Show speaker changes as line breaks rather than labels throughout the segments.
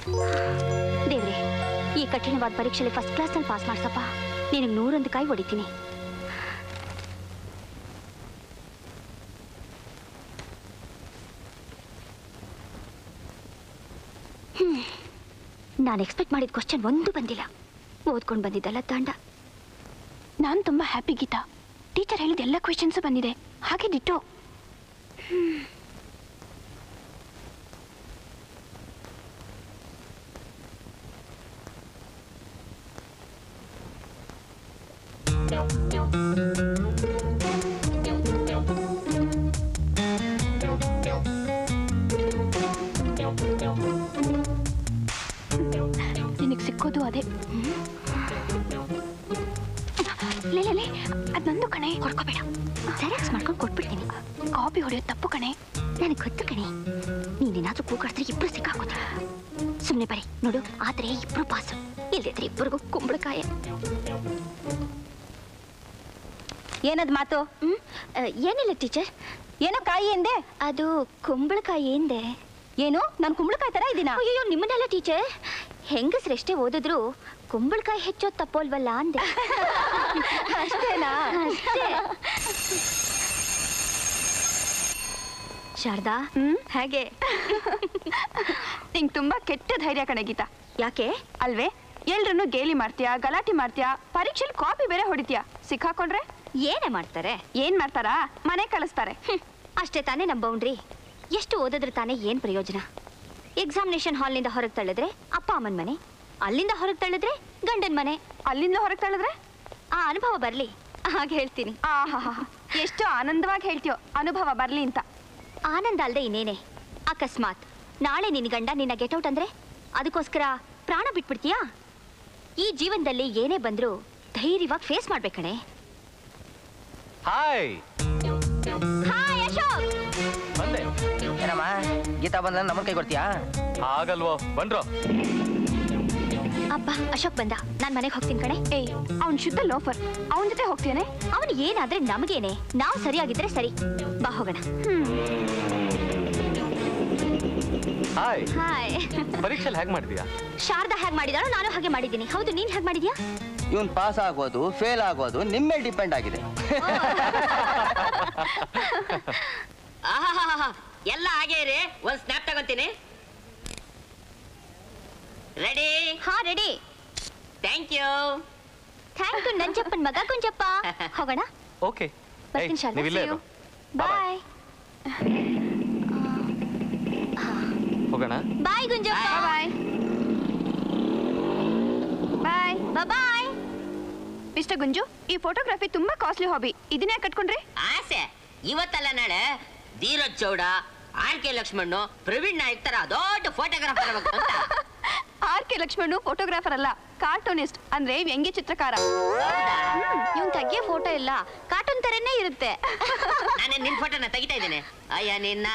ದೇವ್ರೆ ಈ ಕಠಿಣವಾದ ಪರೀಕ್ಷೆಯಲ್ಲಿ ಫಸ್ಟ್ ಕ್ಲಾಸ್ನಲ್ಲಿ ಪಾಸ್ ಮಾಡ್ಸಪ್ಪ ನಿನಗೆ ನೂರೊಂದು ಕಾಯಿ ಹೊಡಿತೀನಿ ನಾನು ಎಕ್ಸ್ಪೆಕ್ಟ್ ಮಾಡಿದ ಕ್ವಶನ್ ಒಂದು ಬಂದಿಲ್ಲ ಓದ್ಕೊಂಡು ಬಂದಿದ್ದಲ್ಲ ದಂಡ
ನಾನು ತುಂಬಾ ಹ್ಯಾಪಿ ಗೀತಾ ಟೀಚರ್ ಹೇಳಿದ ಎಲ್ಲ ಕ್ವೆಶನ್ಸ್ ಬಂದಿದೆ ಹಾಗೆ ದಿಟ್ಟು ನಿನಗೆ ಸಿಕ್ಕೋದು ಅದೇ ಲೇ ಲೇ, ಲೇ ಅದ್ ನಂದು ಕಣೆ
ಕೊಡ್ಕೋಬೇಡ ಜೆರಾಕ್ಸ್ ಮಾಡ್ಕೊಂಡು ಕೊಟ್ಬಿಡ್ತೀನಿ
ಕಾಪಿ ಹೊಡೆಯೋದು ತಪ್ಪು ಕಣೆ
ನನಗೆ ಗೊತ್ತು ಕಣೆ ನೀನೇನಾದ್ರೂ ಕೂಗಾಡಿದ್ರೆ ಇಬ್ರು ಸಿಕ್ಕಾಕೋತೀವಿ ಸುಮ್ಮನೆ ಬರೀ ನೋಡು ಆದ್ರೆ ಇಬ್ರು ಪಾಸು ಇಲ್ದಿದ್ರೆ ಇಬ್ಬರಿಗೂ ಕುಂಬಳಕಾಯ
ಏನದ್ ಮಾತು
ಹ್ಮ್ ಆ, ಏನಿಲ್ಲ ಟೀಚರ್
ಏನೋ ಕಾಯಿ ಎಂದೆ
ಅದು ಕುಂಬಳಕಾಯಿ ಎಂದೆ
ಏನು ನಾನು ಕುಂಬಳಕಾಯಿ ತರ ಇದೀನಾ
ಅಯ್ಯೋ ನಿಮ್ಮನ್ನೆಲ್ಲ ಟೀಚರ್ ಹೆಂಗಸ್ರೆಷ್ಟೇ ಓದಿದ್ರು ಕುಂಬಳಕಾಯಿ ಹೆಚ್ಚೋದ್ ತಪ್ಪೋಲ್ವಲ್ಲ ಅಂದೆ
ಅಷ್ಟೇನಾ
ಅಷ್ಟೇ ಶಾರದಾ
ಹ್ಮ್
ಹೇಗೆ
ನಿಂಗೆ ತುಂಬಾ ಕೆಟ್ಟ ಧೈರ್ಯ ಕಣೆ ಗೀತಾ
ಯಾಕೆ
ಅಲ್ವೇ ಎಲ್ರನ್ನೂ ಗೇಲಿ ಮಾಡ್ತೀಯಾ ಗಲಾಟೆ ಮಾಡ್ತೀಯಾ ಪರೀಕ್ಷೆಲಿ ಕಾಪಿ ಬೇರೆ ಹೊಡಿತೀಯಾ ಸಿಕ್ಕಾಕೊಂಡ್ರೆ
ಏನೇ ಮಾಡ್ತಾರೆ
ಏನ್ ಮಾಡ್ತಾರಾ ಮನೆ ಕಳಿಸ್ತಾರೆ
ಹ್ಮ್, ಅಷ್ಟೇ ತಾನೇ ನಮ್ಮ ಬೌಂಡ್ರಿ ಎಷ್ಟು ಓದಿದ್ರೆ ತಾನೇ ಏನ್ ಪ್ರಯೋಜನ ಎಕ್ಸಾಮಿನೇಷನ್ ಹಾಲ್ನಿಂದ ಹೊರಗೆ ತಳ್ಳಿದ್ರೆ ಅಪ್ಪ ಅಮ್ಮನ ಮನೆ ಅಲ್ಲಿಂದ ಹೊರಗೆ ತಳ್ಳಿದ್ರೆ ಗಂಡನ ಮನೆ
ಅಲ್ಲಿಂದ ಹೊರಗೆ ತಳಿದ್ರೆ
ಆ ಅನುಭವ ಬರ್ಲಿ ಹಾಗೆ ಹೇಳ್ತೀನಿ
ಆಹಾ ಎಷ್ಟು ಆನಂದವಾಗಿ ಹೇಳ್ತೀಯೋ ಅನುಭವ ಬರ್ಲಿ ಅಂತ
ಆನಂದ ಅಲ್ದೆ ಇನ್ನೇನೆ ಅಕಸ್ಮಾತ್ ನಾಳೆ ನಿನ್ನ ಗಂಡ ನಿನ್ನ ಗೆಟೌಟ್ ಅಂದ್ರೆ ಅದಕ್ಕೋಸ್ಕರ ಪ್ರಾಣ ಬಿಟ್ಬಿಡ್ತೀಯಾ ಈ ಜೀವನದಲ್ಲಿ ಏನೇ ಬಂದ್ರೂ ಧೈರ್ಯವಾಗಿ ಫೇಸ್ ಮಾಡ್ಬೇಕಣೆ
ಹಾಯ್
ಹಾಯ್ ಅಶೋಕ್
ಬಂದೆ
ಏನಮ್ಮ ಗೀತಾ ಬಂದ್ರೆ ನಮ್ಮ ಕೈ ಕೊಡ್ತೀಯಾ
ಆಗಲ್ವೋ ಬಂದ್ರೋ
ಅಬ್ಬಾ ಅಶೋಕ್ ಬಂದ ನಾನ್ ಮನೆಗೆ ಹೋಗ್ತೀನಿ ಕಣೆ
ಏಯ್ ಅವ್ನ್ ಶುದ್ಧ ಲೋಫರ್ ಅವನ ಜೊತೆ ಹೋಗ್ತೀಯನೆ
ಅವನು ಏನಾದ್ರೆ ನಮಗೇನೆ ನಾವು ಸರಿಯಾಗಿದ್ರೆ ಸರಿ ಬಾ ಹೋಗೋಣ
ಹಾಯ್
ಹಾಯ್
ಪರೀಕ್ಷೆಲಿ ಹೇಗೆ ಮಾಡಿದ್ಯಾ
ಶಾರದಾ ಹೇಗ್ ಮಾಡಿದಾಳೋ ನಾನು ಹಾಗೆ ಮಾಡಿದ್ದೀನಿ ಹೌದು ನೀನ್ ಹೇಗ್ ಮಾಡಿದ್ಯಾ
ಇವನ್ ಪಾಸ್ ಆಗೋದು ಫೇಲ್ ಆಗೋದು ನಿಮ್ಮ ಮೇಲೆ ಡಿಪೆಂಡ್ ಆಗಿದೆ
ಆಹಾಹಾಹಾ. ಎಲ್ಲ ಹಾಗೆ ಇರಿ ಒಂದ್ ಸ್ನ್ಯಾಪ್ ತಗೊಂತೀನಿ ರೆಡಿ
ಹಾ ready
thank you
thank you ನಂಜಪ್ಪನ್ ಮಗ ಕುಂಜಪ್ಪ ಹೋಗೋಣ
ಓಕೆ
ಬರ್ತೀನಿ ಶಾರದಾ
ನೀವಿಲ್ಲೇ
see you.
ಇರು. Bye bye.
ಬಾಯ್
ಹೋಗೋಣ
ಬಾಯ್ ಗುಂಜಪ್ಪ
ಬಾಯ್ ಬಾಯ್
ಬಾಯ್
ಮಿಸ್ಟರ್ ಗುಂಜು ಈ ಫೋಟೋಗ್ರಫಿ ತುಂಬಾ ಕಾಸ್ಟ್ಲಿ ಹಾಬಿ ಇದನ್ನೇ ಕಟ್ಕೊಂಡ್ರಿ
ಆಸೆ ಇವತ್ತಲ್ಲ ನಾಳೆ ಧೀರಜ್ ಚೌಡ ಆರ್ ಕೆ ಲಕ್ಷ್ಮಣ್ಣು ಪ್ರವೀಣ್ ನಾಯಕ್ ತರ ದೊಡ್ಡ ಫೋಟೋಗ್ರಾಫರ್ ಆಗ್ಬೇಕು ಅಂತ
ಆರ್ ಕೆ ಲಕ್ಷ್ಮಣು ಫೋಟೋಗ್ರಾಫರ್ ಅಲ್ಲ ಕಾರ್ಟೂನಿಸ್ಟ್ ಅಂದ್ರೆ ವ್ಯಂಗ್ಯ ಚಿತ್ರಕಾರ
ಇವ್ನ್ ತೆಗಿಯೋ ಫೋಟೋ ಇಲ್ಲ ಕಾರ್ಟೂನ್ ತರನೇ ಇರುತ್ತೆ
ನಾನೇ ನಿನ್ ಫೋಟೋನ ತೆಗಿತಾ ಇದ್ದೇನೆ ಅಯ್ಯ ನಿನ್ನ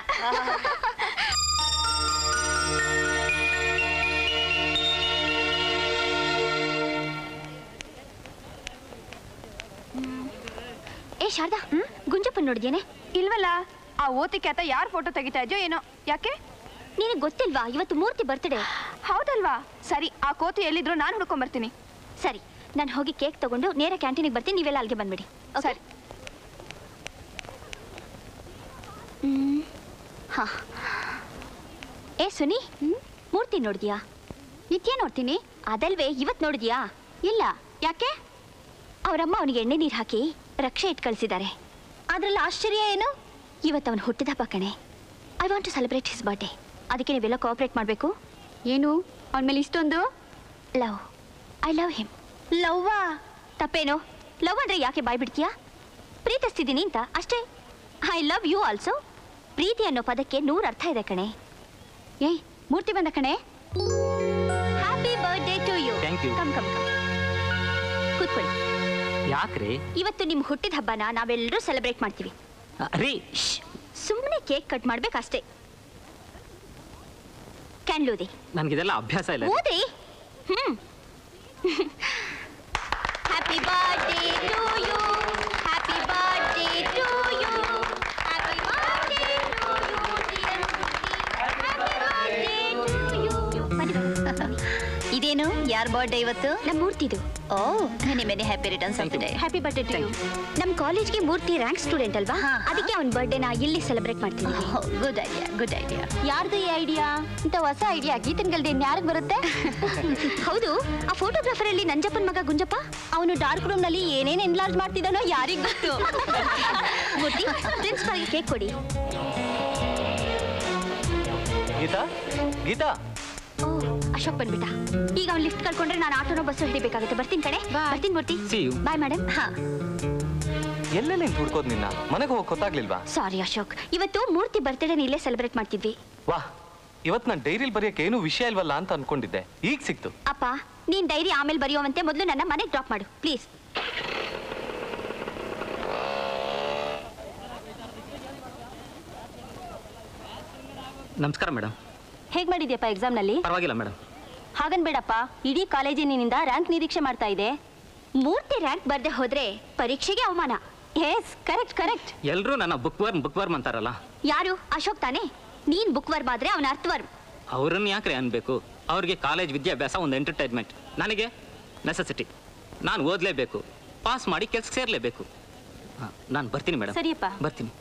ಏ ಶಾರದಾ ಗುಂಜಪ್ಪನ್ ನೋಡಿದ್ಯೇನೆ
ಇಲ್ವಲ್ಲ ಆ ಓತಿ ಖ್ಯಾತ ಯಾರ್ ಫೋಟೋ ತೆಗಿತಾ ಇದೆಯೋ ಏನೋ ಯಾಕೆ
ನಿನಗೆ ಗೊತ್ತಿಲ್ವಾ ಇವತ್ತು ಮೂರ್ತಿ ಬರ್ತ್ಡೇ
ಹೌದಲ್ವಾ ಸರಿ ಆ ಕೋತಿ ಎಲ್ಲಿದ್ರು ನಾನು ಹುಡ್ಕೊಂಡ್ ಬರ್ತೀನಿ
ಸರಿ ನಾನು ಹೋಗಿ ಕೇಕ್ ತಗೊಂಡು ನೇರ ಕ್ಯಾಂಟೀನಿಗೆ ಬರ್ತೀನಿ ನೀವೆಲ್ಲ ಅಲ್ಲಿಗೆ ಬಂದ್ಬಿಡಿ okay?
ಸರಿ
ಹ್ಮ್. ಹಾ ಏ ಸುನಿ ಮೂರ್ತಿ ನೋಡಿದ್ಯಾ ನಿತ್ಯ ನೋಡ್ತೀನಿ ಅದಲ್ವೇ ಇವತ್ ನೋಡಿದ್ಯಾ ಇಲ್ಲ ಯಾಕೆ ಅವರಮ್ಮ ಅವನಿಗೆ ಎಣ್ಣೆ ನೀರು ಹಾಕಿ ರಕ್ಷೆ ಇಟ್ಟು ಕಳಿಸಿದ್ದಾರೆ ಅದ್ರಲ್ಲಿ ಆಶ್ಚರ್ಯ ಏನು ಇವತ್ತು ಅವನು ಹುಟ್ಟಿದ ಹಬ್ಬ ಕಣೆ I want to celebrate his birthday ಅದಕ್ಕೆ ನೀವೆಲ್ಲ ಕೋಆಪ್ರೇಟ್ ಮಾಡಬೇಕು ಏನು ಅವನ ಮೇಲೆ ಇಷ್ಟೊಂದು ಲವ್ ಐ ಲವ್ ಹಿಮ್ ಲವ್ವಾ ತಪ್ಪೇನು ಲವ್ ಅಂದ್ರೆ ಯಾಕೆ ಬಾಯ್ ಬಿಡ್ತೀಯಾ ಪ್ರೀತಿಸ್ತಿದ್ದೀನಿ ಅಂತ ಅಷ್ಟೇ ಐ ಲವ್ ಯು ಆಲ್ಸೋ ಪ್ರೀತಿ ಅನ್ನೋ ಪದಕ್ಕೆ ನೂರು ಅರ್ಥ ಇದೆ ಕಣೆ ಏಯ್ ಮೂರ್ತಿ ಬಂದ ಕಣೆ happy birthday to you
Thank you.
Come come come ಕೂತ್ಕೊಳ್ಳಿ
ಯಾಕ್ರಿ
ಇವತ್ತು ನಿಮ್ಮ ಹುಟ್ಟಿದ ಹಬ್ಬನ ನಾವೆಲ್ಲರೂ ಸೆಲೆಬ್ರೇಟ್ ಮಾಡ್ತೀವಿ
ರೀ
ಸುಮ್ಮನೆ ಕೇಕ್ ಕಟ್ ಮಾಡ್ಬೇಕಷ್ಟೇ ಕ್ಯಾನ್ ಲೂದಿ
ನನ್ಗಿದೆಲ್ಲ ಅಭ್ಯಾಸ ಇಲ್ಲ ರೀ.
ಓದಿ hmm happy birthday to you happy birthday to you happy birthday to you happy birthday to you
ಯಾರ್ ಬರ್ಡೇ ಇವತ್ತು
ನಮ್ಮ ಮೂರ್ತಿದು
oh many many happy returns of the day
happy birthday to you ನಮ್ಮ ಕಾಲೇಜ್ಗೆ ಮೂರ್ತಿ ರ್ಯಾಂಕ್ ಸ್ಟೂಡೆಂಟ್ ಅಲ್ವಾ
ಹಾ, ಹಾ.
ಅದಕ್ಕೆ ಅವನ ಬರ್ಡೇನ ಇಲ್ಲಿ ಸೆಲೆಬ್ರೇಟ್ ಮಾಡ್ತಿದ್ದೀವಿ
ಗುಡ್ ಐಡಿಯಾ ಗುಡ್ ಐಡಿಯಾ
ಯಾರ್ದು ಈ ಐಡಿಯಾ ಇಂಥ ಹೊಸ ಐಡಿಯಾ ಗೀತನ್ಗಲ್ದೆ ಇನ್ಯಾರಿಗೆ ಬರುತ್ತೆ ಹೌದು ಆ ಫೋಟೋಗ್ರಾಫರ್ ಅಲ್ಲಿ ನಂಜಪ್ಪನ್ ಮಗ ಗುಂಜಪ್ಪ
ಅವನು ಡಾರ್ಕ್ ರೂಮ್ ನಲ್ಲಿ ಏನೇನ್ ಎನ್ಲಾರ್ಜ್ ಮಾಡ್ತಿದ್ದಾನೋ ಯಾರಿಗ್ ಗೊತ್ತು
ಮೂರ್ತಿ ಪ್ರಿನ್ಸಿಪಾಲ್ಗೆ ಕೇಕ್ ಕೊಡಿ
ಗೀತಾ ಗೀತಾ
ಓ ಅಶೋಕ್ ಬಂದ್ಬಿಟ್ಟ ಈಗ ಅವ್ನು ಲಿಫ್ಟ್ ಕಳ್ಕೊಂಡ್ರೆ ನಾನು ಆಟೋನೋ ಬಸ್ಸು ಹಿಡಿಬೇಕಾಗುತ್ತೆ ಬರ್ತೀನಿ ಕಡೆ ಬರ್ತೀನಿ Murthy
See you.
Bye madam ಹಾ
ಎಲ್ಲೆಲ್ಲಿ ಹುಡ್ಕೋದ್ ನಿನ್ನ ಮನೆಗೆ ಹೋಗಿ ಗೊತ್ತಾಗ್ಲಿಲ್ವಾ
ಸಾರಿ ಅಶೋಕ್ ಇವತ್ತು ಮೂರ್ತಿ ಬರ್ತ್ಡೇ ಇಲ್ಲೇ ಸೆಲೆಬ್ರೇಟ್ ಮಾಡ್ತಿದ್ವಿ
ವಾಹ್ ಇವತ್ ನಾನು ಡೈರಿಲಿ ಬರೆಯಕ್ಕೆ ಏನು ವಿಷಯ ಇಲ್ವಲ್ಲ ಅಂತ ಅನ್ಕೊಂಡಿದ್ದೆ ಈಗ ಸಿಕ್ತು
ಅಪ್ಪ ನೀನ್ ಡೈರಿ ಆಮೇಲೆ ಬರೆಯುವಂತೆ ಮೊದಲು ನನ್ನ ಮನೆಗೆ ಡ್ರಾಪ್ ಮಾಡು ಪ್ಲೀಸ್
ನಮಸ್ಕಾರ ಮೇಡಮ್
ಹೇಗ್ ಮಾಡಿದ್ಯಪ್ಪ ಎಕ್ಸಾಮ್ ನಲ್ಲಿ
ಪರವಾಗಿಲ್ಲ ಮೇಡಮ್
ಹಾಗನ್ ಬೇಡಪ್ಪ ಇಡೀ ಕಾಲೇಜಿನಿಂದ ರ್ಯಾಂಕ್ ನಿರೀಕ್ಷೆ ಮಾಡ್ತಾ ಇದೆ
ಮೂರ್ತಿ ರ್ಯಾಂಕ್ ಬರ್ದೆ ಹೋದ್ರೆ ಪರೀಕ್ಷೆಗೆ ಅವಮಾನ
ಎಸ್ ಕರೆಕ್ಟ್ ಕರೆಕ್ಟ್
ಎಲ್ಲರೂ ನನ್ನ ಬುಕ್ ವರ್ಮ್ ಬುಕ್ ವರ್ಮ್ ಅಂತಾರಲ್ಲ
ಯಾರು ಅಶೋಕ್ ತಾನೇ ನೀನ್ ಬುಕ್ ವರ್ಮ್ ಆದ್ರೆ ಅವನ ಅರ್ಥವರ್ಮ್
ಅವ್ರನ್ನ ಯಾಕ್ರೆ ಅನ್ಬೇಕು ಅವ್ರಿಗೆ ಕಾಲೇಜ್ ವಿದ್ಯಾಭ್ಯಾಸ ಒಂದು ಎಂಟರ್ಟೈನ್ಮೆಂಟ್ ನನಗೆ ನೆಸೆಸಿಟಿ ನಾನು ಓದಲೇಬೇಕು ಪಾಸ್ ಮಾಡಿ ಕೆಲ್ಸಕ್ಕೆ ಸೇರಲೇಬೇಕು ನಾನು ಬರ್ತೀನಿ ಮೇಡಮ್
ಸರಿಯಪ್ಪ.
ಬರ್ತೀನಿ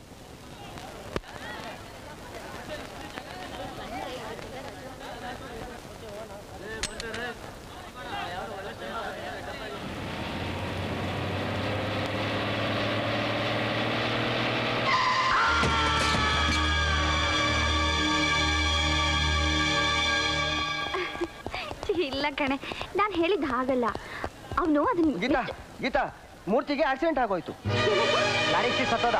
ಇಲ್ಲ ಕಣೆ ನಾನು ಹೇಳಿದ್ದು ಹಾಗಲ್ಲ ಅವನು ಅದನ್ನ
ಗೀತಾ ಗೀತಾ ಮೂರ್ತಿಗೆ ಆಕ್ಸಿಡೆಂಟ್ ಆಗೋಯ್ತು ಗಾಡಿ ಸತ್ತೋದ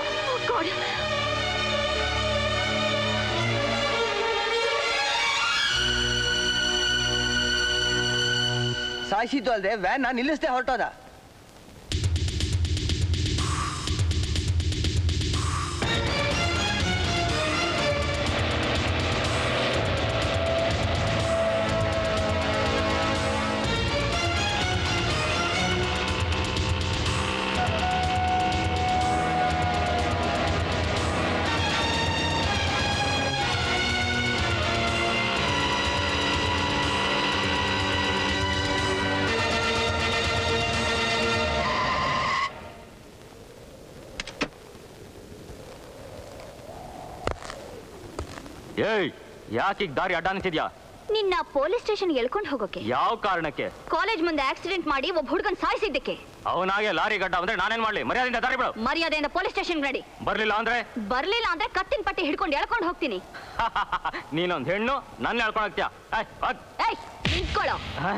ಸಾಯಿಸಿದ್ದು ಅಲ್ಲದೆ ವ್ಯಾನ್ ನಿಲ್ಲಿಸದೆ ಹೊರಟೋದ
ಏಯ್ ಯಾಕೆ ಈಗ ದಾರಿ ಅಡ್ಡ ನಿಂತಿದ್ಯಾ
ನಿನ್ನ ಪೊಲೀಸ್ ಸ್ಟೇಷನ್ ಎಳ್ಕೊಂಡು ಹೋಗೋಕೆ
ಯಾವ ಕಾರಣಕ್ಕೆ
ಕಾಲೇಜ್ ಮುಂದೆ ಆಕ್ಸಿಡೆಂಟ್ ಮಾಡಿ ಒಬ್ಬ ಹುಡುಗನ್ ಸಾಯಿಸಿದ್ದಕ್ಕೆ
ಅವನಾಗೆ ಲಾರಿ ಗಡ್ಡ ಅಂದ್ರೆ ನಾನೇನ್ ಮಾಡ್ಲಿ ಮರ್ಯಾದೆಯಿಂದ ದಾರಿ ಬಿಡು
ಮರ್ಯಾದೆಯಿಂದ ಪೊಲೀಸ್ ಸ್ಟೇಷನ್ ನಡಿ
ಬರ್ಲಿಲ್ಲ ಅಂದ್ರೆ
ಬರ್ಲಿಲ್ಲ ಅಂದ್ರೆ ಕತ್ತಿನ ಪಟ್ಟಿ ಹಿಡ್ಕೊಂಡು ಎಳ್ಕೊಂಡು ಹೋಗ್ತೀನಿ
ನೀನೊಂದ್ ಹೆಣ್ಣು ನನ್ನ ಹೇಳ್ಕೊಂಡು ಹೋಗ್ತೀಯ
ಏಯ್ ನಿಂತ್ಕೊಳ್ಳೋ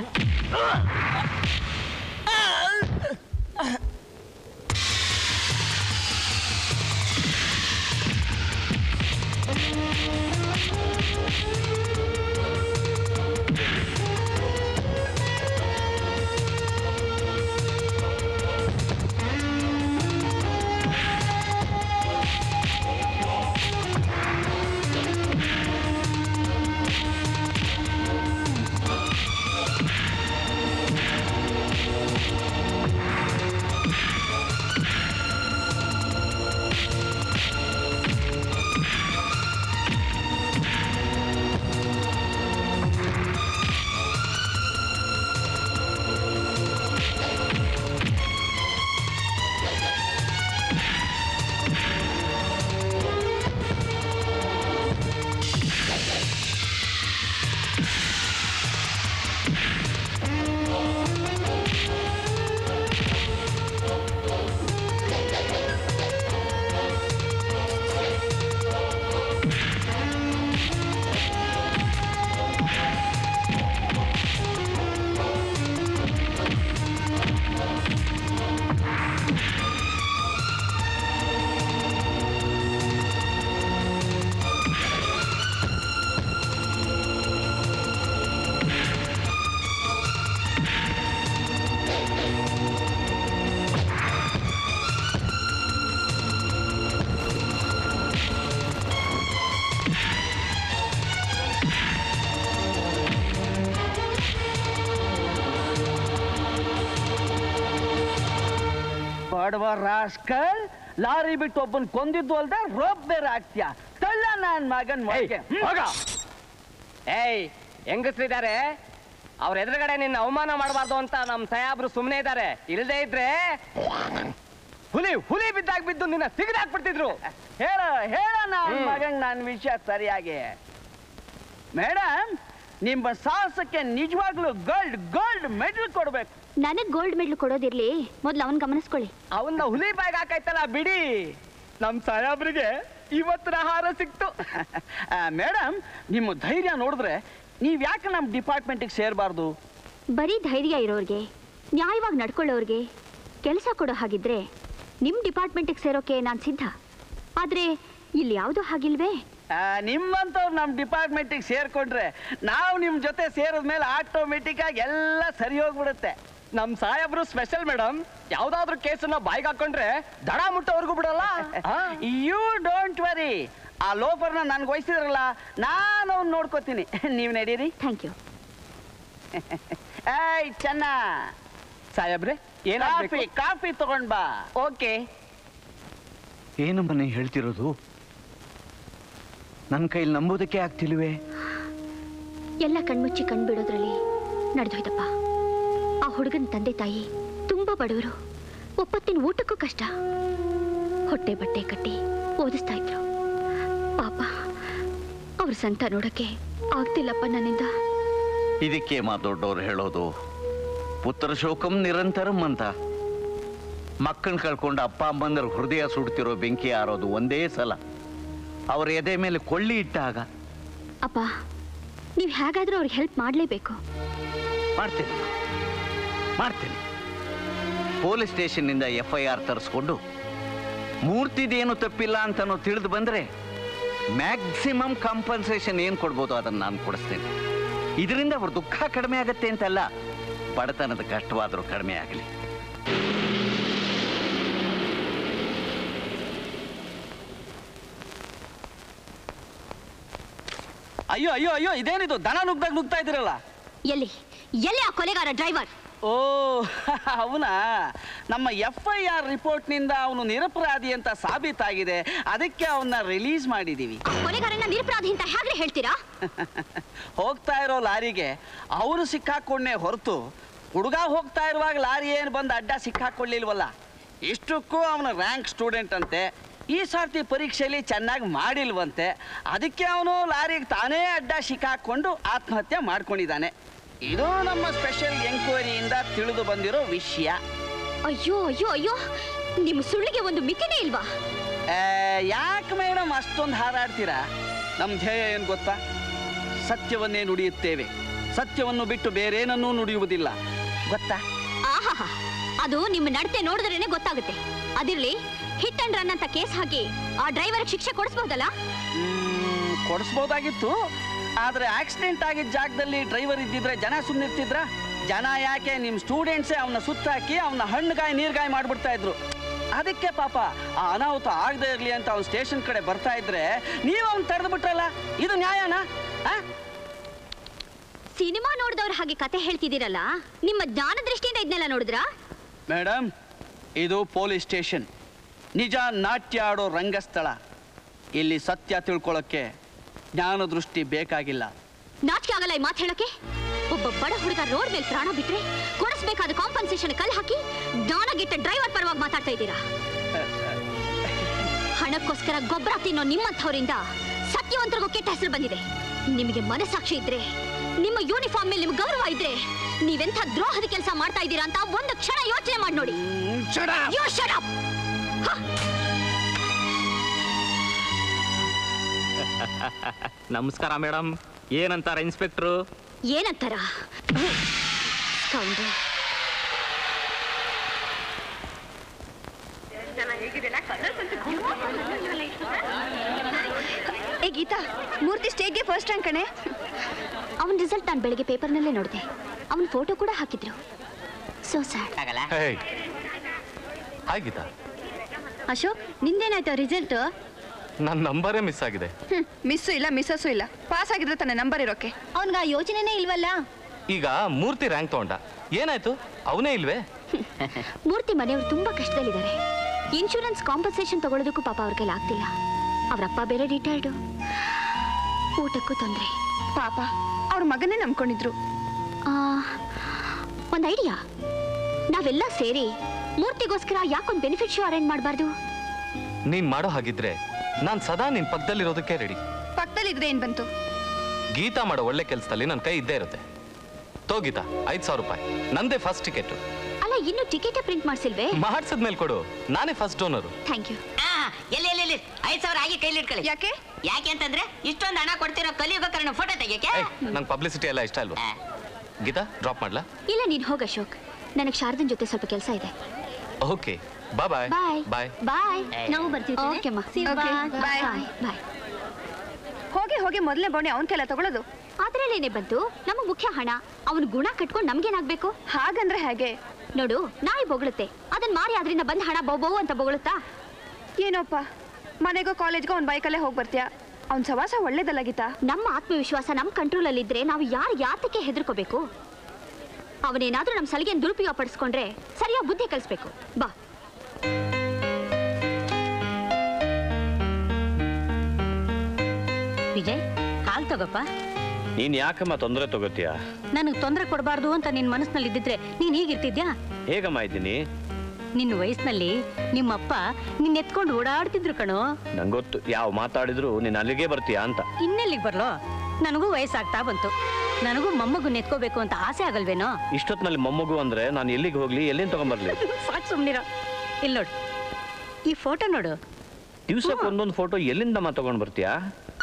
ಬಡವ ರಾಸ್ಕಲ್ ಲಾರಿ ಬಿಟ್ಟು ಒಬ್ಬನ್ ಕೊಂದಿದ್ದು ಅಲ್ದೆ ರೋಪ್ ಬೇರೆ ಆಗ್ತೀಯ ತಳ್ಳ ನನ್ ಮಗನ್ ಒಳಗೆ ಹ್ಮ್.
ಏಯ್ ಹೆಂಗಸ್ರಿದ್ದಾರೆ ಅವ್ರ ಎದುರುಗಡೆ ನಿನ್ನ ಅವಮಾನ ಮಾಡಬಾರ್ದು ಅಂತ ನಮ್ಮ ಸಾಯಾಬ್ರು ಸುಮ್ಮನೆ ಇದ್ದಾರೆ ಇಲ್ಲದೆ ಇದ್ರೆ ಹುಲಿ ಹುಲಿ ಬಿದ್ದಾಗ ಬಿದ್ದು ನಿನ್ನ ಸಿಗದಾಕ್ಬಿಡ್ತಿದ್ರು
ಹೇಳ ಹೇಳ
ಹ್ಮ್.
ಮಗಂಗ್ ನನ್ನ ವಿಷಯ ಸರಿಯಾಗಿ ಮೇಡಮ್ ನಿಮ್ಮ ಸಾಹಸಕ್ಕೆ ನಿಜವಾಗ್ಲೂ ಗೋಲ್ಡ್ ಗೋಲ್ಡ್ ಮೆಡಲ್ ಕೊಡ್ಬೇಕು
ನನಗ್ ಗೋಲ್ಡ್ ಮೆಡ್ಲ್ ಕೊಡೋದಿರ್ಲಿ ಮೊದ್ಲು ಅವನ್ ಗಮನಿಸ್ಕೊಳ್ಳಿ
ಅವನ್ನ ಹುಲಿ ಬಾಯ್ಗೆ ಹಾಕಾಯ್ತಲ್ಲ ಬಿಡಿ ನಮ್ಮ ಸಾಯಾಬ್ರಿಗೆ ಇವತ್ತಿನ ಆಹಾರ ಸಿಕ್ತು
ಮೇಡಮ್ ನಿಮ್ಮ ಧೈರ್ಯ ನೋಡಿದ್ರೆ ನೀವ್ ಯಾಕೆ ನಮ್ಮ ಡಿಪಾರ್ಟ್ಮೆಂಟಿಗೆ ಸೇರಬಾರ್ದು
ಬರೀ ಧೈರ್ಯ ಇರೋರ್ಗೆ ನ್ಯಾಯವಾಗಿ ನಡ್ಕೊಳ್ಳೋರ್ಗೆ ಕೆಲಸ ಕೊಡೋ ಹಾಗಿದ್ರೆ ನಿಮ್ ಡಿಪಾರ್ಟ್ಮೆಂಟಿಗೆ ಸೇರೋಕೆ ನಾನು ಸಿದ್ಧ ಆದ್ರೆ ಇಲ್ಲಿ ಯಾವುದೂ ಹಾಗಿಲ್ವೇ
ನಿಮ್ಮಂತವ್ರು ನಮ್ಮ ಡಿಪಾರ್ಟ್ಮೆಂಟಿಗೆ ಸೇರ್ಕೊಂಡ್ರೆ ನಾವು ನಿಮ್ಮ ಜೊತೆ ಸೇರಿದ್ಮೇಲೆ ಆಟೋಮೆಟಿಕ್ ಆಗಿ ಎಲ್ಲ ಸರಿ ಹೋಗ್ಬಿಡುತ್ತೆ
ನಮ್ಮ ಸಾಹೇಬ್ರು ಸ್ಪೆಷಲ್ ಮೇಡಮ್ ಯಾವ್ದಾದ್ರು ಕೇಸನ್ನ ಬಾಯ್ಗೆ ಹಾಕೊಂಡ್ರೆ ದಡ ಮುಟ್ಟೋವರೆಗೂ ಬಿಡಲ್ಲ ಆ?
ಯು ಡೋಂಟ್ ವರಿ ಆ ಲೋಫರ್ನ ನನ್ಗೆ ವಹಿಸಿದ್ರಲ್ಲ ನಾನು ಅವ್ನು ನೋಡ್ಕೋತೀನಿ ನೀವು ನಡೀರಿ
ಥ್ಯಾಂಕ್ ಯು
ಏಯ್ ಚೆನ್ನ
ಸಾಹೇಬ್ರೆ
ಕಾಫಿ
ಏನಾಗ್ಬೇಕು
ಕಾಫಿ ತಗೊಂಡ್ ಬಾ
ಓಕೆ
ಏನು ಮನೆ ಹೇಳ್ತಿರೋದು ನನ್ನ ಕೈಲಿ ನಂಬೋದಕ್ಕೆ ಆಗ್ತಿಲ್ವೇ
ಎಲ್ಲ ಕಣ್ಮುಚ್ಚಿ ಕಣ್ಬಿಡೋದ್ರಲ್ಲಿ ನಡೆದೋಯ್ತಪ್ಪ ಆ ಹುಡುಗನ ತಂದೆ ತಾಯಿ ತುಂಬಾ ಬಡವರು ಒಪ್ಪತ್ತಿನ ಊಟಕ್ಕೂ ಕಷ್ಟ ಹೊಟ್ಟೆ ಬಟ್ಟೆ ಕಟ್ಟಿ ಓದಿಸ್ತಾ ಇದ್ರು ಪಾಪ ಅವ್ರ ಸಂತ ನೋಡಕ್ಕೆ ಆಗ್ತಿಲ್ಲಪ್ಪ ನನ್ನಿಂದ
ಇದಕ್ಕೆ ಮಾ ದೊಡ್ಡವ್ರು ಹೇಳೋದು ಪುತ್ರ ಶೋಕಂ ನಿರಂತರಂ ಅಂತ ಮಕ್ಕಳನ್ನ ಕಳ್ಕೊಂಡು ಅಪ್ಪ ಅಮ್ಮಂದ್ರ ಹೃದಯ ಸುಡ್ತಿರೋ ಬೆಂಕಿ ಆರೋದು ಒಂದೇ ಸಲ ಅವ್ರ ಎದೆ ಮೇಲೆ ಕೊಳ್ಳಿ ಇಟ್ಟಾಗ
ಅಪ್ಪ ನೀವು ಹೇಗಾದ್ರೂ ಅವ್ರಿಗೆ ಹೆಲ್ಪ್ ಮಾಡಲೇಬೇಕು
ಮಾಡ್ತೀನಿ ಮಾಡ್ತೀನಿ ಪೊಲೀಸ್ ಸ್ಟೇಷನ್ನಿಂದ ಎಫ್ ಐ ಆರ್ ತರಿಸ್ಕೊಂಡು ಮೂರ್ತಿದೇನು ತಪ್ಪಿಲ್ಲ ಅಂತನೋ ತಿಳಿದು ಬಂದ್ರೆ ಮ್ಯಾಕ್ಸಿಮಮ್ ಕಾಂಪನ್ಸೇಷನ್ ಏನು ಕೊಡ್ಬೋದು ಅದನ್ನು ನಾನು ಕೊಡಿಸ್ತೇನೆ ಇದರಿಂದ ಅವ್ರ ದುಃಖ ಕಡಿಮೆ ಆಗತ್ತೆ ಅಂತಲ್ಲ ಬಡತನದ ಕಷ್ಟವಾದರೂ ಕಡಿಮೆ ಆಗಲಿ
ಅಯ್ಯೋ ಅಯ್ಯೋ ಅಯ್ಯೋ ಇದೇನಿದು ದನ ನುಗ್ದಾಗ ನುಗ್ತಾ ಇದ್ದೀರಲ್ಲ
ಎಲ್ಲಿ ಎಲ್ಲಿ ಆ ಕೊಲೆಗಾರ ಡ್ರೈವರ್
ಓ ಅವನ ನಮ್ಮ ಎಫ್ ಐ ಆರ್ ರಿಪೋರ್ಟ್ನಿಂದ ಅವನು ನಿರಪರಾಧಿ ಅಂತ ಸಾಬೀತಾಗಿದೆ ಅದಕ್ಕೆ ಅವನ್ನ ರಿಲೀಸ್ ಮಾಡಿದೀವಿ
ಆ ಕೊಲೆಗಾರನ ನಿರಪರಾಧಿ ಅಂತ ಹೇಗ್ರೆ ಹೇಳ್ತೀರಾ
ಹೋಗ್ತಾ ಇರೋ ಲಾರಿಗೆ ಅವನು ಸಿಕ್ಕಾಕೊಂಡೇ ಹೊರತು ಹುಡುಗ ಹೋಗ್ತಾ ಇರುವಾಗ ಲಾರಿ ಏನು ಬಂದು ಅಡ್ಡ ಸಿಕ್ಕಾಕೊಳ್ಳಿಲ್ವಲ್ಲ ಇಷ್ಟಕ್ಕೂ ಅವನ ರ್ಯಾಂಕ್ ಸ್ಟೂಡೆಂಟ್ ಅಂತೆ ಈ ಸರ್ತಿ ಪರೀಕ್ಷೆಯಲ್ಲಿ ಚೆನ್ನಾಗಿ ಮಾಡಿಲ್ವಂತೆ ಅದಕ್ಕೆ ಅವನು ಲಾರಿಗೆ ತಾನೇ ಅಡ್ಡ ಸಿಕ್ಕಾಕೊಂಡು ಆತ್ಮಹತ್ಯೆ ಮಾಡ್ಕೊಂಡಿದ್ದಾನೆ ಇದು ನಮ್ಮ ಸ್ಪೆಷಲ್ ಎಂಕ್ವೈರಿಯಿಂದ ತಿಳಿದು ಬಂದಿರೋ ವಿಷಯ
ಅಯ್ಯೋ ಅಯ್ಯೋ ಅಯ್ಯೋ ನಿಮ್ಮ ಸುಳ್ಳಿಗೆ ಒಂದು ಮಿತಿನೇ ಇಲ್ವಾ
ಯಾಕೆ ಮೇಡಮ್ ಅಷ್ಟೊಂದು ಹಾರಾಡ್ತೀರಾ ನಮ್ಮ ಧ್ಯೇಯ ಏನು ಗೊತ್ತಾ ಸತ್ಯವನ್ನೇ ನುಡಿಯುತ್ತೇವೆ ಸತ್ಯವನ್ನು ಬಿಟ್ಟು ಬೇರೇನನ್ನೂ ನುಡಿಯುವುದಿಲ್ಲ ಗೊತ್ತಾ
ಆಹಾಹಾ ಅದು ನಿಮ್ಮ ನಡತೆ ನೋಡಿದ್ರೇನೆ ಗೊತ್ತಾಗುತ್ತೆ ಅದಿರ್ಲಿ ಹಿಟ್ ಅಂಡ್ ರನ್ ಅಂತ ಕೇಸ್ ಹಾಕಿ ಆ ಡ್ರೈವರ್ ಶಿಕ್ಷೆ ಕೊಡಿಸ್ಬಹುದಲ್ಲ
ಮ್, ಕೊಡಿಸ್ಬೋದಾಗಿತ್ತು ಆದ್ರೆ ಆಕ್ಸಿಡೆಂಟ್ ಆಗಿದ್ದ ಜಾಗದಲ್ಲಿ ಡ್ರೈವರ್ ಇದ್ದಿದ್ರೆ ಜನ ಸುಮ್ಮನಿರ್ತಿದ್ರ ಜನ ಯಾಕೆ ನಿಮ್ಮ ಸ್ಟೂಡೆಂಟ್ಸೇ ಅವನ್ನ ಸುತ್ತಾಕಿ ಅವನ ಹಣ್ಣುಗಾಯಿ ನೀರ್ಗಾಯಿ ಮಾಡ್ಬಿಡ್ತಾ ಇದ್ರು ಅದಕ್ಕೆ ಪಾಪ ಆ ಅನಾಹುತ ಆಗದೆ ಇರಲಿ ಅಂತ ಅವ್ನು ಸ್ಟೇಷನ್ ಕಡೆ ಬರ್ತಾ ಇದ್ರೆ ನೀವು ಅವ್ನು ತಡೆದು ಬಿಟ್ರಲ್ಲ ಇದು ನ್ಯಾಯನಾ ಆ?
ಸಿನಿಮಾ ನೋಡಿದವ್ರ ಹಾಗೆ ಕತೆ ಹೇಳ್ತಿದ್ದೀರಲ್ಲ ನಿಮ್ಮ ಜ್ಞಾನ ದೃಷ್ಟಿಯಿಂದ ಇದನ್ನೆಲ್ಲ ನೋಡಿದ್ರಾ
ಮೇಡಮ್ ಇದು ಪೊಲೀಸ್ ಸ್ಟೇಷನ್ ನಿಜ ನಾಟ್ಯ ಆಡೋ ರಂಗಸ್ಥಳ ಇಲ್ಲಿ ಸತ್ಯ ತಿಳ್ಕೊಳ್ಳೋಕ್ಕೆ ಜ್ಞಾನ ದೃಷ್ಟಿ ಬೇಕಾಗಿಲ್ಲ
ನಾಚಿಕೆ ಆಗಲ್ಲ ಈ ಮಾತು ಹೇಳಕ್ಕೆ ಒಬ್ಬ ಬಡ ಹುಡುಗ ರೋಡ್ ಮೇಲೆ ಪ್ರಾಣ ಬಿಟ್ರೆ ಕೊಡಿಸ್ಬೇಕಾದ ಕಾಂಪನ್ಸೇಷನ್ ಕಲ್ ಹಾಕಿ ಜ್ಞಾನಗೆಟ್ಟ ಡ್ರೈವರ್ ಪರವಾಗಿ ಮಾತಾಡ್ತಾ ಇದ್ದೀರಾ ಹಣಕ್ಕೋಸ್ಕರ ಗೊಬ್ಬರ ತಿನ್ನೋ ನಿಮ್ಮಂಥವರಿಂದ ಸತ್ಯವಂತರಿಗೂ ಕೆಟ್ಟ ಹೆಸರು ಬಂದಿದೆ ನಿಮಗೆ ಮನಸ್ಸಾಕ್ಷಿ ಇದ್ರೆ ನಿಮ್ಮ ಯೂನಿಫಾರ್ಮ್ ಮೇಲೆ ನಿಮ್ಗೆ ಗೌರವ ಇದ್ರೆ ನೀವೆಂಥ ದ್ರೋಹದ ಕೆಲಸ ಮಾಡ್ತಾ ಇದ್ದೀರಾ ಅಂತ ಒಂದು ಕ್ಷಣ ಯೋಚನೆ ಮಾಡಿ ನೋಡಿ You shut up! ಹ!
ನಮಸ್ಕಾರ ಮೇಡಮ್ ಏನಂತಾರ ಇನ್ಸ್ಪೆಕ್ಟ್ರು
ಏನಂತಾರ Scoundrel.
ಏ ಗೀತಾ ಮೂರ್ತಿ ಸ್ಟೇಜ್ಗೆ ಫಸ್ಟ್ ರ್ಯಾಂಕ್ ಕಣೆ
ಅವನ ರಿಸಲ್ಟ್ ನಾನು ಬೆಳಿಗ್ಗೆ ಪೇಪರ್ನಲ್ಲೇ ನೋಡಿದೆ ಅವನ ಫೋಟೋ ಕೂಡ ಹಾಕಿದ್ರು ಸೊ ಸ್ಯಾಡ್
ಆಗಲ್ಲ
ಹೇ ಹಾಯ್ ಗೀತಾ
ಅಶೋಕ್ ನಿಂದೇನಾಯ್ತು ರಿಸಲ್ಟ್
ನನ್ನ ನಂಬರೇ ಮಿಸ್ ಆಗಿದೆ
ಹ್ಮ್ ಮಿಸ್ಸು ಇಲ್ಲ ಮಿಸ್ಸಸ್ಸು ಇಲ್ಲ ಪಾಸ್ ಆಗಿದ್ರೆ ತಾನೆ ನಂಬರ್ ಇರೋಕೆ
ಅವನ್ಗ ಆ ಯೋಚನೆನೇ ಇಲ್ವಲ್ಲ
ಈಗ ಮೂರ್ತಿ ರ್ಯಾಂಕ್ ತಗೊಂಡ ಏನಾಯ್ತು ಅವನೇ ಇಲ್ವೇ
ಮೂರ್ತಿ ಮನೆಯವರು ತುಂಬಾ ಕಷ್ಟದಲ್ಲಿದ್ದಾರೆ ಇನ್ಶೂರೆನ್ಸ್ ಕಾಂಪನ್ಸೇಷನ್ ತಗೊಳ್ಳೋದಕ್ಕೂ ಪಾಪ ಅವ್ರ ಕೈಲಿ ಆಗ್ತಿಲ್ಲ ಅವರಪ್ಪ ಬೇರೆ ರಿಟೈರ್ಡು ಊಟಕ್ಕೂ ತೊಂದರೆ
ಪಾಪ ಅವ್ರ ಮಗನೇ ನಂಬ್ಕೊಂಡಿದ್ರು
ಒಂದು ಐಡಿಯಾ ನಾವೆಲ್ಲ ಸೇರಿ ಮೂರ್ತಿಗೋಸ್ಕರ ಯಾಕೊಂದು ಬೆನಿಫಿಟ್ ಶೋ ಅರೇಂಜ್ ಮಾಡಬಾರ್ದು
ನೀನ್ ಮಾಡೋ ಹಾಗಿದ್ರೆ ನಾನ್ ಸದಾ ನಿನ್ ಪಕ್ಕದಲ್ಲಿರೋದಕ್ಕೆ ರೆಡಿ
ಪಕ್ಕದಲ್ಲಿ ಇದ್ರೆ ಏನ್ ಬಂತು
ಗೀತಾ ಮಾಡೋ ಒಳ್ಳೆ ಕೆಲಸದಲ್ಲಿ ನನ್ನ ಕೈ ಇದ್ದೇ ಇರುತ್ತೆ ತೋ ಗೀತಾ ಐದ್ ಸಾವಿರ ರೂಪಾಯಿ ನಂದೇ ಫಸ್ಟ್ ಟಿಕೆಟ್
ಅಲ್ಲ ಇನ್ನು ಟಿಕೆಟ್ ಪ್ರಿಂಟ್ ಮಾಡಿಸಿಲ್ವೇ
ಮಾಡಿಸಿದ್ಮೇಲೆ ಕೊಡು ನಾನೇ ಫಸ್ಟ್ ಡೋನರು
ಥ್ಯಾಂಕ್ ಯು
ಆ, ಎಲ್ಲಿ ಎಲ್ಲಿ ಎಲ್ಲಿ ಐದ್ ಸಾವಿರ ಆಗಿ ಕೈಲಿ ಇಟ್ಕೊಳ್ಳಿ
ಯಾಕೆ
ಯಾಕೆ ಅಂತಂದ್ರೆ ಇಷ್ಟೊಂದು ಹಣ ಕೊಡ್ತಿರೋ ಕಲಿಯುಗ ಕಾರಣ ಫೋಟೋ ತೆಗಿಯಕ್ಕೆ
ನಂಗೆ ಪಬ್ಲಿಸಿಟಿ ಎಲ್ಲ ಇಷ್ಟ ಅಲ್ವಾ
ಆ,
ಗೀತಾ ಡ್ರಾಪ್ ಮಾಡ್ಲಾ
ಇಲ್ಲ ನೀನು ಹೋಗ ಅಶೋಕ್ ನನಗೆ ಶಾರದನ್ ಜೊತೆ ಸ್ವಲ್ಪ ಕೆಲಸ ಇದೆ
ಓಕೆ ಬಾ ಬಾಯ್
ಬಾಯ್
ಬಾಯ್
ಬಾಯ್
ನಾವು ಬರ್ತೀವಿ
ಓಕೆ ಅಮ್ಮ
Okay, bye.
ಬಾಯ್
ಹೋಗಿ ಹೋಗಿ ಮೊದಲನೇ ಬೋಣಿ ಅವನ ಕೈಲ ತಗೊಳ್ಳೋದು
ಅದ್ರಲ್ಲೇನೆ ಬಂತು ನಮಗೆ ಮುಖ್ಯ ಹಣ ಅವನ ಗುಣ ಕಟ್ಕೊಂಡು ನಮ್ಗೇನಾಗ್ಬೇಕು
ಹಾಗಂದ್ರೆ ಹೇಗೆ
ನೋಡು ನಾಯಿ ಬೊಗಳುತ್ತೆ ಅದನ್ನ ಮಾರಿ ಅದರಿಂದ ಬಂದ ಹಣ ಬೌ ಬೌ ಅಂತ ಬೊಗಳುತ್ತಾ
ಏನೋಪ್ಪ ಮನೆಗೋ ಕಾಲೇಜ್ಗೋ ಅವ್ನ ಬೈಕಲ್ಲೇ ಹೋಗಿ ಬರ್ತೀಯ ಅವ್ನ ಸವಾಸ ಒಳ್ಳೇದಲ್ಲ ಗೀತಾ
ನಮ್ಮ ಆತ್ಮವಿಶ್ವಾಸ ನಮ್ಮ ಕಂಟ್ರೋಲಲ್ಲಿ ಇದ್ರೆ ನಾವು ಯಾರು ಯಾತಕ್ಕೆ ಹೆದರ್ಕೋಬೇಕು ಅವನೇನಾದ್ರೂ ನಮ್ಮ ಸಲಿಗೆಯನ್ನು ದುರುಪಯೋಗ ಪಡಿಸ್ಕೊಂಡ್ರೆ ಸರಿಯಾಗಿ ಬುದ್ಧಿ ಕಲಿಸ್ಬೇಕು ಬಾ
ವಿಜಯ್ ಹಾಲ್ ತಗೋಪ್ಪ
ನೀನ್ ಯಾಕಮ್ಮ ತೊಂದರೆ ತಗೋತೀಯ
ನನಗೆ ತೊಂದರೆ ಕೊಡಬಾರ್ದು ಅಂತ ನಿನ್ ಮನಸ್ಸಿನಲ್ಲಿ ಇದ್ದಿದ್ರೆ ನೀನ್ ಹೀಗಿರ್ತಿದ್ಯಾ
ಹೇಗಮ್ಮ ಇದ್ದೀನಿ
ನಿನ್ನ ವಯಸ್ಸಿನಲ್ಲಿ ನಿಮ್ಮಪ್ಪ ನಿನ್ನ ಎತ್ಕೊಂಡು ಓಡಾಡ್ತಿದ್ರು ಕಣೋ
ನಂಗೊತ್ತು ಯಾವ ಮಾತಾಡಿದ್ರು ನೀನ್ ಅಲ್ಲಿಗೆ ಬರ್ತೀಯಾ ಅಂತ
ಇನ್ನೆಲ್ಲಿಗೆ ಬರ್ಲೋ ನನಗೂ ವಯಸ್ಸಾಗ್ತಾ ಬಂತು ನನಗೂ ಮೊಮ್ಮಗುನ್ ಎತ್ಕೋಬೇಕು ಅಂತ ಆಸೆ ಆಗಲ್ವೇನೋ
ಇಷ್ಟೊತ್ನಲ್ಲಿ ಮೊಮ್ಮಗು ಅಂದ್ರೆ ನಾನು ಎಲ್ಲಿಗೆ ಹೋಗ್ಲಿ ಎಲ್ಲಿಂದ ತಗೊಂಬರ್ಲಿ
ಸಾಕು ಸುಮ್ನಿರ ಇಲ್ಲಿ ನೋಡು ಈ ಫೋಟೋ ನೋಡು
ದಿವ್ಸಕ್ಕೆ ಒಂದೊಂದು ಫೋಟೋ ಎಲ್ಲಿಂದಮ್ಮ ತಗೊಂಡ್ ಬರ್ತೀಯಾ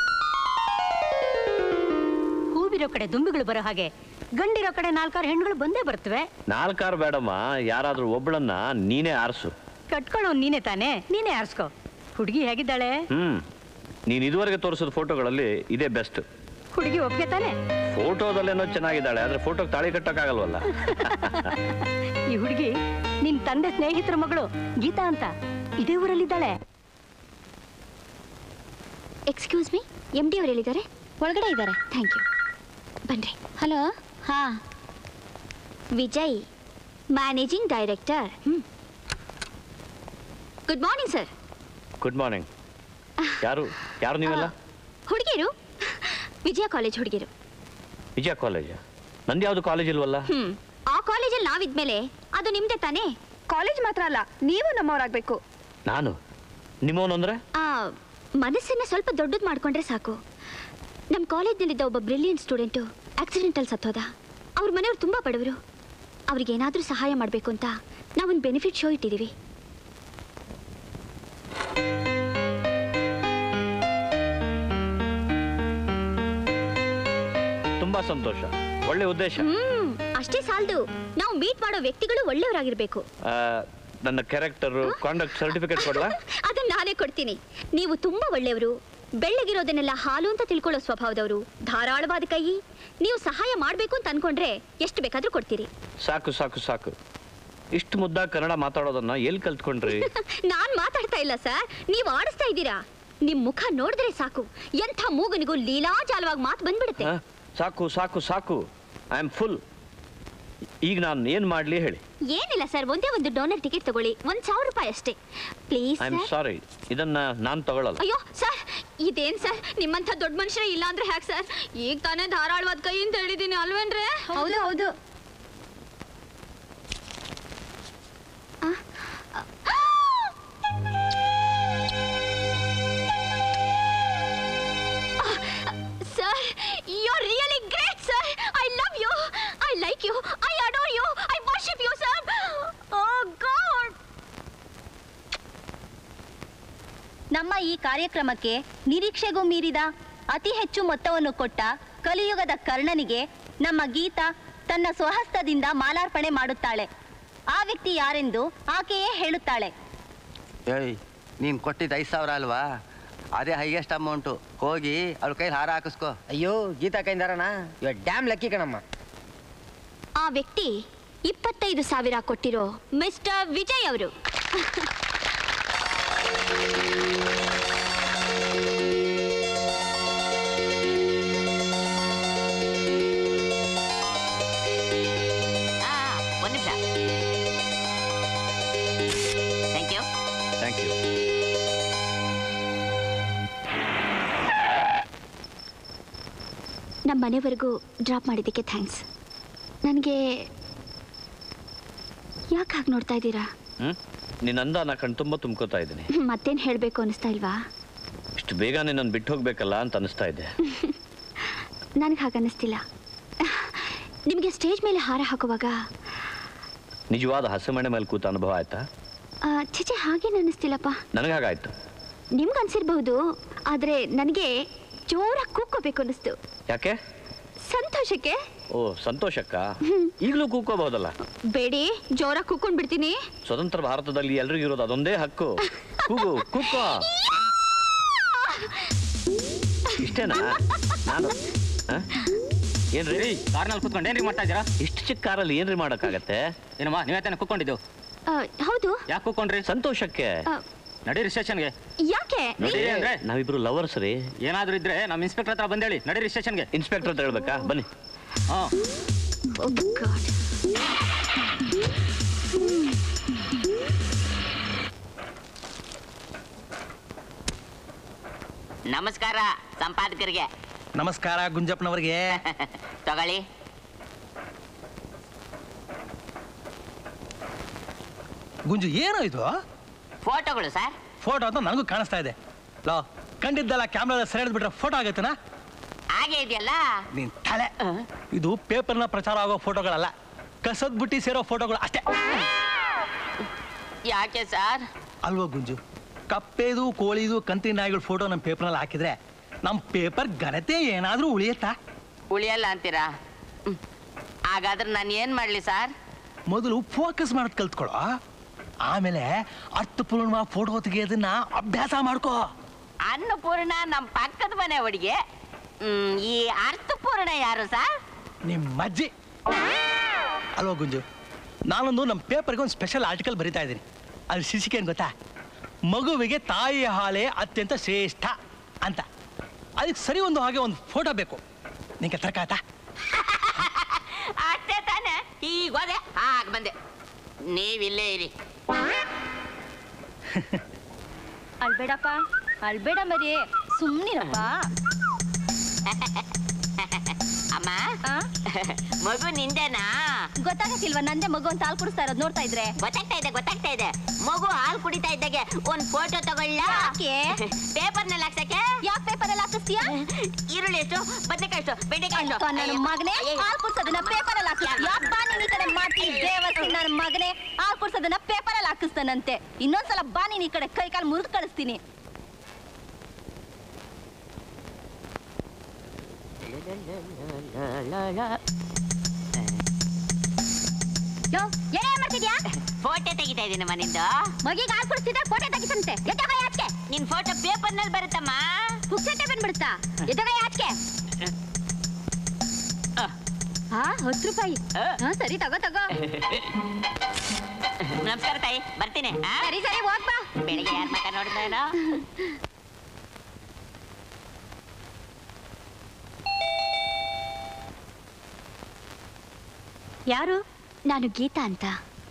ಹೂವಿರೋ ಕಡೆ ದುಂಬಿಗಳು ಬರೋ ಹಾಗೆ ಗಂಡಿರೋ ಕಡೆ ನಾಲ್ಕಾರು ಹೆಣ್ಣುಗಳು ಬಂದೇ ಬರ್ತವೆ
ನಾಲ್ಕಾರು ಬೇಡಮ್ಮ ಯಾರಾದ್ರೂ ಒಬ್ಳನ್ನ ನೀನೇ ಆರಿಸು
ಕಟ್ಕೊಳ್ಳೋ ನೀನೇ ತಾನೇ ನೀನೇ ಆರಿಸ್ಕೋ ಹುಡುಗಿ ಹೇಗಿದ್ದಾಳೆ
ಹ್ಮ್ ನೀನ್ ಇದುವರೆಗೆ ತೋರಿಸಿದ ಫೋಟೋಗಳಲ್ಲಿ ಇದೇ ಬೆಸ್ಟ್
ಹುಡುಗಿ ಒಪ್ಗೆ ತಾನೆ
ಫೋಟೋದಲ್ಲೇನೋ ಚೆನ್ನಾಗಿದ್ದಾಳೆ ಆದ್ರೆ ಫೋಟೋಗೆ ತಾಳಿ ಕಟ್ಟಕ್ಕಾಗಲ್ವಲ್ಲ
ಈ ಹುಡುಗಿ ನಿನ್ ತಂದೆ ಸ್ನೇಹಿತರ ಮಗಳು ಗೀತಾ ಅಂತ ಇದೇ ಊರಲ್ಲಿದ್ದಾಳೆ
ಎಕ್ಸ್ಕ್ಯೂಸ್ ಮೀ ಎಮ್ ಡಿ ಅವ್ರು ಹೇಳಿದ್ದಾರೆ ಒಳಗಡೆ ಇದ್ದಾರೆ ಥ್ಯಾಂಕ್ ಯು ಬನ್ರಿ ಹಲೋ ಹಾ Vijay managing director good morning sir
good morning ಯಾರು ಯಾರು ನೀವೆಲ್ಲ
ಹುಡುಗಿರು ವಿಜಯ ಕಾಲೇಜ್ ಹುಡುಗಿರು
ವಿಜಯ ಕಾಲೇಜ್ ನಂದು ಯಾವ್ದು ಕಾಲೇಜ್ ಇಲ್ವಲ್ಲ
ಹ್ಮ್ ಆ ಕಾಲೇಜಲ್ಲಿ ನಾವಿದ್ಮೇಲೆ ಅದು ನಿಮ್ದೇ ತಾನೇ
ಕಾಲೇಜ್ ಮಾತ್ರ ಅಲ್ಲ ನೀವು ನಮ್ಮವರಾಗ್ಬೇಕು
ನಾನು ನಿಮ್ಮವನು ಅಂದ್ರೆ
ಆ ಮನಸ್ಸನ್ನ ಸ್ವಲ್ಪ ದೊಡ್ಡದು ಮಾಡ್ಕೊಂಡ್ರೆ ಸಾಕು ನಮ್ಮ ಕಾಲೇಜ್ನಲ್ಲಿದ್ದ ಒಬ್ಬ ಬ್ರಿಲಿಯಂಟ್ ಸ್ಟೂಡೆಂಟು ಆಕ್ಸಿಡೆಂಟಲ್ಲಿ ಸತ್ತೋದ ಅವ್ರ ಮನೆಯವ್ರು ತುಂಬ ಬಡವರು ಅವ್ರಿಗೇನಾದರೂ ಸಹಾಯ ಮಾಡಬೇಕು ಅಂತ ನಾವೊಂದು ಬೆನಿಫಿಟ್ ಶೋ ಇಟ್ಟಿದ್ದೀವಿ
ತುಂಬಾ ಸಂತೋಷ ಒಳ್ಳೆ ಉದ್ದೇಶ
ಹ್ಮ್ ಅಷ್ಟೇ ಸಾಲದು ನಾವು ಮೀಟ್ ಮಾಡೋ ವ್ಯಕ್ತಿಗಳು ಒಳ್ಳೆಯವರಾಗಿರ್ಬೇಕು
ಆ, ನನ್ನ ಕ್ಯಾರೆಕ್ಟರ್ ಕಾಂಡಕ್ಟ್ ಸರ್ಟಿಫಿಕೇಟ್ ಕೊಡ್ಲಾ
ಅದನ್ನ ನಾನೇ ಕೊಡ್ತೀನಿ ನೀವು ತುಂಬಾ ಒಳ್ಳೆಯವರು ಬೆಳ್ಳಗಿರೋದನ್ನೆಲ್ಲ ಹಾಲು ಅಂತ ತಿಳ್ಕೊಳ್ಳೋ ಸ್ವಭಾವದವರು ಧಾರಾಳವಾದ ಕೈ ನೀವು ಸಹಾಯ ಮಾಡಬೇಕು ಅಂತ ಅನ್ಕೊಂಡ್ರೆ ಎಷ್ಟು ಬೇಕಾದ್ರೂ ಕೊಡ್ತೀರಿ
ಸಾಕು ಸಾಕು ಸಾಕು ಇಷ್ಟು ಮುದ್ದ ಕನ್ನಡ ಮಾತಾಡೋದನ್ನ ಎಲ್ಲಿ ಕಲ್ತ್ಕೊಂಡ್ರಿ
ನಾನ್ ಮಾತಾಡ್ತಾ ಇಲ್ಲ ಸರ್ ನೀವು ಆಡಿಸ್ತಾ ಇದ್ದೀರಾ ನಿಮ್ ಮುಖ ನೋಡಿದ್ರೆ ಸಾಕು ಎಂಥ ಮೂಗನಿಗೂ ಲೀಲಾಜಾಲವಾಗಿ ಮಾತು ಬಂದ್ಬಿಡುತ್ತೆ
ಹ? ಸಾಕು ಸಾಕು ಸಾಕು ಐ ಆಮ್ ಫುಲ್ ಈಗ ನಾನು ಏನ್ ಮಾಡ್ಲಿ ಹೇಳಿ
ಏನಿಲ್ಲ ಸರ್ ಒಂದೇ ಒಂದು ಡೋನರ್ ಟಿಕೆಟ್ ತಗೊಳ್ಳಿ ಒಂದ್ ಸಾವಿರ ರೂಪಾಯಿ ಅಷ್ಟೇ ಪ್ಲೀಸ್
ಐ ಆಮ್ ಸಾರಿ ಇದನ್ನ ನಾನು ತಗೊಳ್ಳಲ್ಲ
ಅಯ್ಯೋ ಸರ್ ಇದೇನ್ ಸರ್ ನಿಮ್ಮಂಥ ದೊಡ್ಡ ಮನುಷ್ಯರೇ ಇಲ್ಲ ಅಂದ್ರೆ ಹ್ಯಾಕ್ ಸರ್ ಈಗ ತಾನೇ ಧಾರಾಳವಾದ ಕೈ ಅಂತ ಹೇಳಿದೀನಿ ಅಲ್ವೇನ್ರೆ
ಹೌದು ಹೌದು
sir you are really great sir I love you I like you I adore you I worship you sir oh god
ನಮ್ಮ ಈ ಕಾರ್ಯಕ್ರಮಕ್ಕೆ ನಿರೀಕ್ಷೆಗೂ ಮೀರಿದ ಅತಿ ಹೆಚ್ಚು ಮೊತ್ತವನ್ನು ಕೊಟ್ಟ ಕಲಿಯುಗದ ಕರ್ಣನಿಗೆ ನಮ್ಮ ಗೀತಾ ತನ್ನ ಸ್ವಹಸ್ತದಿಂದ ಮಾಲಾರ್ಪಣೆ ಮಾಡುತ್ತಾಳೆ ಆ ವ್ಯಕ್ತಿ ಯಾರೆಂದು ಆಕೆಯೇ ಹೇಳುತ್ತಾಳೆ
ಏಯ್ ನೀನು ಕೊಟ್ಟಿದ್ದು ಐದು ಸಾವಿರ ಅಲ್ವಾ ಅದೇ ಹೈಯೆಸ್ಟ್ ಅಮೌಂಟು ಹೋಗಿ ಅವ್ಳ ಕೈಲಿ ಹಾರ ಹಾಕಿಸ್ಕೋ
ಅಯ್ಯೋ ಗೀತಾ ಕೈಂದಾರಣ ಇವ ಡ್ಯಾಮ್ ಲಕ್ಕಿ ಕಣಮ್ಮ
ಆ ವ್ಯಕ್ತಿ ಇಪ್ಪತ್ತೈದು ಸಾವಿರ ಕೊಟ್ಟಿರೋ ಮಿಸ್ಟರ್ ವಿಜಯ್ ಅವರು
ಆ, ಒಂದ್ ನಿಮಿಷ ಥ್ಯಾಂಕ್ ಯು
ಥ್ಯಾಂಕ್ ಯು
ನಮ್ಮ ಮನೆವರೆಗೂ ಡ್ರಾಪ್ ಮಾಡಿದ್ದಕ್ಕೆ ಥ್ಯಾಂಕ್ಸ್ ನನಗೆ ಯಾಕೆ ಹಾಗೆ ನೋಡ್ತಾ ಇದ್ದೀರಾ
ಹ್ಮ್ ನಿನ್ನ ಅಂದ ನಾ ಕಣ್ ತುಂಬ ತುಂಬ್ಕೋತಾ ಇದ್ದೀನಿ
ಮತ್ತೇನು ಹೇಳಬೇಕು ಅನಿಸ್ತಾ ಇಲ್ವಾ
ಇಷ್ಟು ಬೇಗ ನಿನ್ನನ್ನು ಬಿಟ್ಟು ಹೋಗ್ಬೇಕಲ್ಲ ಅಂತ ಅನಿಸ್ತಾ ಇದೆ
ನನಗೆ ಹಾಗೆ ಅನ್ನಿಸ್ತಿಲ್ಲ ನಿಮಗೆ ಸ್ಟೇಜ್ ಮೇಲೆ ಹಾರ ಹಾಕುವಾಗ
ನಿಜವಾದ ಹಸಿಮಣೆ ಮೇಲೆ ಕೂತ ಅನುಭವ ಆಯ್ತಾ
ಆ, ಛೆ ಹಾಗೇನು ಅನ್ನಿಸ್ತಿಲ್ಲಪ್ಪ
ನನಗೆ ಹಾಗಾಯ್ತು
ನಿಮ್ಗೆ ಅನ್ಸಿರ್ಬಹುದು ಆದರೆ ನನಗೆ ಜೋರಾಗಿ ಕೂಕ್ಕೋಬೇಕು ಅನ್ನಿಸ್ತು
ಯಾಕೆ
ಸಂತೋಷಕ್ಕೆ
ಓ ಸಂತೋಷಕ್ಕ ಈಗಲೂ ಕೂಕೋಬಹುದಲ್ಲ
ಬೇಡಿ ಜೋರಾಗಿ ಕೂಕ್ಕೊಂಡು ಬಿಡ್ತೀನಿ
ಸ್ವತಂತ್ರ ಭಾರತದಲ್ಲಿ ಎಲ್ರಿಗೂ ಇರೋದು ಅದೊಂದೇ ಹಕ್ಕು ಕೂಗು ಕೂಕೋ ಇಷ್ಟೇನಾ ನಾನು ಆ? ಏನ್ರಿ
ಕಾರ್ನಲ್ಲಿ ಕುತ್ಕೊಂಡು ಏನ್ರಿ ಮಾಡ್ತಾ ಇದ್ದೀರಾ
ಇಷ್ಟು ಚಿಕ್ಕ ಕಾರಲ್ಲಿ ಏನ್ರಿ ಮಾಡಕ್ಕಾಗತ್ತೆ
ಏನಮ್ಮ ನೀವೇ ತಾನೇ ಕುತ್ಕೊಂಡಿದ್ದು
ಆ, ಹೌದು
ಯಾಕೆ ಕುತ್ಕೊಂಡ್ರಿ
ಸಂತೋಷಕ್ಕೆ
ಆ,
ನಡೀರಿ ಸ್ಟೇಷನ್ಗೆ
ಯಾಕೆ
ನಡೀರಿ ಅಂದ್ರೆ
ನಾವಿಬ್ರು ಲವರ್ಸ್ ರೀ
ಏನಾದ್ರೂ ಇದ್ರೆ ನಮ್ಮ ಇನ್ಸ್ಪೆಕ್ಟರ್ ಹತ್ರ ಬಂದೇಳಿ ನಡೀರಿ ಸ್ಟೇಷನ್ಗೆ
ಇನ್ಸ್ಪೆಕ್ಟರ್ ಹತ್ರ ಹೇಳ್ಬೇಕಾ ಬನ್ನಿ
ಹಾ
Oh God.
ನಮಸ್ಕಾರ ಸಂಪಾದಕರಿಗೆ
ನಮಸ್ಕಾರ ಗುಂಜಪ್ಪನವರಿಗೆ
ತಗೊಳ್ಳಿ
ಗುಂಜು ಏನೋ ಇದು
ಫೋಟೋಗಳು ಸರ್
ಫೋಟೋ ಅಂತ ನನಗೂ ಕಾಣಿಸ್ತಾ ಇದೆ ಲೋ ಕಂಡಿದ್ದಲ್ಲ ಕ್ಯಾಮ್ರಾದ ಸೆರೆ ಬಿಟ್ರೆ ಫೋಟೋ ಆಗೈತನಾ
ಹಾಗೆ ಇದೆಯಲ್ಲ
ನೀನ್ ತಲೆ ಇದು ಪೇಪರ್ನ ಪ್ರಚಾರ ಆಗೋ ಫೋಟೋಗಳಲ್ಲ ಕಸದ್ ಬುಟ್ಟಿ ಸೇರೋ ಫೋಟೋಗಳು ಅಷ್ಟೇ
ಯಾಕೆ ಸರ್
ಅಲ್ವಾ ಗುಂಜು ಕಪ್ಪೆದು ಕೋಳಿದು ಕಂತಿ ನಾಯಿಗಳ ಫೋಟೋ ನಮ್ಮ ಪೇಪರ್ನಲ್ಲಿ ಹಾಕಿದ್ರೆ ನಮ್ಮ ಪೇಪರ್ ಘನತೆ ಏನಾದರೂ ಉಳಿಯತ್ತಾ
ಉಳಿಯಲ್ಲ ಅಂತೀರಾ ಹ್ಮ್. ಹಾಗಾದ್ರೆ ನಾನು ಏನ್ ಮಾಡ್ಲಿ ಸರ್
ಮೊದಲು ಫೋಕಸ್ ಮಾಡೋದು ಕಲ್ತ್ಕೊಳ್ಳೋ ಆಮೇಲೆ ಅರ್ಥಪೂರ್ಣ ಫೋಟೋ ತೆಗೆಯೋದನ್ನ ಅಭ್ಯಾಸ ಮಾಡ್ಕೋ
ಅನ್ನಪೂರ್ಣ ನಮ್ಮ ಪಕ್ಕದ ಮನೆ ಹುಡುಗಿ ಹ್ಮ್, ಈ ಅರ್ಥಪೂರ್ಣ ಯಾರು ಸರ್
ನಿಮ್ಮ ಅಜ್ಜಿ ಅಲ್ವಾ ಗುಂಜು ನಾನೊಂದು ನಮ್ಮ ಪೇಪರ್ಗೆ ಒಂದು ಸ್ಪೆಷಲ್ ಆರ್ಟಿಕಲ್ ಬರಿತಾ ಇದ್ದೀನಿ ಅದ್ರ ಶೀರ್ಷಿಕೆ ಏನು ಗೊತ್ತಾ ಮಗುವಿಗೆ ತಾಯಿಯ ಹಾಲೇ ಅತ್ಯಂತ ಶ್ರೇಷ್ಠ ಅಂತ ಅದಕ್ಕೆ ಸರಿ ಒಂದು ಹಾಗೆ ಒಂದು ಫೋಟೋ ಬೇಕು ನಿಂಗೆ ತರ್ಕ ಆಯ್ತಾ
ಅಷ್ಟೇ ತಾನೆ ಈಗ ಹೋದೆ ಹಾಗ ಬಂದೆ ನೀವಿಲ್ಲೇ ಇರಿ
ಅಳ್ಬೇಡಪ್ಪ ಅಳ್ಬೇಡ ಮರಿ ಸುಮ್ನಿರಪ್ಪ
ಅಮ್ಮ ಮಗು ನಿಂದೇನಾ
ಗೊತ್ತಾಗತ್ತಿಲ್ವಾ ನಂದೇ ಮಗು ಅಂತ ಹಾಲು ಕುಡಿಸ್ತಾ ಇರೋದು ನೋಡ್ತಾ ಇದ್ರೆ
ಗೊತ್ತಾಗ್ತಾ ಇದೆ ಗೊತ್ತಾಗ್ತಾ ಇದೆ ಮಗು ಹಾಲು ಕುಡಿತಾ ಇದ್ದಾಗೆ ಒಂದ್ ಫೋಟೋ ತಗೊಳ್ಳ
ಯಾಕೆ?
ಪೇಪರ್ ನಲ್ಲಿ ಹಾಕ್ಸಕ್ಕೆ
ಯಾಕೆ ಪೇಪರ್ ಎಲ್ಲ ಹಾಕಿಸ್ತೀಯಾ
ಈರುಳ್ಳಿ ಎಷ್ಟು ಬದನೆಕಾಯಿ ಎಷ್ಟು ಬೆಂಡೆಕಾಯಿ ಎಷ್ಟು
ನನ್ನ ಮಗನೇ ಹಾಲು ಕುಡ್ಸೋದನ್ನ ಪೇಪರ್ ಅಲ್ಲಿ ಹಾಕಿಸ್ ಯಪ್ಪ ನೀನ್ ಈ ಕಡೆ ಮಾಡ್ತೀನಿ ದೇವಸ್ಥಿ ನನ್ನ ಮಗನೇ ಹಾಲು ಕುಡ್ಸೋದನ್ನ ಪೇಪರ್ ಅಲ್ಲಿ ಹಾಕಿಸ್ತಾನಂತೆ ಇನ್ನೊಂದ್ಸಲ ಬಾ ನೀನ್ ಈ ಕಡೆ ಕೈ ಕಾಲು ಮುರಿದು ಕಳಿಸ್ತೀನಿ ಯೋ ಏನೇ ಮಾಡ್ತಿದ್ಯಾ
ಫೋಟೋ ತೆಗಿತಾ ಇದೀನಿ ಮನಿಂದ
ಮಗಿಗೆ ಹಾಲು ಕುಡಿಸ್ತಿದ್ದ ಕೋಟೆ ತೆಗಿತಂತೆ ಎತ್ತಗ ಯಾಕೆ
ನಿನ್ ಫೋಟೋ ಪೇಪರ್ ನಲ್ಲಿ ಬರುತ್ತಮ್ಮ
ಪುಕ್ಸಟ್ಟೆ ಬಂದ್ಬಿಡುತ್ತಾ ಎತ್ತಗ ಯಾಕೆ ಹಾ ಹತ್ತು ರೂಪಾಯಿ ಹಾ ಸರಿ ತಗೋ ತಗೋ
ನಮಸ್ಕಾರ ತಾಯಿ ಬರ್ತೀನಿ ಆ?
ಸರಿ ಸರಿ ಹೋಗ್ಬಾ
ಬೆಳಿಗ್ಗೆ ಯಾರ ಮಕ್ಕ ನೋಡಿದ್ರೇನೋ
ಯಾರು ನಾನು ಗೀತಾ ಅಂತ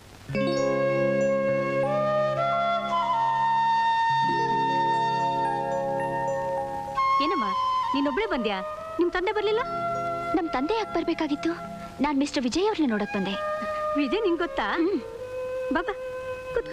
ಏನಮ್ಮ ನೀನೊಬ್ಳೆ ಬಂದ್ಯಾ ನಿಮ್ ತಂದೆ ಬರ್ಲಿಲ್ಲ
ನಮ್ಮ ತಂದೆ ಯಾಕೆ ಬರ್ಬೇಕಾಗಿತ್ತು ನಾನು ಮಿಸ್ಟರ್ ವಿಜಯ್ ಅವ್ರನ್ನ ನೋಡಕ್ ಬಂದೆ
ವಿಜಯ್ ನಿಂಗ್ ಗೊತ್ತಾ ಬಾಬಾ ಕೂತ್ಕೋ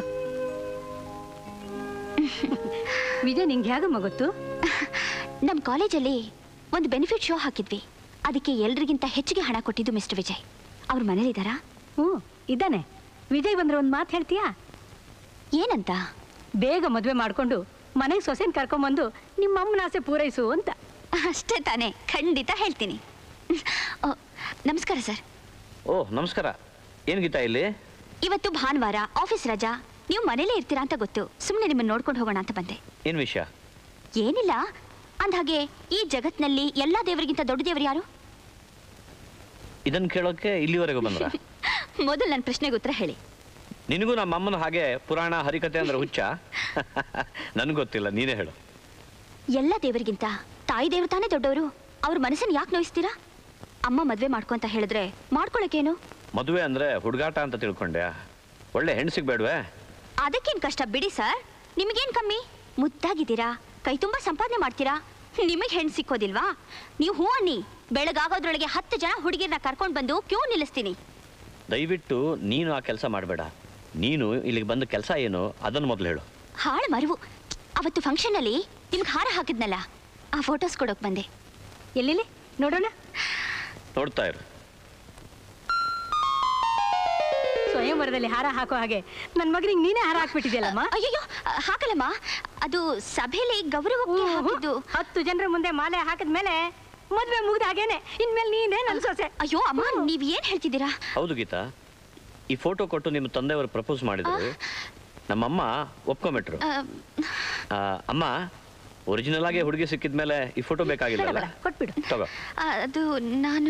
ವಿಜಯ್ ನಿಂಗೆ ಹೇಗಮ್ಮ ಗೊತ್ತು
ನಮ್ಮ ಕಾಲೇಜಲ್ಲಿ ಒಂದು ಬೆನಿಫಿಟ್ ಶೋ ಹಾಕಿದ್ವಿ ಅದಕ್ಕೆ ಎಲ್ರಿಗಿಂತ ಹೆಚ್ಚಿಗೆ ಹಣ ಕೊಟ್ಟಿದ್ದು ಮಿಸ್ಟರ್ ವಿಜಯ್ ಅವ್ರ ಮನೇಲಿದ್ದಾರಾ
ಹ್ಞೂ ಇದ್ದಾನೆ ವಿಜಯ್ ಬಂದ್ರೆ ಒಂದು ಮಾತು ಹೇಳ್ತೀಯಾ
ಏನಂತ
ಬೇಗ ಮದುವೆ ಮಾಡ್ಕೊಂಡು ಮನೆಗೆ ಸೊಸೆನ್ ಕರ್ಕೊಂಬಂದು ನಿಮ್ಮ ಅಮ್ಮನ ಆಸೆ ಪೂರೈಸು ಅಂತ
ಅಷ್ಟೇ ತಾನೇ ಖಂಡಿತ ಹೇಳ್ತೀನಿ ಆ, ನಮಸ್ಕಾರ ಸರ್
ಓ ನಮಸ್ಕಾರ ಏನ್ ಗೀತಾ ಇಲ್ಲಿ
ಇವತ್ತು ಭಾನುವಾರ ಆಫೀಸ್ ರಜಾ ನೀವು ಮನೇಲೇ ಇರ್ತೀರಾ ಅಂತ ಗೊತ್ತು ಸುಮ್ಮನೆ ನಿಮ್ಮನ್ನ ನೋಡ್ಕೊಂಡು ಹೋಗೋಣ ಅಂತ ಬಂದೆ
ಏನ್ ವಿಷಯ
ಏನಿಲ್ಲ ಅಂದ್ಹಾಗೆ ಈ ಜಗತ್ನಲ್ಲಿ ಎಲ್ಲಾ ದೇವರಿಗಿಂತ ದೊಡ್ಡ ದೇವರು ಯಾರು
ಇದನ್ನ ಕೇಳೋಕೆ ಇಲ್ಲಿವರೆಗೂ ಬಂದ್ರ
ಮೊದಲು ನನ್ನ ಪ್ರಶ್ನೆಗೆ ಉತ್ತರ ಹೇಳಿ
ನಿನಗೂ ನಮ್ಮ ಅಮ್ಮನ ಹಾಗೆ ಪುರಾಣ ಹರಿಕತೆ ಅಂದ್ರೆ ಹುಚ್ಚ ನನ್ಗೆ ಗೊತ್ತಿಲ್ಲ ನೀನೇ ಹೇಳು
ಎಲ್ಲ ದೇವರಿಗಿಂತ ತಾಯಿ ದೇವರು ತಾನೇ ದೊಡ್ಡವರು ಅವ್ರ ಮನಸ್ಸನ್ನು ಯಾಕೆ ನೋಯಿಸ್ತೀರಾ ಅಮ್ಮ ಮದ್ವೆ ಮಾಡ್ಕೊ ಅಂತ ಹೇಳಿದ್ರೆ ಮಾಡ್ಕೊಳಕೇನು
ಮದುವೆ ಅಂದ್ರೆ ಹುಡುಗಾಟ ಅಂತ ತಿಳ್ಕೊಂಡೆ ಒಳ್ಳೆ ಹೆಣ್ಣು ಸಿಗ್ಬೇಡ್ವೆ
ಅದಕ್ಕೇನ್ ಕಷ್ಟ ಬಿಡಿ ಸರ್ ನಿಮಗೇನ್ ಕಮ್ಮಿ ಮುದ್ದಾಗಿದ್ದೀರಾ ಕೈ ತುಂಬಾ ಸಂಪಾದನೆ ಮಾಡ್ತೀರಾ ನಿಮಗೆ ಹೆಣ್ಣು ಸಿಕ್ಕೋದಿಲ್ವಾ ನೀವು ಹೂ ಅನ್ನಿ ಬೆಳಗಾಗೋದ್ರೊಳಗೆ ಹತ್ತು ಜನ ಹುಡುಗಿರ್ನ ಕರ್ಕೊಂಡು ಬಂದು ಕ್ಯೂ ನಿಲ್ಲಿಸ್ತೀನಿ
ದಯವಿಟ್ಟು ನೀನು ಆ ಕೆಲಸ ಮಾಡಬೇಡ ನೀನು ಇಲ್ಲಿಗೆ ಬಂದ ಕೆಲಸ ಏನು ಅದನ್ನು ಮೊದಲು ಹೇಳು
ಹಾಳು ಮರುವು ಅವತ್ತು ಫಂಕ್ಷನಲ್ಲಿ ನಿಮ್ಗೆ ಹಾರ ಹಾಕಿದ್ನಲ್ಲ ಆ ಫೋಟೋಸ್ ಕೊಡೋಕ್ ಬಂದೆ
ಎಲ್ಲೆಲ್ಲಿ ನೋಡೋಣ
ನೋಡ್ತಾ ಇರು
ಸ್ವಯಂವರದಲ್ಲಿ ಹಾರ ಹಾಕೋ ಹಾಗೆ ನನ್ನ ಮಗನಿಗೆ ನೀನೇ ಹಾರ ಹಾಕ್ಬಿಟ್ಟಿದ್ಯಲ್ಲಮ್ಮ
ಅಯ್ಯೋ ಹಾಕಲ್ಲಮ್ಮ ಅದು ಸಭೆಯಲ್ಲಿ ಗೌರವಕ್ಕೆ ಹಾಕಿದ್ದು
ಹತ್ತು ಜನರ ಮುಂದೆ ಮಾಲೆ ಹಾಕಿದ್ಮೇಲೆ ಮದ್ವೆ ಮುಗ್ದ ಹಾಗೇನೆ ಇನ್ಮೇಲೆ ನೀನೇ ನನ್ ಸೊಸೆ
ಅಯ್ಯೋ ಅಮ್ಮ ನೀವ್ ಏನ್ ಹೇಳ್ತಿದ್ದೀರಾ
ಹೌದು ಗೀತಾ ಈ ಫೋಟೋ ಕೊಟ್ಟು ನಿಮ್ಮ ತಂದೆಯವರು ಪ್ರಪೋಸ್ ಮಾಡಿದ್ರು ನಮ್ಮಮ್ಮ ಒಪ್ಕೊಂಬಿಟ್ರು
ಆ,
ಆ, ಅಮ್ಮ ಒರಿಜಿನಲ್ ಆಗಿ ಹುಡುಗಿ ಸಿಕ್ಕಿದ ಮೇಲೆ ಈ ಫೋಟೋ ಬೇಕಾಗಿಲ್ಲ
ಕೊಟ್ಬಿಡು
ತಗೋ
ಆ, ಅದು ನಾನು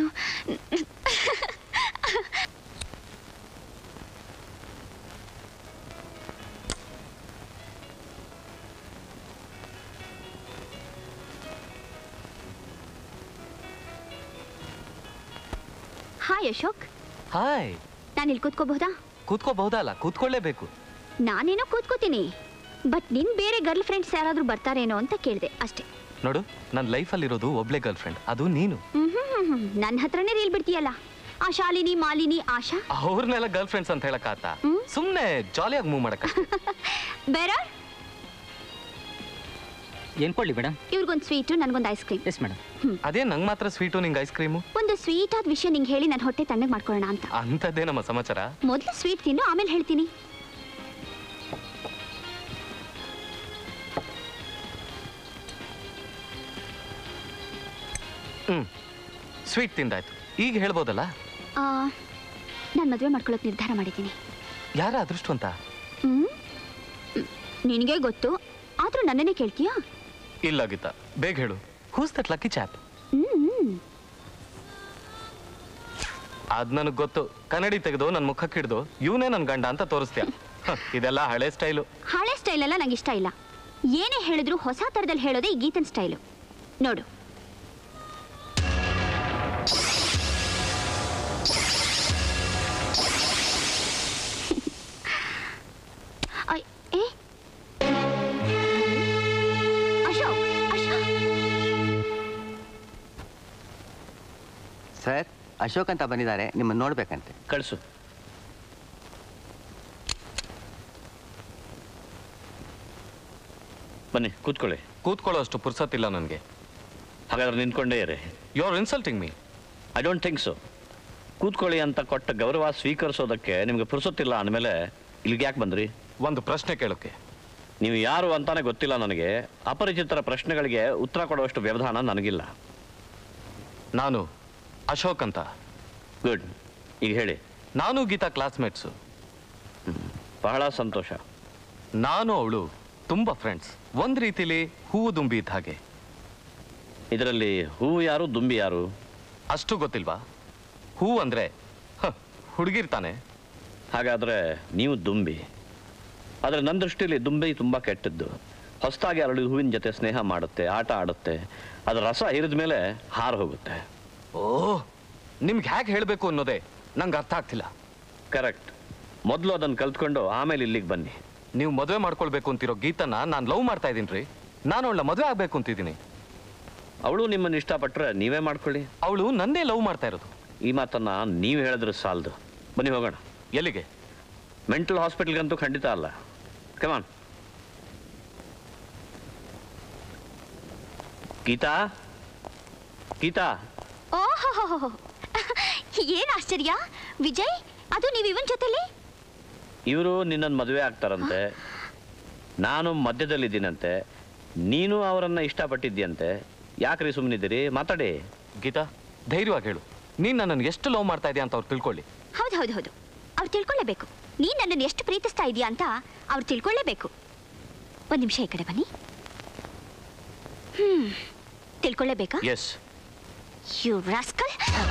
ಹಾಯ್ ಅಶೋಕ್
ಹಾಯ್
ನಾನು ಇಲ್ಲಿ ಕೂತ್ಕೋಬಹುದಾ
ಕೂತ್ಕೋಬಹುದಲ್ಲ ಕೂತ್ಕೊಳ್ಳೇಬೇಕು
ನಾನೇನೋ ಕೂತ್ಕೋತೀನಿ ಬಟ್ ನಿನ್ ಬೇರೆ ಗರ್ಲ್ ಫ್ರೆಂಡ್ಸ್ ಯಾರಾದ್ರೂ ಬರ್ತಾರೇನೋ ಅಂತ ಕೇಳಿದೆ ಅಷ್ಟೇ
ನೋಡು ನನ್ನ ಲೈಫಲ್ಲಿರೋದು ಒಬ್ಳೆ ಗರ್ಲ್ ಫ್ರೆಂಡ್ ಅದು ನೀನು
ನನ್ನ ಹತ್ರನೇ ರೀಲ್ ಬಿಡ್ತೀಯಲ್ಲ ಆ ಶಾಲಿನಿ ಮಾಲಿನಿ ಆಶಾ
ಅವ್ರನ್ನೆಲ್ಲ ಗರ್ಲ್ ಫ್ರೆಂಡ್ಸ್ ಅಂತ ಹೇಳಕ್ಕಾತ ಸುಮ್ಮನೆ ಜಾಲಿಯಾಗಿ ಮೂವ್ ಮಾಡಕ್ಕ
ಬೇರ
ಏನ್ ಕೊಡ್ಲಿ ಮೇಡಮ್
ಇವ್ರಿಗೊಂದು ಸ್ವೀಟು ನನಗೊಂದು ಐಸ್ ಕ್ರೀಮ್
ಎಸ್ ಮೇಡಮ್
ಅದೇ ನಂಗೆ ಮಾತ್ರ ಸ್ವೀಟು ನಿಂಗೆ ಐಸ್ ಕ್ರೀಮು
ಒಂದು ಸ್ವೀಟ್ ಆದ ವಿಷಯ ನಿಂಗೆ ಹೇಳಿ ನನ್ನ ಹೊಟ್ಟೆ ತಣ್ಣಗೆ ಮಾಡ್ಕೊಳ್ಳೋಣ ಅಂತ
ಅಂಥದ್ದೇ ನಮ್ಮ ಸಮಾಚಾರ
ಮೊದಲು ಸ್ವೀಟ್ ತಿನ್ನು ಆಮೇಲೆ ಹೇಳ್ತೀನಿ
ಹ್ಮ್ ಸ್ವೀಟ್ ತಿಂದಾಯ್ತು ಈಗ ಹೇಳ್ಬೋದಲ್ಲ
ನಾನು ಮದುವೆ ಮಾಡ್ಕೊಳ್ಳೋಕೆ ನಿರ್ಧಾರ ಮಾಡಿದ್ದೀನಿ
ಯಾರ ಅದೃಷ್ಟವಂತ
ಹ್ಮ್ ನಿನಗೆ ಗೊತ್ತು ಆದ್ರೂ ನನ್ನನ್ನೇ ಕೇಳ್ತೀಯಾ
ಇಲ್ಲ ಗೀತಾ ಬೇಗ ಹೇಳು who's that lucky chap
hmm
ಅದ್ ನನಗ್ ಗೊತ್ತು ಕನ್ನಡಿ ತೆಗೆದು ನನ್ನ ಮುಖಕ್ಕೆ ಹಿಡ್ದು ಇವನೇ ನನ್ ಗಂಡ ಅಂತ ತೋರಿಸ್ತೀಯ ಹ, ಇದೆಲ್ಲ ಹಳೆ ಸ್ಟೈಲು
ಹಳೆ ಸ್ಟೈಲ್ ಎಲ್ಲ ನಂಗೆ ಇಷ್ಟ ಇಲ್ಲ ಏನೇ ಹೇಳಿದ್ರು ಹೊಸ ಥರದಲ್ಲಿ ಹೇಳೋದೇ ಈ ಗೀತನ್ ಸ್ಟೈಲು ನೋಡು ಅಯ್- ಏ? ಅಶೋಕ್ ಅಶೋಕ್
ಸರ್ ಅಶೋಕ್ ಅಂತ ಬಂದಿದ್ದಾರೆ ನಿಮ್ಮನ್ನು ನೋಡ್ಬೇಕಂತೆ
ಕಳಿಸು ಬನ್ನಿ ಕೂತ್ಕೊಳ್ಳಿ
ಕೂತ್ಕೊಳ್ಳೋ ಅಷ್ಟು ಪುರ್ಸತ್ತಿಲ್ಲ ನನಗೆ
ಹಾಗಾದ್ರೆ ನಿಂತ್ಕೊಂಡೇ ಇರಿ
you are insulting me
I don't think so ಕೂತ್ಕೊಳ್ಳಿ ಅಂತ ಕೊಟ್ಟ ಗೌರವ ಸ್ವೀಕರಿಸೋದಕ್ಕೆ ನಿಮಗೆ ಪುರ್ಸೊತ್ತಿಲ್ಲ ಅಂದಮೇಲೆ ಇಲ್ಲಿಗೆ ಯಾಕೆ ಬಂದ್ರಿ
ಒಂದು ಪ್ರಶ್ನೆ ಕೇಳೋಕೆ
ನೀವು ಯಾರು ಅಂತಾನೆ ಗೊತ್ತಿಲ್ಲ ನನಗೆ ಅಪರಿಚಿತರ ಪ್ರಶ್ನೆಗಳಿಗೆ ಉತ್ತರ ಕೊಡುವಷ್ಟು ವ್ಯವಧಾನ ನನಗಿಲ್ಲ
ನಾನು ಅಶೋಕ್ ಅಂತ
ಗುಡ್ ಈಗ ಹೇಳಿ
ನಾನು ಗೀತಾ ಕ್ಲಾಸ್ಮೇಟ್ಸು
ಬಹಳ ಸಂತೋಷ
ನಾನು ಅವಳು ತುಂಬಾ ಫ್ರೆಂಡ್ಸ್ ಒಂದ್ ರೀತಿಲಿ ಹೂವು ದುಂಬಿ ಇದ್ದ ಹಾಗೆ
ಇದರಲ್ಲಿ ಹೂವು ಯಾರು ದುಂಬಿ ಯಾರು
ಅಷ್ಟು ಗೊತ್ತಿಲ್ವಾ ಹೂ ಅಂದ್ರೆ ಹುಡುಗಿರ್ತಾನೆ
ಹಾಗಾದ್ರೆ ನೀವು ದುಂಬಿ ಆದರೆ ನನ್ನ ದೃಷ್ಟಿಯಲ್ಲಿ ದುಂಬಿ ತುಂಬ ಕೆಟ್ಟದ್ದು ಹೊಸದಾಗಿ ಅರಳಿದ ಹೂವಿನ ಜೊತೆ ಸ್ನೇಹ ಮಾಡುತ್ತೆ ಆಟ ಆಡುತ್ತೆ ಅದರ ರಸ ಹಿರಿದ ಮೇಲೆ ಹಾರು ಹೋಗುತ್ತೆ
ಓ ನಿಮ್ಗೆ ಹೇಗೆ ಹೇಳಬೇಕು ಅನ್ನೋದೇ ನಂಗೆ ಅರ್ಥ ಆಗ್ತಿಲ್ಲ
ಕರೆಕ್ಟ್ ಮೊದಲು ಅದನ್ನು ಕಲ್ತ್ಕೊಂಡು ಆಮೇಲೆ ಇಲ್ಲಿಗೆ ಬನ್ನಿ
ನೀವು ಮದುವೆ ಮಾಡ್ಕೊಳ್ಬೇಕು ಅಂತಿರೋ ಗೀತನ ನಾನು ಲವ್ ಮಾಡ್ತಾ ಇದ್ದೀನಿ ರೀ ನಾನು ಅವಳ ಮದುವೆ ಆಗ್ಬೇಕು ಅಂತಿದ್ದೀನಿ
ಅವಳು ನಿಮ್ಮನ್ನು ಇಷ್ಟಪಟ್ಟರೆ ನೀವೇ ಮಾಡ್ಕೊಳ್ಳಿ
ಅವಳು ನನ್ನೇ ಲವ್ ಮಾಡ್ತಾ ಇರೋದು
ಈ ಮಾತನ್ನ ನೀವು ಹೇಳಿದ್ರೆ ಸಾಲದು ಬನ್ನಿ ಹೋಗೋಣ
ಎಲ್ಲಿಗೆ
ಮೆಂಟಲ್ ಹಾಸ್ಪಿಟಲ್ಗಂತೂ ಖಂಡಿತ ಅಲ್ಲ ಕಮಾನ್ ಗೀತಾ ಗೀತಾ
ಓಹೋ ಏನ್ ಆಶ್ಚರ್ಯ ವಿಜಯ್ ಅದು ನೀವು ಇವನ್ ಜೊತೆಲಿ
ಇವರು ನಿನ್ನನ್ನು ಮದುವೆ ಆಗ್ತಾರಂತೆ ನಾನು ಮಧ್ಯದಲ್ಲಿದ್ದೀನಂತೆ ನೀನು ಅವರನ್ನ ಇಷ್ಟಪಟ್ಟಿದ್ಯಂತೆ ಯಾಕ್ರಿ ಸುಮ್ಮನಿದ್ದೀರಿ ಮಾತಾಡಿ
ಗೀತಾ ಧೈರ್ಯವಾಗಿ ಹೇಳು ನೀನ್ ನನ್ನನ್ನು ಎಷ್ಟು ಲವ್ ಮಾಡ್ತಾ ಇದೆಯಾ ಅಂತ ಅವ್ರು ತಿಳ್ಕೊಳ್ಳಿ
ಹೌದು ಹೌದು ಹೌದು ಅವ್ರು ತಿಳ್ಕೊಳ್ಳೇಬೇಕು ನೀನ್ ನನ್ನನ್ನು ಎಷ್ಟು ಪ್ರೀತಿಸ್ತಾ ಇದೀಯಾ ಅಂತ ಅವ್ರು ತಿಳ್ಕೊಳ್ಳೇಬೇಕು ಒಂದ್ ನಿಮಿಷ ಈ ಕಡೆ ಬನ್ನಿ ಹ್ಮ್ ತಿಳ್ಕೊಳ್ಳೇಬೇಕಾ
ಎಸ್
ಯು ರಾಸ್ಕಲ್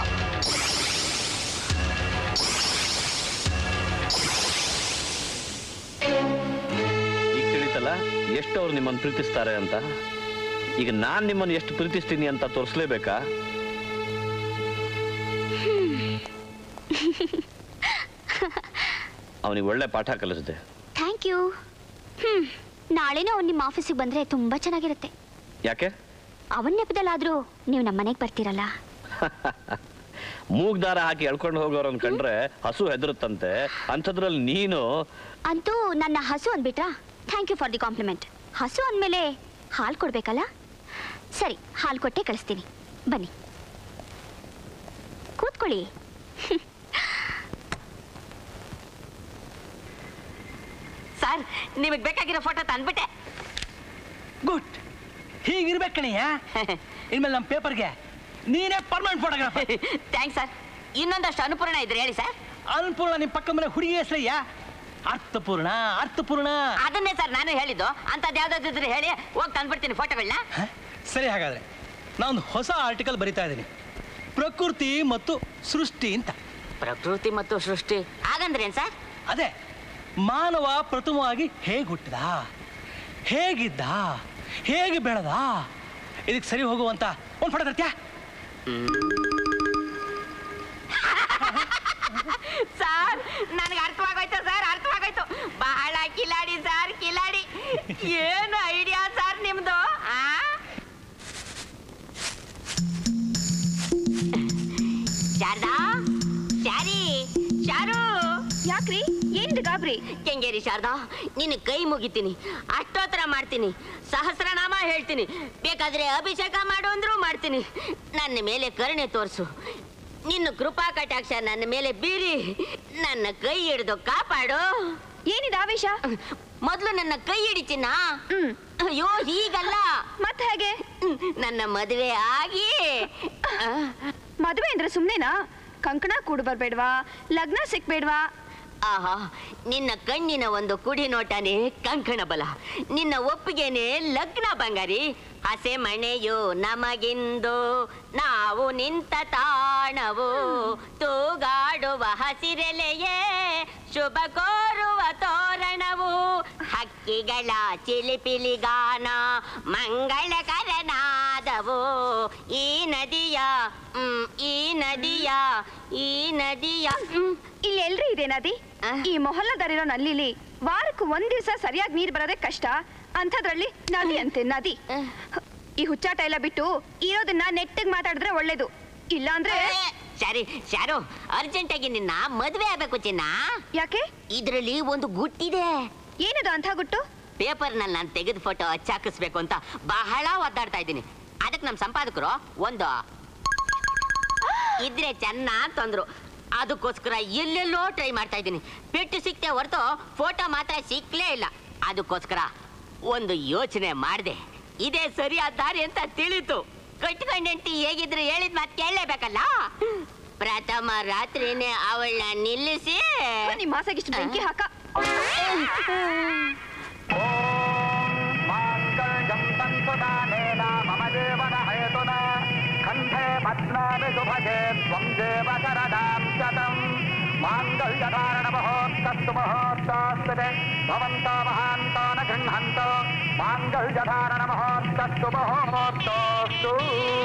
ಈಗ ತಿಳಿತಲ್ಲ ಎಷ್ಟು ಅವ್ರು ನಿಮ್ಮನ್ನು ಪ್ರೀತಿಸ್ತಾರೆ ಅಂತ ಈಗ ನಾನು ನಿಮ್ಮನ್ನು ಎಷ್ಟು ಪ್ರೀತಿಸ್ತೀನಿ ಅಂತ ತೋರಿಸ್ಲೇಬೇಕಾ ಅವನಿಗೆ ಒಳ್ಳೆ ಪಾಠ ಕಲಿಸಿದೆ
ಥ್ಯಾಂಕ್ ಯು ಹ್ಮ್ ನಾಳೆನೇ ಅವ್ನು ನಿಮ್ಮ ಆಫೀಸಿಗೆ ಬಂದ್ರೆ ತುಂಬಾ ಚೆನ್ನಾಗಿರುತ್ತೆ
ಯಾಕೆ
ಅವನ್ ನೆಪದಲ್ಲಾದ್ರೂ ನೀವು ನಮ್ಮ ಮನೆಗೆ ಬರ್ತೀರಲ್ಲ
ಮೂಗ್ದಾರ ಹಾಕಿ ಎಳ್ಕೊಂಡು ಹೋಗೋರನ್ ಕಂಡ್ರೆ ಹಸು ಹೆದರುತ್ತಂತೆ ಅಂಥದ್ರಲ್ಲಿ ನೀನು
ಅಂತೂ ನನ್ನ ಹಸು ಅಂದ್ಬಿಟ್ರಾ thank you for the compliment ಹಸು ಅಂದಮೇಲೆ ಹಾಲು ಕೊಡ್ಬೇಕಲ್ಲ ಸರಿ ಹಾಲು ಕೊಟ್ಟೆ ಕಳಿಸ್ತೀನಿ ಬನ್ನಿ ಕೂತ್ಕೊಳ್ಳಿ
ಸರ್ ನಿಮಗೆ ಬೇಕಾಗಿರೋ ಫೋಟೋ ತಂದ್ಬಿಟ್ಟೆ
ಗುಡ್ ಹೀಗಿರ್ಬೇಕು ಕಣಯ್ಯ ಇನ್ಮೇಲೆ ನಮ್ಮ ಪೇಪರ್ಗೆ ನೀನೇ ಪರ್ಮನೆಂಟ್ ಫೋಟೋಗ್ರಾಫರ್
ಥ್ಯಾಂಕ್ಸ್ ಸರ್ ಇನ್ನೊಂದಷ್ಟು ಅನುಪೂರ್ಣ ಇದ್ರೆ ಹೇಳಿ ಸರ್
ಅನ್ಪೂರ್ಣ ನಿಮ್ಮ ಪಕ್ಕ ಮನೆ ಹುಡುಗಿ ಹೆಸರಯ್ಯ ಅರ್ಥಪೂರ್ಣ ಅರ್ಥಪೂರ್ಣ
ಅದನ್ನೇ ಸರ್ ನಾನು ಹೇಳಿದ್ದು ಅಂಥದ್ದು ಯಾವ್ದಾದ್ರು ಹೇಳಿ ಹೋಗಿ ತಂದ್ಬಿಡ್ತೀನಿ ಫೋಟೋಗಳನ್ನ
ಸರಿ ಹಾಗಾದ್ರೆ ನಾನೊಂದು ಹೊಸ ಆರ್ಟಿಕಲ್ ಬರಿತಾ ಇದ್ದೀನಿ ಪ್ರಕೃತಿ ಮತ್ತು ಸೃಷ್ಟಿ ಅಂತ
ಪ್ರಕೃತಿ ಮತ್ತು ಸೃಷ್ಟಿ ಹಾಗಂದ್ರೇನ್ ಸರ್
ಅದೇ ಮಾನವ ಪ್ರಥಮವಾಗಿ ಹೇಗೆ ಹುಟ್ಟಿದ ಹೇಗಿದ್ದ ಹೇಗೆ ಬೆಳೆದ ಇದಕ್ಕೆ ಸರಿ ಹೋಗುವಂತ ಒಂದು ಫೋಟೋ ತರ್ತ್ಯಾ
ಸರ್ ನನಗೆ ಅರ್ಥವಾಗೋಯ್ತು ಸರ್ ಅರ್ಥವಾಗೋಯ್ತು ಬಹಳ ಕಿಲಾಡಿ ಸರ್ ಕಿಲಾಡಿ ಏನು ಐಡಿಯಾ ಸರ್ ನಿಮ್ದು ಆ ಶಾರದಾ ಶಾರಿ ಶಾರು
ಯಾಕ್ರಿ ಏನಿದೆ ಗಾಬ್ರಿ
ಕೆಂಗೇರಿ ಶಾರದಾ ನಿನ್ನ ಕೈ ಮುಗಿತೀನಿ ಅಷ್ಟೋತ್ತರ ಮಾಡ್ತೀನಿ ಸಹಸ್ರನಾಮ ಹೇಳ್ತೀನಿ ಬೇಕಾದ್ರೆ ಅಭಿಷೇಕ ಮಾಡು ಅಂದ್ರೂ ಮಾಡ್ತೀನಿ ನನ್ನ ಮೇಲೆ ಕರುಣೆ ತೋರಿಸು ನಿನ್ನ ಕೃಪಾ ಕಟಾಕ್ಷ ನನ್ನ ಮೇಲೆ ಬೀರಿ ನನ್ನ ಕೈ ಹಿಡಿದು ಕಾಪಾಡು
ಏನಿದೆ ಆವೇಶ
ಮೊದಲು ನನ್ನ ಕೈ ಹಿಡಿಚಿನ ಅಯ್ಯೋ ಹೀಗಲ್ಲ
ಮತ್ತೆ ಹೇಗೆ
ನನ್ನ ಮದುವೆ ಆಗಿ
ಮದುವೆ ಅಂದ್ರೆ ಸುಮ್ನೆನಾ ಕಂಕಣ ಕೂಡು ಬರ್ಬೇಡ್ವಾ ಲಗ್ನ ಸಿಕ್ಬೇಡ್ವಾ
ಆಹಾ ನಿನ್ನ ಕಣ್ಣಿನ ಒಂದು ಕುಡಿ ನೋಟನೇ ಕಂಕಣ ಬಲ ನಿನ್ನ ಒಪ್ಪಿಗೆನೆ ಲಗ್ನ ಬಂಗಾರಿ ಹಸೆ ಮಣೆಯು ನಮಗಿಂದು ನಾವು ನಿಂತ ತಾಣವು ತೂಗಾಡುವ ಹಸಿರೆಲೆಯೇ ಶುಭ ಕೋರುವ ತೋರಣವು ಹಕ್ಕಿಗಳ ಚಿಲಿಪಿಲಿಗಾನ ಮಂಗಳಕರನಾದವು ಈ ನದಿಯ ಹ್ಮ್, ಈ ನದಿಯ ಈ ನದಿಯ ಹ್ಮ್,
ಇಲ್ಲಿ ಎಲ್ರಿ ಇದೆ ನದಿ ಈ ಮೊಹಲ್ಲದಲ್ಲಿರೋ ನಲ್ಲಿಲಿ ವಾರಕ್ಕೂ ಒಂದ್ ದಿವಸ ಸರಿಯಾಗಿ ನೀರ್ ಬರೋದೇ ಕಷ್ಟ ಅಂಥದ್ರಲ್ಲಿ ನದಿ ಅಂತೆ ನದಿ ಈ ಹುಚ್ಚಾಟ ಎಲ್ಲ ಬಿಟ್ಟು ಇರೋದನ್ನ ನೆಟ್ಟಿಗೆ ಮಾತಾಡಿದ್ರೆ ಒಳ್ಳೇದು ಇಲ್ಲ ಅಂದ್ರೆ
ಸರಿ ಶಾರು ಅರ್ಜೆಂಟ್ ಆಗಿ ನಿನ್ನ ಮದ್ವೆ ಆಗ್ಬೇಕು ಚಿನ್ನ
ಯಾಕೆ
ಇದ್ರಲ್ಲಿ ಒಂದು ಗುಟ್ಟಿದೆ
ಏನದು ಅಂಥ ಗುಟ್ಟು
ಪೇಪರ್ ನಲ್ಲಿ ನಾನು ತೆಗೆದ ಫೋಟೋ ಹಚ್ಚಾಕಿಸ್ಬೇಕು ಅಂತ ಬಹಳ ಒದ್ದಾಡ್ತಾ ಇದ್ದೀನಿ ಅದಕ್ಕೆ ನಮ್ಮ ಸಂಪಾದಕರು ಒಂದು ಇದ್ರೆ ಚೆನ್ನ ಅಂತಂದ್ರು ಅದಕ್ಕೋಸ್ಕರ ಎಲ್ಲೆಲ್ಲೋ ಟ್ರೈ ಮಾಡ್ತಾ ಇದ್ದೀನಿ ಪೆಟ್ಟು ಸಿಕ್ತೆ ಹೊರತು ಫೋಟೋ ಮಾತ್ರ ಸಿಕ್ಲೇ ಇಲ್ಲ ಅದಕ್ಕೋಸ್ಕರ ಒಂದು ಯೋಚನೆ ಮಾಡಿದೆ ಇದೇ ಸರಿಯಾದ ದಾರಿ ಅಂತ ತಿಳಿತು ಕಟ್ಕೊಂಡಂಟಿ ಹೇಗಿದ್ರು ಹೇಳಿದ ಮಾತು ಕೇಳಲೇಬೇಕಲ್ಲ ಪ್ರಥಮ ರಾತ್ರಿನೇ ಅವಳನ್ನ ನಿಲ್ಲಿಸಿ
ನಿಮ್ಮ ಮಾಸಾಗಿಷ್ಟು ಬೆಂಕಿ ಹಾಕ
ಕಂಠೆ ಪದ್ಮಾಮಿ ಶುಭಗೆ ತ್ವಂ ದೇವ ಶರದಾಂ ಶತಂ ಮಾಂಗಲ್ಯಧಾರಣ ಮಹೋತ್ತಸ್ತು ಮಹೋತ್ತಾಸ್ತದೆ ಭವಂತ ಮಹಾಂತ ನ ಗೃಹಂತ ಮಾಂಗಲ್ಯಧಾರಣ ಮಹೋತ್ತಸ್ತು ಮಹೋತ್ತಸ್ತು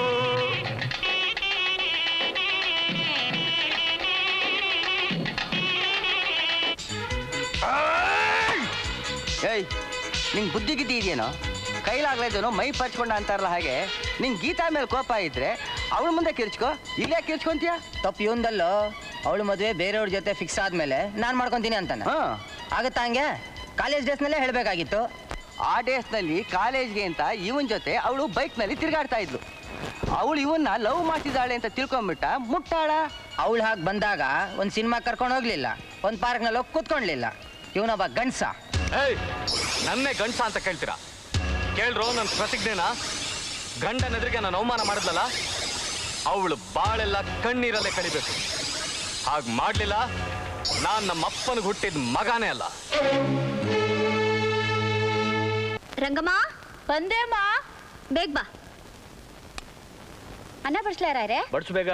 ಏಯ್ ನಿಂಗೆ ಬುದ್ಧಿ ಗಿದ್ದಿ ಇದೆಯೇನೋ ಕೈಲಾಗ್ಲೇದೇನೋ ಮೈ ಪರ್ಚ್ಕೊಂಡ ಅಂತಾರಲ್ಲ ಹಾಗೆ ನಿಂಗೆ ಗೀತಾ ಮೇಲೆ ಕೋಪ ಇದ್ರೆ ಅವಳ ಮುಂದೆ ಕಿರ್ಚ್ಕೋ ಇಲ್ಲೇ ಕಿರ್ಚ್ಕೊಂತೀಯ
ತಪ್ಪು ಇವಂದಲ್ಲೋ ಅವಳು ಮದುವೆ ಬೇರೆಯವ್ರ ಜೊತೆ ಫಿಕ್ಸ್ ಆದ್ಮೇಲೆ ನಾನು ಮಾಡ್ಕೊಂತೀನಿ ಅಂತಾನೆ ಆಗತ್ತಾ ಹಂಗೆ ಕಾಲೇಜ್ ಡೇಸ್ನಲ್ಲೇ ಹೇಳಬೇಕಾಗಿತ್ತು
ಆ ಡೇಸ್ನಲ್ಲಿ ಕಾಲೇಜ್ಗೆ ಅಂತ ಇವನ್ ಜೊತೆ ಅವಳು ಬೈಕ್ನಲ್ಲಿ ತಿರುಗಾಡ್ತಾ ಇದ್ಲು ಅವಳು ಇವನ್ನ ಲವ್ ಮಾಡ್ತಿದ್ದಾಳೆ ಅಂತ ತಿಳ್ಕೊಂಬಿಟ್ಟ ಮುಟ್ಟಾಳ
ಅವಳು ಹಾಗೆ ಬಂದಾಗ ಒಂದು ಸಿನಿಮಾ ಕರ್ಕೊಂಡು ಹೋಗ್ಲಿಲ್ಲ ಒಂದು ಪಾರ್ಕ್ನಲ್ಲಿ ಹೋಗಿ ಕೂತ್ಕೊಂಡ್ಲಿಲ್ಲ ಇವನೊಬ್ಬ ಗಂಡ್ಸ
ಏಯ್ ನನ್ನೇ ಗಂಡ್ಸ ಅಂತ ಕೇಳ್ತೀರಾ ಕೇಳ್ರು ನನ್ನ ಪ್ರತಿಜ್ಞೆನ ಗಂಡನ ಎದುರಿಗೆ ನಾನು ಅವಮಾನ ಮಾಡಿದ್ಲಲ್ಲ ಅವಳು ಬಾಳೆಲ್ಲ ಕಣ್ಣೀರಲ್ಲೇ ಕಳಿಬೇಕು ಹಾಗೆ ಮಾಡ್ಲಿಲ್ಲ ನಾನ್ ನಮ್ಮ ಅಪ್ಪನಿಗೆ ಹುಟ್ಟಿದ ಮಗಾನೇ ಅಲ್ಲ
ರಂಗಮ್ಮ ಬಂದೇಮ್ಮ ಬೇಗ ಬಾ ಅನ್ನ ಬಡಿಸ್ಲಾರೇ
ಬಡ್ಸು ಬೇಗ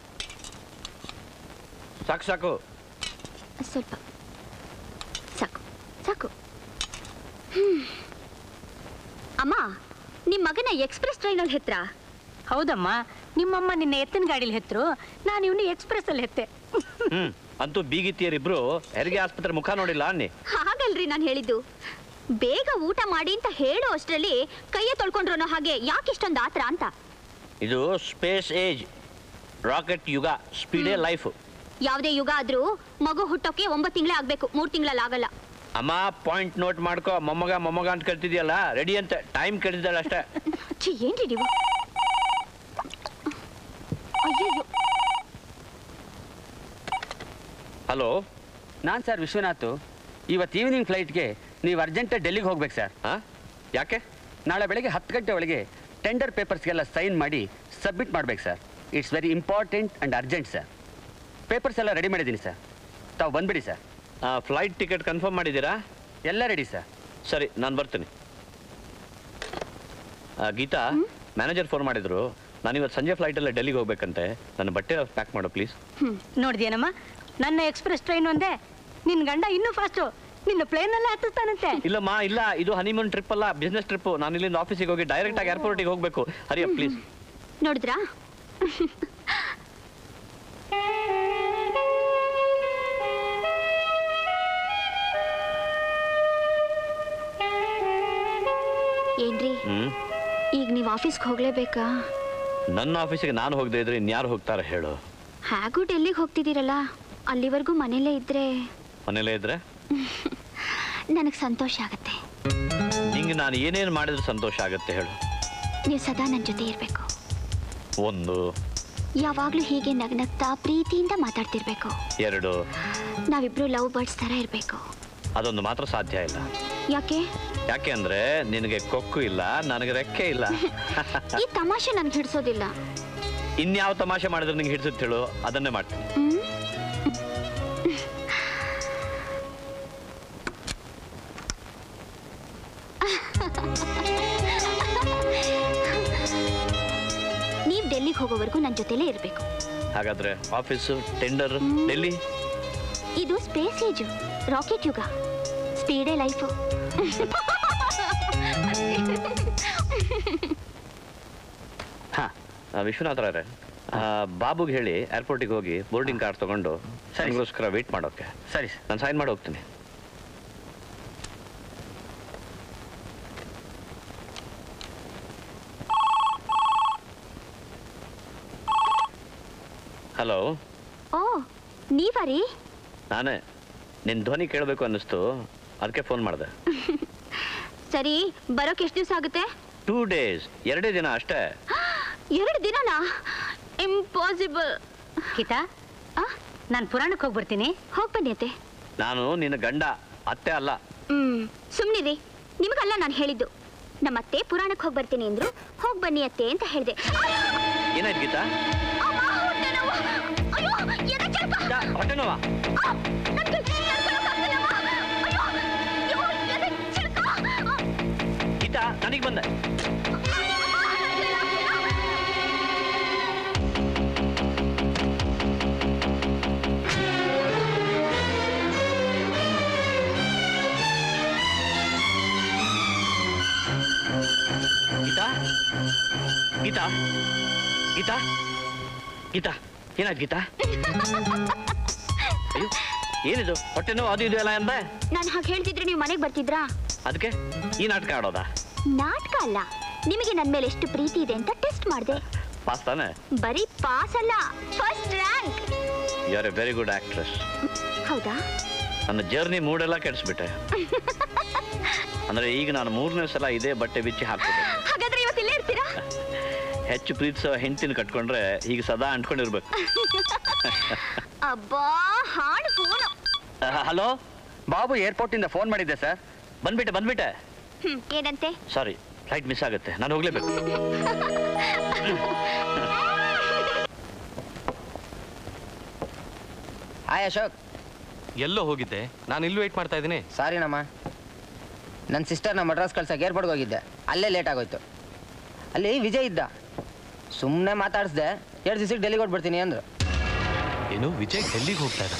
ಸಾಕು ಸಾಕು
ಸ್ವಲ್ಪ ಸಾಕು ಸಾಕು ಹ್ಮ್. ಅಮ್ಮ ನಿಮ್ಮ ಮಗನ ಎಕ್ಸ್ಪ್ರೆಸ್ ಟ್ರೈನಲ್ಲಿ ಹೆತ್ರ
ಹೌದಮ್ಮ ನಿಮ್ಮಮ್ಮ ನಿನ್ನ ಎತ್ತಿನ ಗಾಡಿಲಿ ಹೆತ್ರು ನಾನು ಇವನು ಎಕ್ಸ್ಪ್ರೆಸ್ ಅಲ್ಲಿ ಹೆತ್ತೆ
ಹ್ಮ್ ಅಂತೂ ಬೀಗಿತಿಯರಿಬ್ರು ಹೆರಿಗೆ ಆಸ್ಪತ್ರೆ ಮುಖ ನೋಡಿಲ್ಲ ಅನ್ನಿ
ಹಾಗಲ್ರಿ ನಾನು ಹೇಳಿದ್ದು ಬೇಗ ಊಟ ಮಾಡಿ ಅಂತ ಹೇಳೋ ಅಷ್ಟರಲ್ಲಿ ಕೈಯ ತೊಳ್ಕೊಂಡ್ರು ಹಾಗೆ ಯಾಕೆ ಇಷ್ಟೊಂದು ಆತ್ರ ಅಂತ
ಇದು ಸ್ಪೇಸ್ ಏಜ್ ರಾಕೆಟ್ ಯುಗ ಸ್ಪೀಡೇ ಲೈಫ್
ಯಾವುದೇ ಯುಗ ಆದ್ರೂ ಮಗು ಹುಟ್ಟೋಕೆ ಒಂಬತ್ತು ತಿಂಗಳೇ ಆಗ್ಬೇಕು ಮೂರ್ ತಿಂಗಳಲ್ಲಿ ಆಗಲ್ಲ
ಅಮ್ಮ ಪಾಯಿಂಟ್ ನೋಟ್ ಮಾಡ್ಕೋ ಮೊಮ್ಮಗ ಮೊಮ್ಮಗ ಅಂತ ಕರ್ತಿದ್ಯಲ್ಲ ರೆಡಿ ಅಂತ ಟೈಮ್ ಕರೀತಾಳೆ ಅಷ್ಟೇ
ಛೀ ಏನ್ರಿ ನೀವು ಅಯ್ಯಯ್ಯೋ
ಹಲೋ ನಾನು ಸರ್ ವಿಶ್ವನಾಥ್ ಇವತ್ತು ಈವ್ನಿಂಗ್ ಫ್ಲೈಟ್ಗೆ ನೀವು ಅರ್ಜೆಂಟ್ ಡೆಲ್ಲಿಗೆ ಹೋಗ್ಬೇಕು ಸರ್
ಹಾಂ ಯಾಕೆ
ನಾಳೆ ಬೆಳಗ್ಗೆ ಹತ್ತು ಗಂಟೆ ಒಳಗೆ ಟೆಂಡರ್ ಪೇಪರ್ಸ್ಗೆಲ್ಲ ಸೈನ್ ಮಾಡಿ ಸಬ್ಮಿಟ್ ಮಾಡ್ಬೇಕು sir it's very important and urgent sir papers ಎಲ್ಲ ರೆಡಿ ಮಾಡಿದ್ದೀನಿ ಸರ್ ತಾವು ಬಂದ್ಬಿಡಿ ಸರ್
ಫ್ಲೈಟ್ ಟಿಕೆಟ್ ಕನ್ಫರ್ಮ್ ಮಾಡಿದ್ದೀರಾ
ಎಲ್ಲ ರೆಡಿ ಸರ್
ಸರಿ ನಾನು ಬರ್ತೀನಿ ಆ, ಗೀತಾ ಮ್ಯಾನೇಜರ್ ಫೋನ್ ಮಾಡಿದ್ರು ನಾನು ಇವತ್ತು ಸಂಜೆ ಫ್ಲೈಟಲ್ಲೇ ಡೆಲ್ಲಿಗೆ ಹೋಗ್ಬೇಕಂತೆ ನನ್ನ ಬಟ್ಟೆ ಪ್ಯಾಕ್ ಮಾಡು ಪ್ಲೀಸ್
ಹ್ಮ್ ನೋಡಿದ್ಯೇನಮ್ಮ ನನ್ನ ಎಕ್ಸ್ಪ್ರೆಸ್ ಟ್ರೈನ್ ಒಂದೇ ನಿನ್ ಗಂಡ ಇನ್ನೂ ಫಾಸ್ಟು ನಿನ್ನ ಪ್ಲೇನಲ್ಲೇ ಹತ್ತಿಸ್ತಾನಂತೆ
ಇಲ್ಲಮ್ಮ ಇಲ್ಲ ಇದು ಹನಿಮೂನ್ ಟ್ರಿಪ್ ಅಲ್ಲ ಬಿಸ್ನೆಸ್ ಟ್ರಿಪ್ ನಾನು ಇಲ್ಲಿಂದ ಆಫೀಸಿಗೆ ಹೋಗಿ ಡೈರೆಕ್ಟ್ ಆಗಿ ಏರ್ಪೋರ್ಟಿಗೆ ಹೋಗಬೇಕು ಹರಿಯ ಪ್ಲೀಸ್
ನೋಡಿದ್ರಾ ಏನ್ರಿ
ಹ್ಮ್
ಈಗ ನೀವು ಆಫೀಸ್ಗೆ ಹೋಗ್ಲೇಬೇಕಾ
ನನ್ನ ಆಫೀಸಿಗೆ ನಾನು ಹೋಗದೆ ಇದ್ರೆ ಇನ್ಯಾರು ಹೋಗ್ತಾರೆ ಹೇಳು
ಹೇಗೂ ಡೆಲ್ಲಿಗೆ ಹೋಗ್ತಿದ್ದೀರಲ್ಲ ಅಲ್ಲಿವರೆಗೂ ಮನೇಲೇ ಇದ್ರೆ
ಮನೇಲೇ ಇದ್ರೆ
ನನಗೆ ಸಂತೋಷ ಆಗತ್ತೆ
ನಿಂಗೆ ನಾನು ಏನೇನು ಮಾಡಿದ್ರೆ ಸಂತೋಷ ಆಗುತ್ತೆ ಹೇಳು
ನೀವು ಸದಾ ನನ್ನ ಜೊತೆ ಇರಬೇಕು
ಒಂದು
ಯಾವಾಗಲೂ ಹೀಗೆ ನಗ್ನಗ್ತಾ ಪ್ರೀತಿಯಿಂದ ಮಾತಾಡ್ತಿರ್ಬೇಕು
ಎರಡು
ನಾವಿಬ್ರು ಲವ್ ಬರ್ಡ್ಸ್ ಥರ ಇರಬೇಕು
ಅದೊಂದು ಮಾತ್ರ ಸಾಧ್ಯ ಇಲ್ಲ
ಯಾಕೆ
ಯಾಕೆ ಅಂದ್ರೆ ನಿನಗೆ ಕೊಕ್ಕು ಇಲ್ಲ ನನಗೆ ರೆಕ್ಕೆ ಇಲ್ಲ
ಈ ತಮಾಷೆ ನನ್ಗೆ ಹಿಡ್ಸೋದಿಲ್ಲ
ಇನ್ಯಾವ ತಮಾಷೆ ಮಾಡಿದ್ರೆ ನಿಂಗೆ ಹಿಡಿಸುತ್ತೆ ಹೇಳು ಅದನ್ನೇ ಮಾಡ್ತೀನಿ
ಹ್ಮ್? ನೀವ್ ಡೆಲ್ಲಿಗೆ ಹೋಗೋವರೆಗೂ ನನ್ನ ಜೊತೆಲೇ ಇರಬೇಕು
ಹಾಗಾದ್ರೆ ಆಫೀಸು ಟೆಂಡರ್ ಡೆಲ್ಲಿ
ಇದು ಸ್ಪೇಸ್ ಏಜು ರಾಕೆಟ್ ಯುಗ ಸ್ಪೀಡೇ ಲೈಫು
ಆ, ವಿಶ್ವನಾಥರವ್ರೆ ಆ, ಬಾಬುಗೆ ಹೇಳಿ ಏರ್ಪೋರ್ಟಿಗೆ ಹೋಗಿ ಬೋರ್ಡಿಂಗ್ ಕಾರ್ಡ್ ತಗೊಂಡು ನನಗೋಸ್ಕರ ವೇಟ್ ಮಾಡೋಕೆ
ಸರಿ
ನಾನು ಸೈನ್ ಮಾಡಿ ಹೋಗ್ತೀನಿ ಹಲೋ
ಓ ನೀವಾ ರೀ
ನಾನೇ ನಿನ್ನ ಧ್ವನಿ ಕೇಳಬೇಕು ಅನ್ನಿಸ್ತು ಅದಕ್ಕೆ ಫೋನ್ ಮಾಡಿದೆ
ಸರಿ ಬರೋಕೆ ಎಷ್ಟು ದಿವಸ ಆಗುತ್ತೆ
ಟೂ ಡೇಸ್ ಎರಡೇ ದಿನ ಅಷ್ಟೇ
ಎರಡು ದಿನನಾ ಇಂಪಾಸಿಬಲ್
ಗೀತಾ ನಾನು ಪುರಾಣಕ್ಕೆ ಹೋಗಿ ಬರ್ತೀನಿ
ಹೋಗಿ ಬನ್ನಿ ಅತ್ತೆ
ನಾನು ನಿನ್ನ ಗಂಡ ಅತ್ತೆ ಅಲ್ಲ
ಹ್ಮ್ ಸುಮ್ಮನಿರಿ ನಿಮಗಲ್ಲ ನಾನು ಹೇಳಿದ್ದು ನಮ್ಮ ಅತ್ತೆ ಪುರಾಣಕ್ಕೆ ಹೋಗಿ ಬರ್ತೀನಿ ಅಂದ್ರು ಹೋಗಿ ಬನ್ನಿ ಅತ್ತೆ ಅಂತ ಹೇಳಿದೆ
ಏನಾಯ್ತು ಗೀತಾ ಹೊಟ್ಟೆ ನೋವಾ ಗೀತಾ ನನಗೆ ಬಂದೆ ಗೀತಾ ಗೀತಾ ಗೀತಾ ಗೀತಾ ಏನಾಯ್ತು ಗೀತಾ ಅಯ್ಯೋ ಏನಿದು ಹೊಟ್ಟೆ ನೋವು ಅದು ಇದು ಎಲ್ಲ ಅಂದೆ
ನಾನು ಹಾಗೆ ಹೇಳ್ತಿದ್ರೆ ನೀವು ಮನೆಗೆ ಬರ್ತಿದ್ರಾ
ಅದಕ್ಕೆ ಈ ನಾಟಕ ಆಡೋದಾ
ನಾಟಕ ಅಲ್ಲ ನಿಮಗೆ ನನ್ನ ಮೇಲೆ ಎಷ್ಟು ಪ್ರೀತಿ ಇದೆ ಅಂತ ಟೆಸ್ಟ್ ಮಾಡಿದೆ
ಪಾಸ್ ತಾನೆ
ಬರೀ ಪಾಸ್ ಅಲ್ಲ first rank
you are a very good actress
ಹೌದಾ
ನನ್ನ ಜರ್ನಿ ಮೂಡೆಲ್ಲ ಕೆಡಿಸ್ಬಿಟ್ಟೆ ಅಂದ್ರೆ ಈಗ ನಾನು ಮೂರನೇ ಸಲ ಇದೇ ಬಟ್ಟೆ ಬಿಚ್ಚಿ ಹಾಕ್ತಿದ್ದೆ
ಹಾಗಾದ್ರೆ ಇವತ್ತು ಇಲ್ಲೇ ಇರ್ತೀರಾ
ಹೆಚ್ಚು ಪ್ರೀತಿಸೋ ಹೆಂಡತಿನ ಕಟ್ಕೊಂಡ್ರೆ ಈಗ ಸದಾ ಅಂಟ್ಕೊಂಡಿರ್ಬೇಕು
ಅಬ್ಬಾ ಹಾಡು ಫೋನು
ಹಲೋ
ಬಾಬು ಏರ್ಪೋರ್ಟಿಂದ ಫೋನ್ ಮಾಡಿದ್ದೆ ಸರ್
ಬಂದ್ಬಿಟ್ಟೆ ಬಂದ್ಬಿಟ್ಟೆ
ಹ್ಮ್ ಏನಂತೆ
ಸಾರಿ ಫ್ಲೈಟ್ ಮಿಸ್ ಆಗುತ್ತೆ ನಾನು ಹೋಗ್ಲೇಬೇಕು
ಹಾಯ್ ಅಶೋಕ್
ಎಲ್ಲೋ ಹೋಗಿದ್ದೆ ನಾನು ಇಲ್ಲಿ ವೇಟ್ ಮಾಡ್ತಾ ಇದ್ದೀನಿ
ಸಾರಿನಮ್ಮ ನನ್ನ ಸಿಸ್ಟರ್ನ ಮಡ್ರಾಸ್ ಕಳ್ಸಕ್ಕೆ ಏರ್ಪೋರ್ಟ್ಗೆ ಹೋಗಿದ್ದೆ ಅಲ್ಲೇ ಲೇಟ್ ಆಗೋಯ್ತು ಅಲ್ಲಿ ವಿಜಯ್ ಇದ್ದ ಸುಮ್ಮನೆ ಮಾತಾಡಿಸ್ದೆ ಎರಡು ದಿವಸಕ್ಕೆ ಡೆಲ್ಲಿಗೆ ಹೊಟ್ಬಿಡ್ತೀನಿ ಅಂದ್ರು
ಏನು ವಿಜಯ್ ಡೆಲ್ಲಿಗೆ ಹೋಗ್ತಾ ಇದ್ದಾನ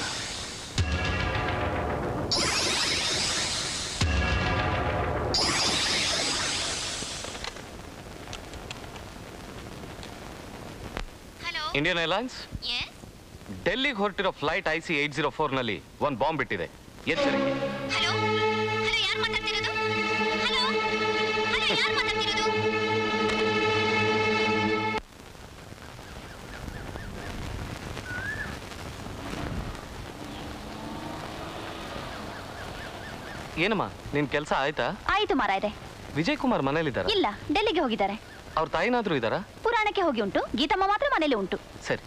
ಇಂಡಿಯನ್ ಏರ್ಲೈನ್ಸ್ ಡೆಲ್ಲಿಗೆ ಹೊರಟಿರೋ flight I C eight zero ಫೋರ್ನಲ್ಲಿ ಒಂದು ಬಾಂಬ್ ಬಿಟ್ಟಿದೆ ಎಚ್ಚರಿಕೆ
ಯಾರು ಮಾತಾಡ್ತಿರೋದು
ಏನಮ್ಮ ನಿನ್ ಕೆಲಸ ಆಯ್ತಾ
ಆಯಿತು ಮಾರಾಯ್ರೆ
ವಿಜಯ್ ಕುಮಾರ್ ಮನೇಲಿದ್ದಾರ
ಇಲ್ಲ ಡೆಲ್ಲಿಗೆ ಹೋಗಿದ್ದಾರೆ
ಅವ್ರ ತಾಯಿನಾದ್ರೂ ಇದ್ದಾರಾ
ಪುರಾಣಕ್ಕೆ ಹೋಗಿ ಉಂಟು ಗೀತಮ್ಮ ಮಾತ್ರ ಮನೇಲಿ ಉಂಟು
ಸರಿ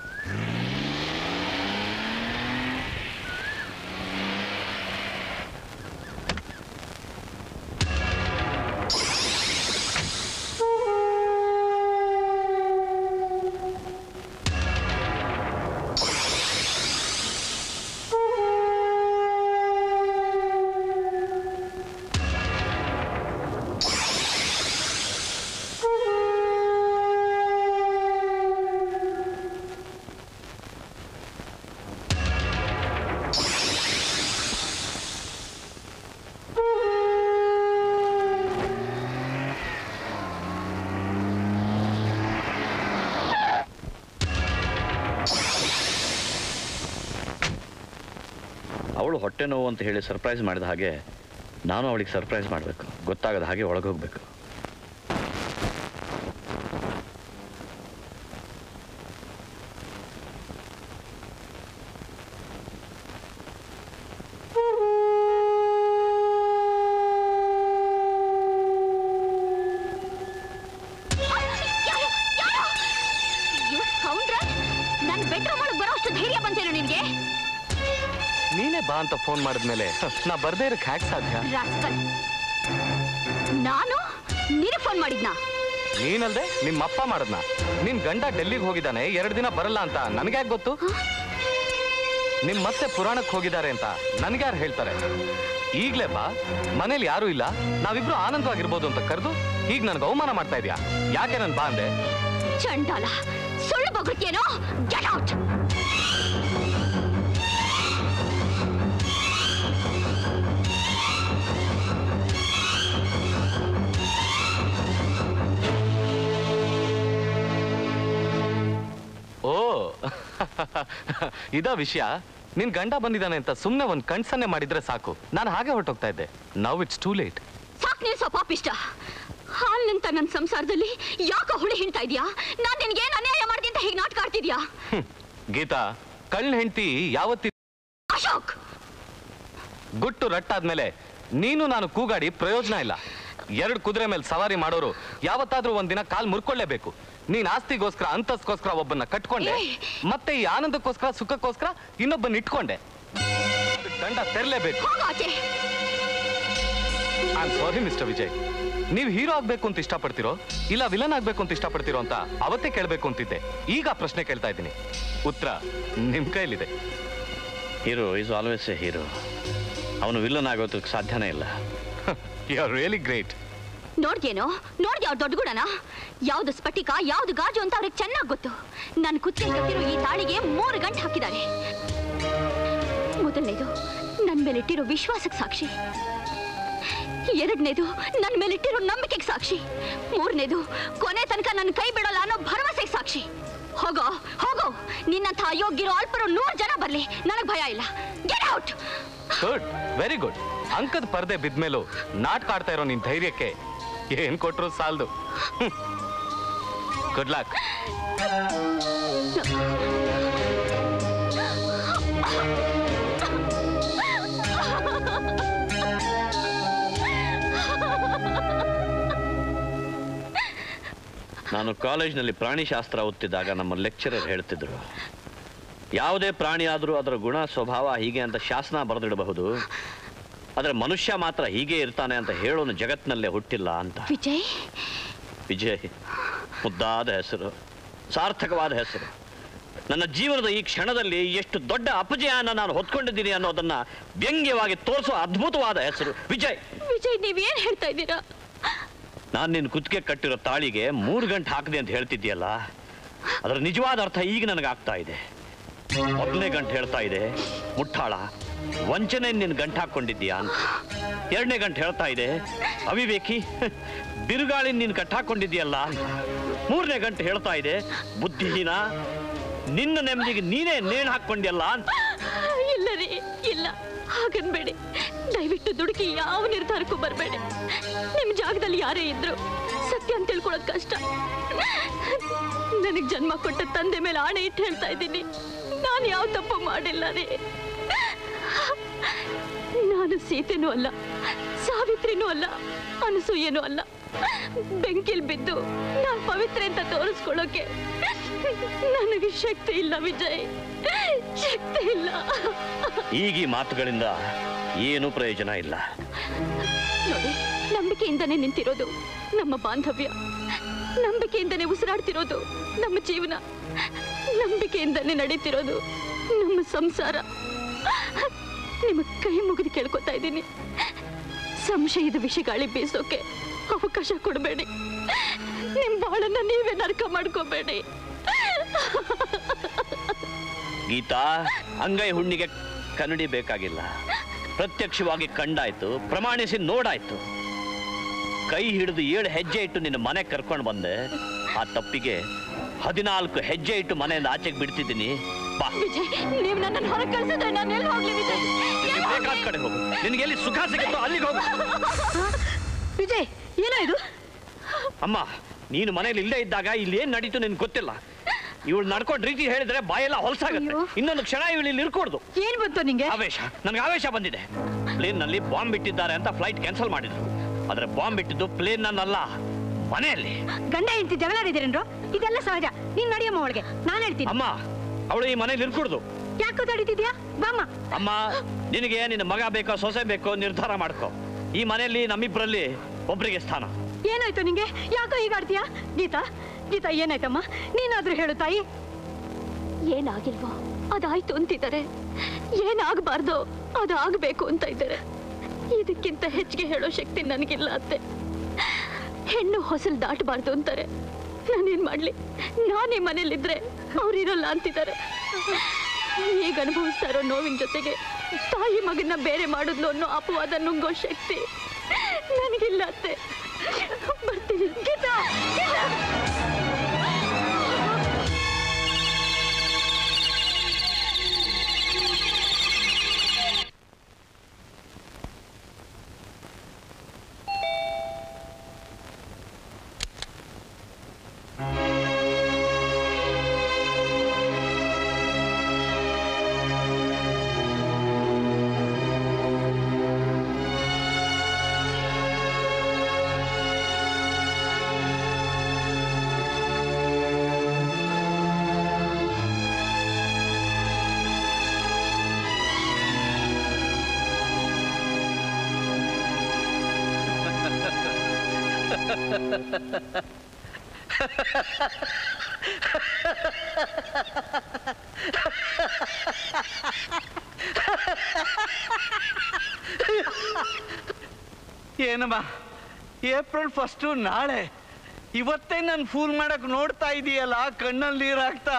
ಅವಳು ಹೊಟ್ಟೆ ನೋವು ಅಂತ ಹೇಳಿ ಸರ್ಪ್ರೈಸ್ ಮಾಡಿದ ಹಾಗೆ ನಾನು ಅವಳಿಗೆ ಸರ್ಪ್ರೈಸ್ ಮಾಡಬೇಕು ಗೊತ್ತಾಗದ ಹಾಗೆ ಒಳಗೆ ಹೋಗ್ಬೇಕು
ನನ್ನ ಬೆಡ್ರೂಮ್ ಒಳಗೆ ಬರೋ ಅಷ್ಟು ಧೈರ್ಯ ಬಂತೇನು ನಿನ್ಗೆ
ನೀನೇ ಬಾ ಅಂತ ಫೋನ್ ಮಾಡಿದ್ಮೇಲೆ ನಾ ಬರ್ದೇ ಇರಕ್ ಹ್ಯಾಕ್ ಸಾಧ್ಯ
ರಾಸ್ಕಲ್ ನಾನು ನೀನು ಫೋನ್ ಮಾಡಿದ್ನಾ
ನೀನಲ್ದೆ ನಿಮ್ಮ ಅಪ್ಪ ಮಾಡದ್ನ ನಿನ್ ಗಂಡ ಡೆಲ್ಲಿಗೆ ಹೋಗಿದ್ದಾನೆ ಎರಡು ದಿನ ಬರಲ್ಲ ಅಂತ ನನ್ಗ್ಯಾಕ್ ಗೊತ್ತು ನಿಮ್ ಮತ್ತೆ ಪುರಾಣಕ್ಕೆ ಹೋಗಿದ್ದಾರೆ ಅಂತ ನನ್ಗ್ಯಾರು ಹೇಳ್ತಾರೆ ಈಗ್ಲೇ ಬಾ ಮನೇಲಿ ಯಾರು ಇಲ್ಲ ನಾವಿಬ್ರು ಆನಂದವಾಗಿರ್ಬೋದು ಅಂತ ಕರೆದು ಈಗ ನನ್ಗೆ ಅವಮಾನ ಮಾಡ್ತಾ ಇದೀಯಾ ಯಾಕೆ ನನ್ ಬಾ ಅಂದೆ
ಚಂಡಾಲ ಸುಳ್ಳು ಬಗ್ಗುತ್ತೇನೋ ಗೆಟ್ ಔಟ್
ಓ ಇದ ವಿಷಯ ನಿನ್ ಗಂಡ ಬಂದಿದ್ದಾನೆ ಅಂತ ಸುಮ್ನೆ ಒಂದ್ ಕಣ್ಸನ್ನೆ ಮಾಡಿದ್ರೆ ಸಾಕು ನಾನು ಹಾಗೆ ಹೊರಟೋಗ್ತಾ ಇದ್ದೆ ನೌ ಇಟ್ಸ್ ಟೂ ಲೇಟ್
ಸಾಕ್ ನಿಲ್ಸೋ ಪಾಪಿಷ್ಟ ಹಾಲ್ನಂತ ನನ್ನ ಸಂಸಾರದಲ್ಲಿ ಯಾಕೋ ಹುಳಿ ಹಿಂಡ್ತಾ ಇದೀಯಾ ನಾನ್ ನಿನ್ಗೆ ಏನ್ ಅನ್ಯಾಯ ಮಾಡ್ದೆ ಅಂತ ಹೀಗೆ ನಾಟಕ ಆಡ್ತಿದ್ಯಾ
ಗೀತಾ ಕಳ್ಳ ಹೆಂಡತಿ ಯಾವತ್ತಿ
ಅಶೋಕ್
ಗುಟ್ಟು ರಟ್ಟಾದ್ಮೇಲೆ ನೀನು ನಾನು ಕೂಗಾಡಿ ಪ್ರಯೋಜನ ಇಲ್ಲ ಎರಡು ಕುದುರೆ ಮೇಲೆ ಸವಾರಿ ಮಾಡೋರು ಯಾವತ್ತಾದ್ರೂ ಒಂದಿನ ಕಾಲ್ ಮುರ್ಕೊಳ್ಳೇಬೇಕು ನೀನ್ ಆಸ್ತಿಗೋಸ್ಕರ ಅಂತಸ್ಗೋಸ್ಕರ ಒಬ್ಬನ್ನ ಕಟ್ಕೊಂಡೆ ಮತ್ತೆ ಈ ಆನಂದಕ್ಕೋಸ್ಕರ ಸುಖಕ್ಕೋಸ್ಕರ ಇನ್ನೊಬ್ಬನ್ನ ಇಟ್ಕೊಂಡೆ ದಂಡ ತೆರಲೇಬೇಕು
ಹೋಗಾಚೆ
ಐ ಸಾರಿ ಮಿಸ್ಟರ್ ವಿಜಯ್ ನೀವು ಹೀರೋ ಆಗ್ಬೇಕು ಅಂತ ಇಷ್ಟಪಡ್ತಿರೋ ಇಲ್ಲ ವಿಲನ್ ಆಗ್ಬೇಕು ಅಂತ ಇಷ್ಟಪಡ್ತಿರೋ ಅಂತ ಅವತ್ತೇ ಕೇಳಬೇಕು ಅಂತಿದ್ದೆ ಈಗ ಆ ಪ್ರಶ್ನೆ ಕೇಳ್ತಾ ಇದ್ದೀನಿ ಉತ್ತರ ನಿಮ್ ಕೈಲಿದೆ
hero is always a hero ಅವನು ವಿಲ್ಲನ್ ಆಗೋದಕ್ಕೆ ಸಾಧ್ಯನೇ ಇಲ್ಲ
ಯು ಆರ್ ರಿಯಲಿ ಗ್ರೇಟ್
ನೋಡ್ದೇನೋ ನೋಡ್ದೆ ಅವ್ರ ದೊಡ್ಡ ಗುಣನ ಯಾವ್ದು ಸ್ಫಟಿಕ ಯಾವ್ದು ಗಾಜು ಅಂತ ಅವ್ರಿಗೆ ಚೆನ್ನಾಗ್ ಗೊತ್ತು ನನ್ ಕುತ್ತಿಗೆ ಕಟ್ಟಿರೋ ಈ ತಾಳಿಗೆ ಮೂರು ಗಂಟೆ ಹಾಕಿದ್ದಾರೆ ಮೊದಲನೇದು ನನ್ ಮೇಲಿಟ್ಟಿರೋ ವಿಶ್ವಾಸಕ್ಕೆ ಸಾಕ್ಷಿ ಎರಡನೇದು ನನ್ ಮೇಲಿಟ್ಟಿರೋ ನಂಬಿಕೆಗೆ ಸಾಕ್ಷಿ ಮೂರನೇದು ಕೊನೆ ತನಕ ನನ್ನ ಕೈ ಬಿಡೋಲ್ಲ ಅನ್ನೋ ಭರವಸೆಗೆ ಸಾಕ್ಷಿ ಹೋಗೋ ಹೋಗೋ ನಿನ್ನಂಥ ಅಯೋಗ್ಯರೋ ಅಲ್ಪರು ನೂರು ಜನ ಬರ್ಲಿ ನನಗ್ ಭಯ ಇಲ್ಲ get out
good very good ಅಂಕದ ಪರದೆ ಬಿದ್ಮೇಲೂ ನಾಟಕ ಆಡ್ತಾ ಇರೋ ನಿನ್ ಧೈರ್ಯಕ್ಕೆ ಏನ್ ಕೊಟ್ರು ಸಾಲ್ದು ಗುಡ್ ಲಕ್
ನಾನು ಕಾಲೇಜ್ನಲ್ಲಿ ಪ್ರಾಣಿಶಾಸ್ತ್ರ ಓದ್ತಿದ್ದಾಗ ನಮ್ಮ ಲೆಕ್ಚರರ್ ಹೇಳ್ತಿದ್ರು ಯಾವುದೇ ಪ್ರಾಣಿ ಆದರೂ ಅದರ ಗುಣ ಸ್ವಭಾವ ಹೀಗೆ ಅಂತ ಶಾಸನ ಬರೆದಿಡಬಹುದು ಆದರೆ ಮನುಷ್ಯ ಮಾತ್ರ ಹೀಗೆ ಇರ್ತಾನೆ ಅಂತ ಹೇಳೋನು ಜಗತ್ತಿನಲ್ಲೇ ಹುಟ್ಟಿಲ್ಲ ಅಂತ
ವಿಜಯ್
ವಿಜಯ್ ಮುದ್ದಾದ ಹೆಸರು ಸಾರ್ಥಕವಾದ ಹೆಸರು ನನ್ನ ಜೀವನದ ಈ ಕ್ಷಣದಲ್ಲಿ ಎಷ್ಟು ದೊಡ್ಡ ಅಪಜಯನ ನಾನು ಹೊತ್ಕೊಂಡಿದ್ದೀನಿ ಅನ್ನೋದನ್ನ ವ್ಯಂಗ್ಯವಾಗಿ ತೋರಿಸುವ ಅದ್ಭುತವಾದ ಹೆಸರು ವಿಜಯ್
ವಿಜಯ್ ನೀವೇನ್ ಹೇಳ್ತಾ ಇದ್ದೀರಾ
ನಾನು ನಿನ್ನ ಕುತ್ತಿಗೆ ಕಟ್ಟಿರೋ ತಾಳಿಗೆ ಮೂರು ಗಂಟೆ ಹಾಕಿದೆ ಅಂತ ಹೇಳ್ತಿದ್ಯಲ್ಲ ಅದರ ನಿಜವಾದ ಅರ್ಥ ಈಗ ನನಗಾಗ್ತಾ ಇದೆ ಮೊದಲನೇ ಗಂಟೆ ಹೇಳ್ತಾ ಇದೆ ಮುಟ್ಟಾಳ ವಂಚನೆ ನಿನ್ನ ಗಂಟು ಹಾಕೊಂಡಿದ್ದೀಯಾ ಅಂತ ಎರಡನೇ ಗಂಟೆ ಹೇಳ್ತಾ ಇದೆ ಅವಿವೇಕಿ ಬಿರುಗಾಳಿ ನೀನು ಕಟ್ಟಾಕೊಂಡಿದ್ಯಲ್ಲ ಅಂತ ಮೂರನೇ ಗಂಟೆ ಹೇಳ್ತಾ ಇದೆ ಬುದ್ಧಿಹೀನ ನಿನ್ನ ನೆಮ್ಮದಿಗೆ ನೀನೇ ನೇಣು ಹಾಕ್ಕೊಂಡಿಯಲ್ಲ ಅಂತ
ಇಲ್ಲ ರೀ ಇಲ್ಲ
ಹಾಗನ್ಬೇಡಿ ದಯವಿಟ್ಟು ದುಡುಕಿ ಯಾವ ನಿರ್ಧಾರಕ್ಕೂ ಬರಬೇಡಿ ನಿಮ್ ಜಾಗದಲ್ಲಿ ಯಾರೇ ಇದ್ರು ಸತ್ಯ ಅಂತ ತಿಳ್ಕೊಳ್ಳೋದು ಕಷ್ಟ ನನಗ್ ಜನ್ಮ ಕೊಟ್ಟ ತಂದೆ ಮೇಲೆ ಆಣೆ ಇಟ್ಟು ಹೇಳ್ತಾ ಇದ್ದೀನಿ ನಾನು ಯಾವ ತಪ್ಪು ಮಾಡಿಲ್ಲ ರೀ ನಾನು ಸೀತೆನೂ ಅಲ್ಲ ಸಾವಿತ್ರಿನೂ ಅಲ್ಲ ಅನಸೂಯನೂ ಅಲ್ಲ ಬೆಂಕಿಲ್ ಬಿದ್ದು ನಾನು ಪವಿತ್ರ ಅಂತ ತೋರಿಸ್ಕೊಳ್ಳೋಕೆ ನನಗೆ ಶಕ್ತಿ ಇಲ್ಲ ವಿಜಯ್ ಶಕ್ತಿ ಇಲ್ಲ
ಈಗ ಈ ಮಾತುಗಳಿಂದ ಏನೂ ಪ್ರಯೋಜನ ಇಲ್ಲ
ನೋಡಿ ನಂಬಿಕೆಯಿಂದನೇ ನಿಂತಿರೋದು ನಮ್ಮ ಬಾಂಧವ್ಯ ನಂಬಿಕೆಯಿಂದನೇ ಉಸಿರಾಡ್ತಿರೋದು ನಮ್ಮ ಜೀವನ ನಂಬಿಕೆಯಿಂದನೇ ನಡೀತಿರೋದು ನಮ್ಮ ಸಂಸಾರ ನಿಮ್ಮ ಕೈ ಮುಗಿದು ಕೇಳ್ಕೊತಾ ಇದ್ದೀನಿ ಸಂಶಯದ ವಿಷಗಾಳಿ ಬೀಸೋಕೆ ಅವಕಾಶ ಕೊಡಬೇಡಿ ನಿಮ್ ಬಾಳನ್ನ ನೀವೇ ನರಕ ಮಾಡ್ಕೋಬೇಡಿ
ಗೀತಾ ಅಂಗೈ ಹುಣ್ಣಿಗೆ ಕನ್ನಡಿ ಬೇಕಾಗಿಲ್ಲ ಪ್ರತ್ಯಕ್ಷವಾಗಿ ಕಂಡಾಯ್ತು ಪ್ರಮಾಣಿಸಿ ನೋಡಾಯ್ತು ಕೈ ಹಿಡಿದು ಏಳು ಹೆಜ್ಜೆ ಇಟ್ಟು ನಿನ್ನ ಮನೆ ಕರ್ಕೊಂಡು ಬಂದೆ ಆ ತಪ್ಪಿಗೆ ಹದಿನಾಲ್ಕು ಹೆಜ್ಜೆ ಇಟ್ಟು ಮನೆಯಿಂದ ಆಚೆಗೆ ಬಿಡ್ತಿದ್ದೀನಿ ಬಾ
ವಿಜಯ್ ನೀವು ನನ್ನನ್ನು ಹೊರಗೆ ಕಳ್ಸಿದ್ರೆ ನಾನು ಎಲ್ಲಿ ಹೋಗ್ಲಿ ವಿಜಯ್
ನಿನಗೆ ಬೇಕಾದ ಕಡೆ ಹೋಗು ನಿನಗೆ ಎಲ್ಲಿ ಸುಖ ಸಿಗುತ್ತೋ ಅಲ್ಲಿಗೆ ಹೋಗು
ವಿಜಯ್ ಏನೋ ಇದು
ಅಮ್ಮ ನೀನು ಮನೇಲಿ ಇಲ್ಲೇ ಇದ್ದಾಗ ಇಲ್ಲಿ ಏನ್ ನಡೀತು ನಿನ್ಗೆ ಗೊತ್ತಿಲ್ಲ ಇವಳು ನಡ್ಕೊಂಡ್ ರೀತಿ ಹೇಳಿದ್ರೆ ಬಾಯೆಲ್ಲ ಹೊಲಸಾಗುತ್ತೆ ಇನ್ನೊಂದು ಕ್ಷಣ ಇವಳು ಇಲ್ಲಿ ಇರ್ಕೊಡ್ದು
ಏನ್ ಬಂತು ನಿಂಗೆ
ಆವೇಶ ನನಗೆ ಆವೇಶ ಬಂದಿದೆ ಪ್ಲೇನ್ ನಲ್ಲಿ ಬಾಂಬ್ ಬಿಟ್ಟಿದ್ದಾರೆ ಅಂತ ಫ್ಲೈಟ್ ಕ್ಯಾನ್ಸಲ್ ಮಾಡಿದ್ರು ಆದ್ರೆ ಬಾಂಬ್ ಬಿಟ್ಟಿದ್ದು ಪ್ಲೇನ್ ನನ್ನಲ್ಲ ಮನೆಯಲ್ಲಿ
ಗಂಡ ಹೆಂಡತಿ ಜಗಳಾಡಿದ್ದೀರೇನ್ರು ಇದೆಲ್ಲ ಸಹಜ ನೀನ್ ನಡಿಯಮ್ಮ ಒಳಗೆ ನಾನು ಹೇಳ್ತೀನಿ
ಅಮ್ಮ ಅವಳು ಈ ಮನೇಲಿ ಇರ್ಕೊಡ್ದು
ಯಾಕೋ ತಡೀತಿದ್ಯಾ ಬಾಮ್ಮ
ಅಮ್ಮ ನಿನಗೆ ನಿನ್ನ ಮಗ ಬೇಕೋ ಸೊಸೆ ಬೇಕೋ ನಿರ್ಧಾರ ಮಾಡ್ಕೋ ಈ ಮನೆಯಲ್ಲಿ ನಮ್ಮಿಬ್ಬರಲ್ಲಿ ಒಬ್ರಿಗೆ ಸ್ಥಾನ
ಏನಾಯ್ತು ನಿಂಗೆ ಯಾಕೋ ಈಗ ಆಡ್ತೀಯಾ ಗೀತಾ ಗೀತಾ ಏನಾಯ್ತಮ್ಮ ನೀನಾದ್ರೂ ಹೇಳು ತಾಯಿ
ಏನಾಗಿಲ್ವೋ ಅದಾಯ್ತು ಅಂತಿದ್ದಾರೆ ಏನಾಗಬಾರ್ದು ಅದಾಗಬೇಕು ಅಂತ ಇದ್ದಾರೆ ಇದಕ್ಕಿಂತ ಹೆಚ್ಚಿಗೆ ಹೇಳೋ ಶಕ್ತಿ ನನಗಿಲ್ಲ ಅತ್ತೆ ಹೆಣ್ಣು ಹೊಸಲು ದಾಟಬಾರ್ದು ಅಂತಾರೆ ನಾನೇನ್ ಮಾಡ್ಲಿ ನಾನೇ ಮನೇಲಿದ್ರೆ ಅವ್ರಿರಲ್ಲ ಅಂತಿದ್ದಾರೆ ಈಗ ಅನುಭವಿಸ್ತಾ ಇರೋ ನೋವಿನ ಜೊತೆಗೆ ತಾಯಿ ಮಗನ್ನ ಬೇರೆ ಮಾಡಿದ್ಲು ಅನ್ನೋ ಅಪವಾದ ನುಂಗೋ ಶಕ್ತಿ ನನಗಿಲ್ಲ ಅತ್ತೆ ಬರ್ತೀನಿ ಗೀತಾ ಗೀತಾ
ಏನಮ್ಮ ಏಪ್ರಿಲ್ ಫಸ್ಟು ನಾಳೆ ಇವತ್ತೇ ನಾನು ಫೂಲ್ ಮಾಡಕ್ ನೋಡ್ತಾ ಇದೀಯಲ್ಲ ಕಣ್ಣಲ್ಲಿ ನೀರಾಗ್ತಾ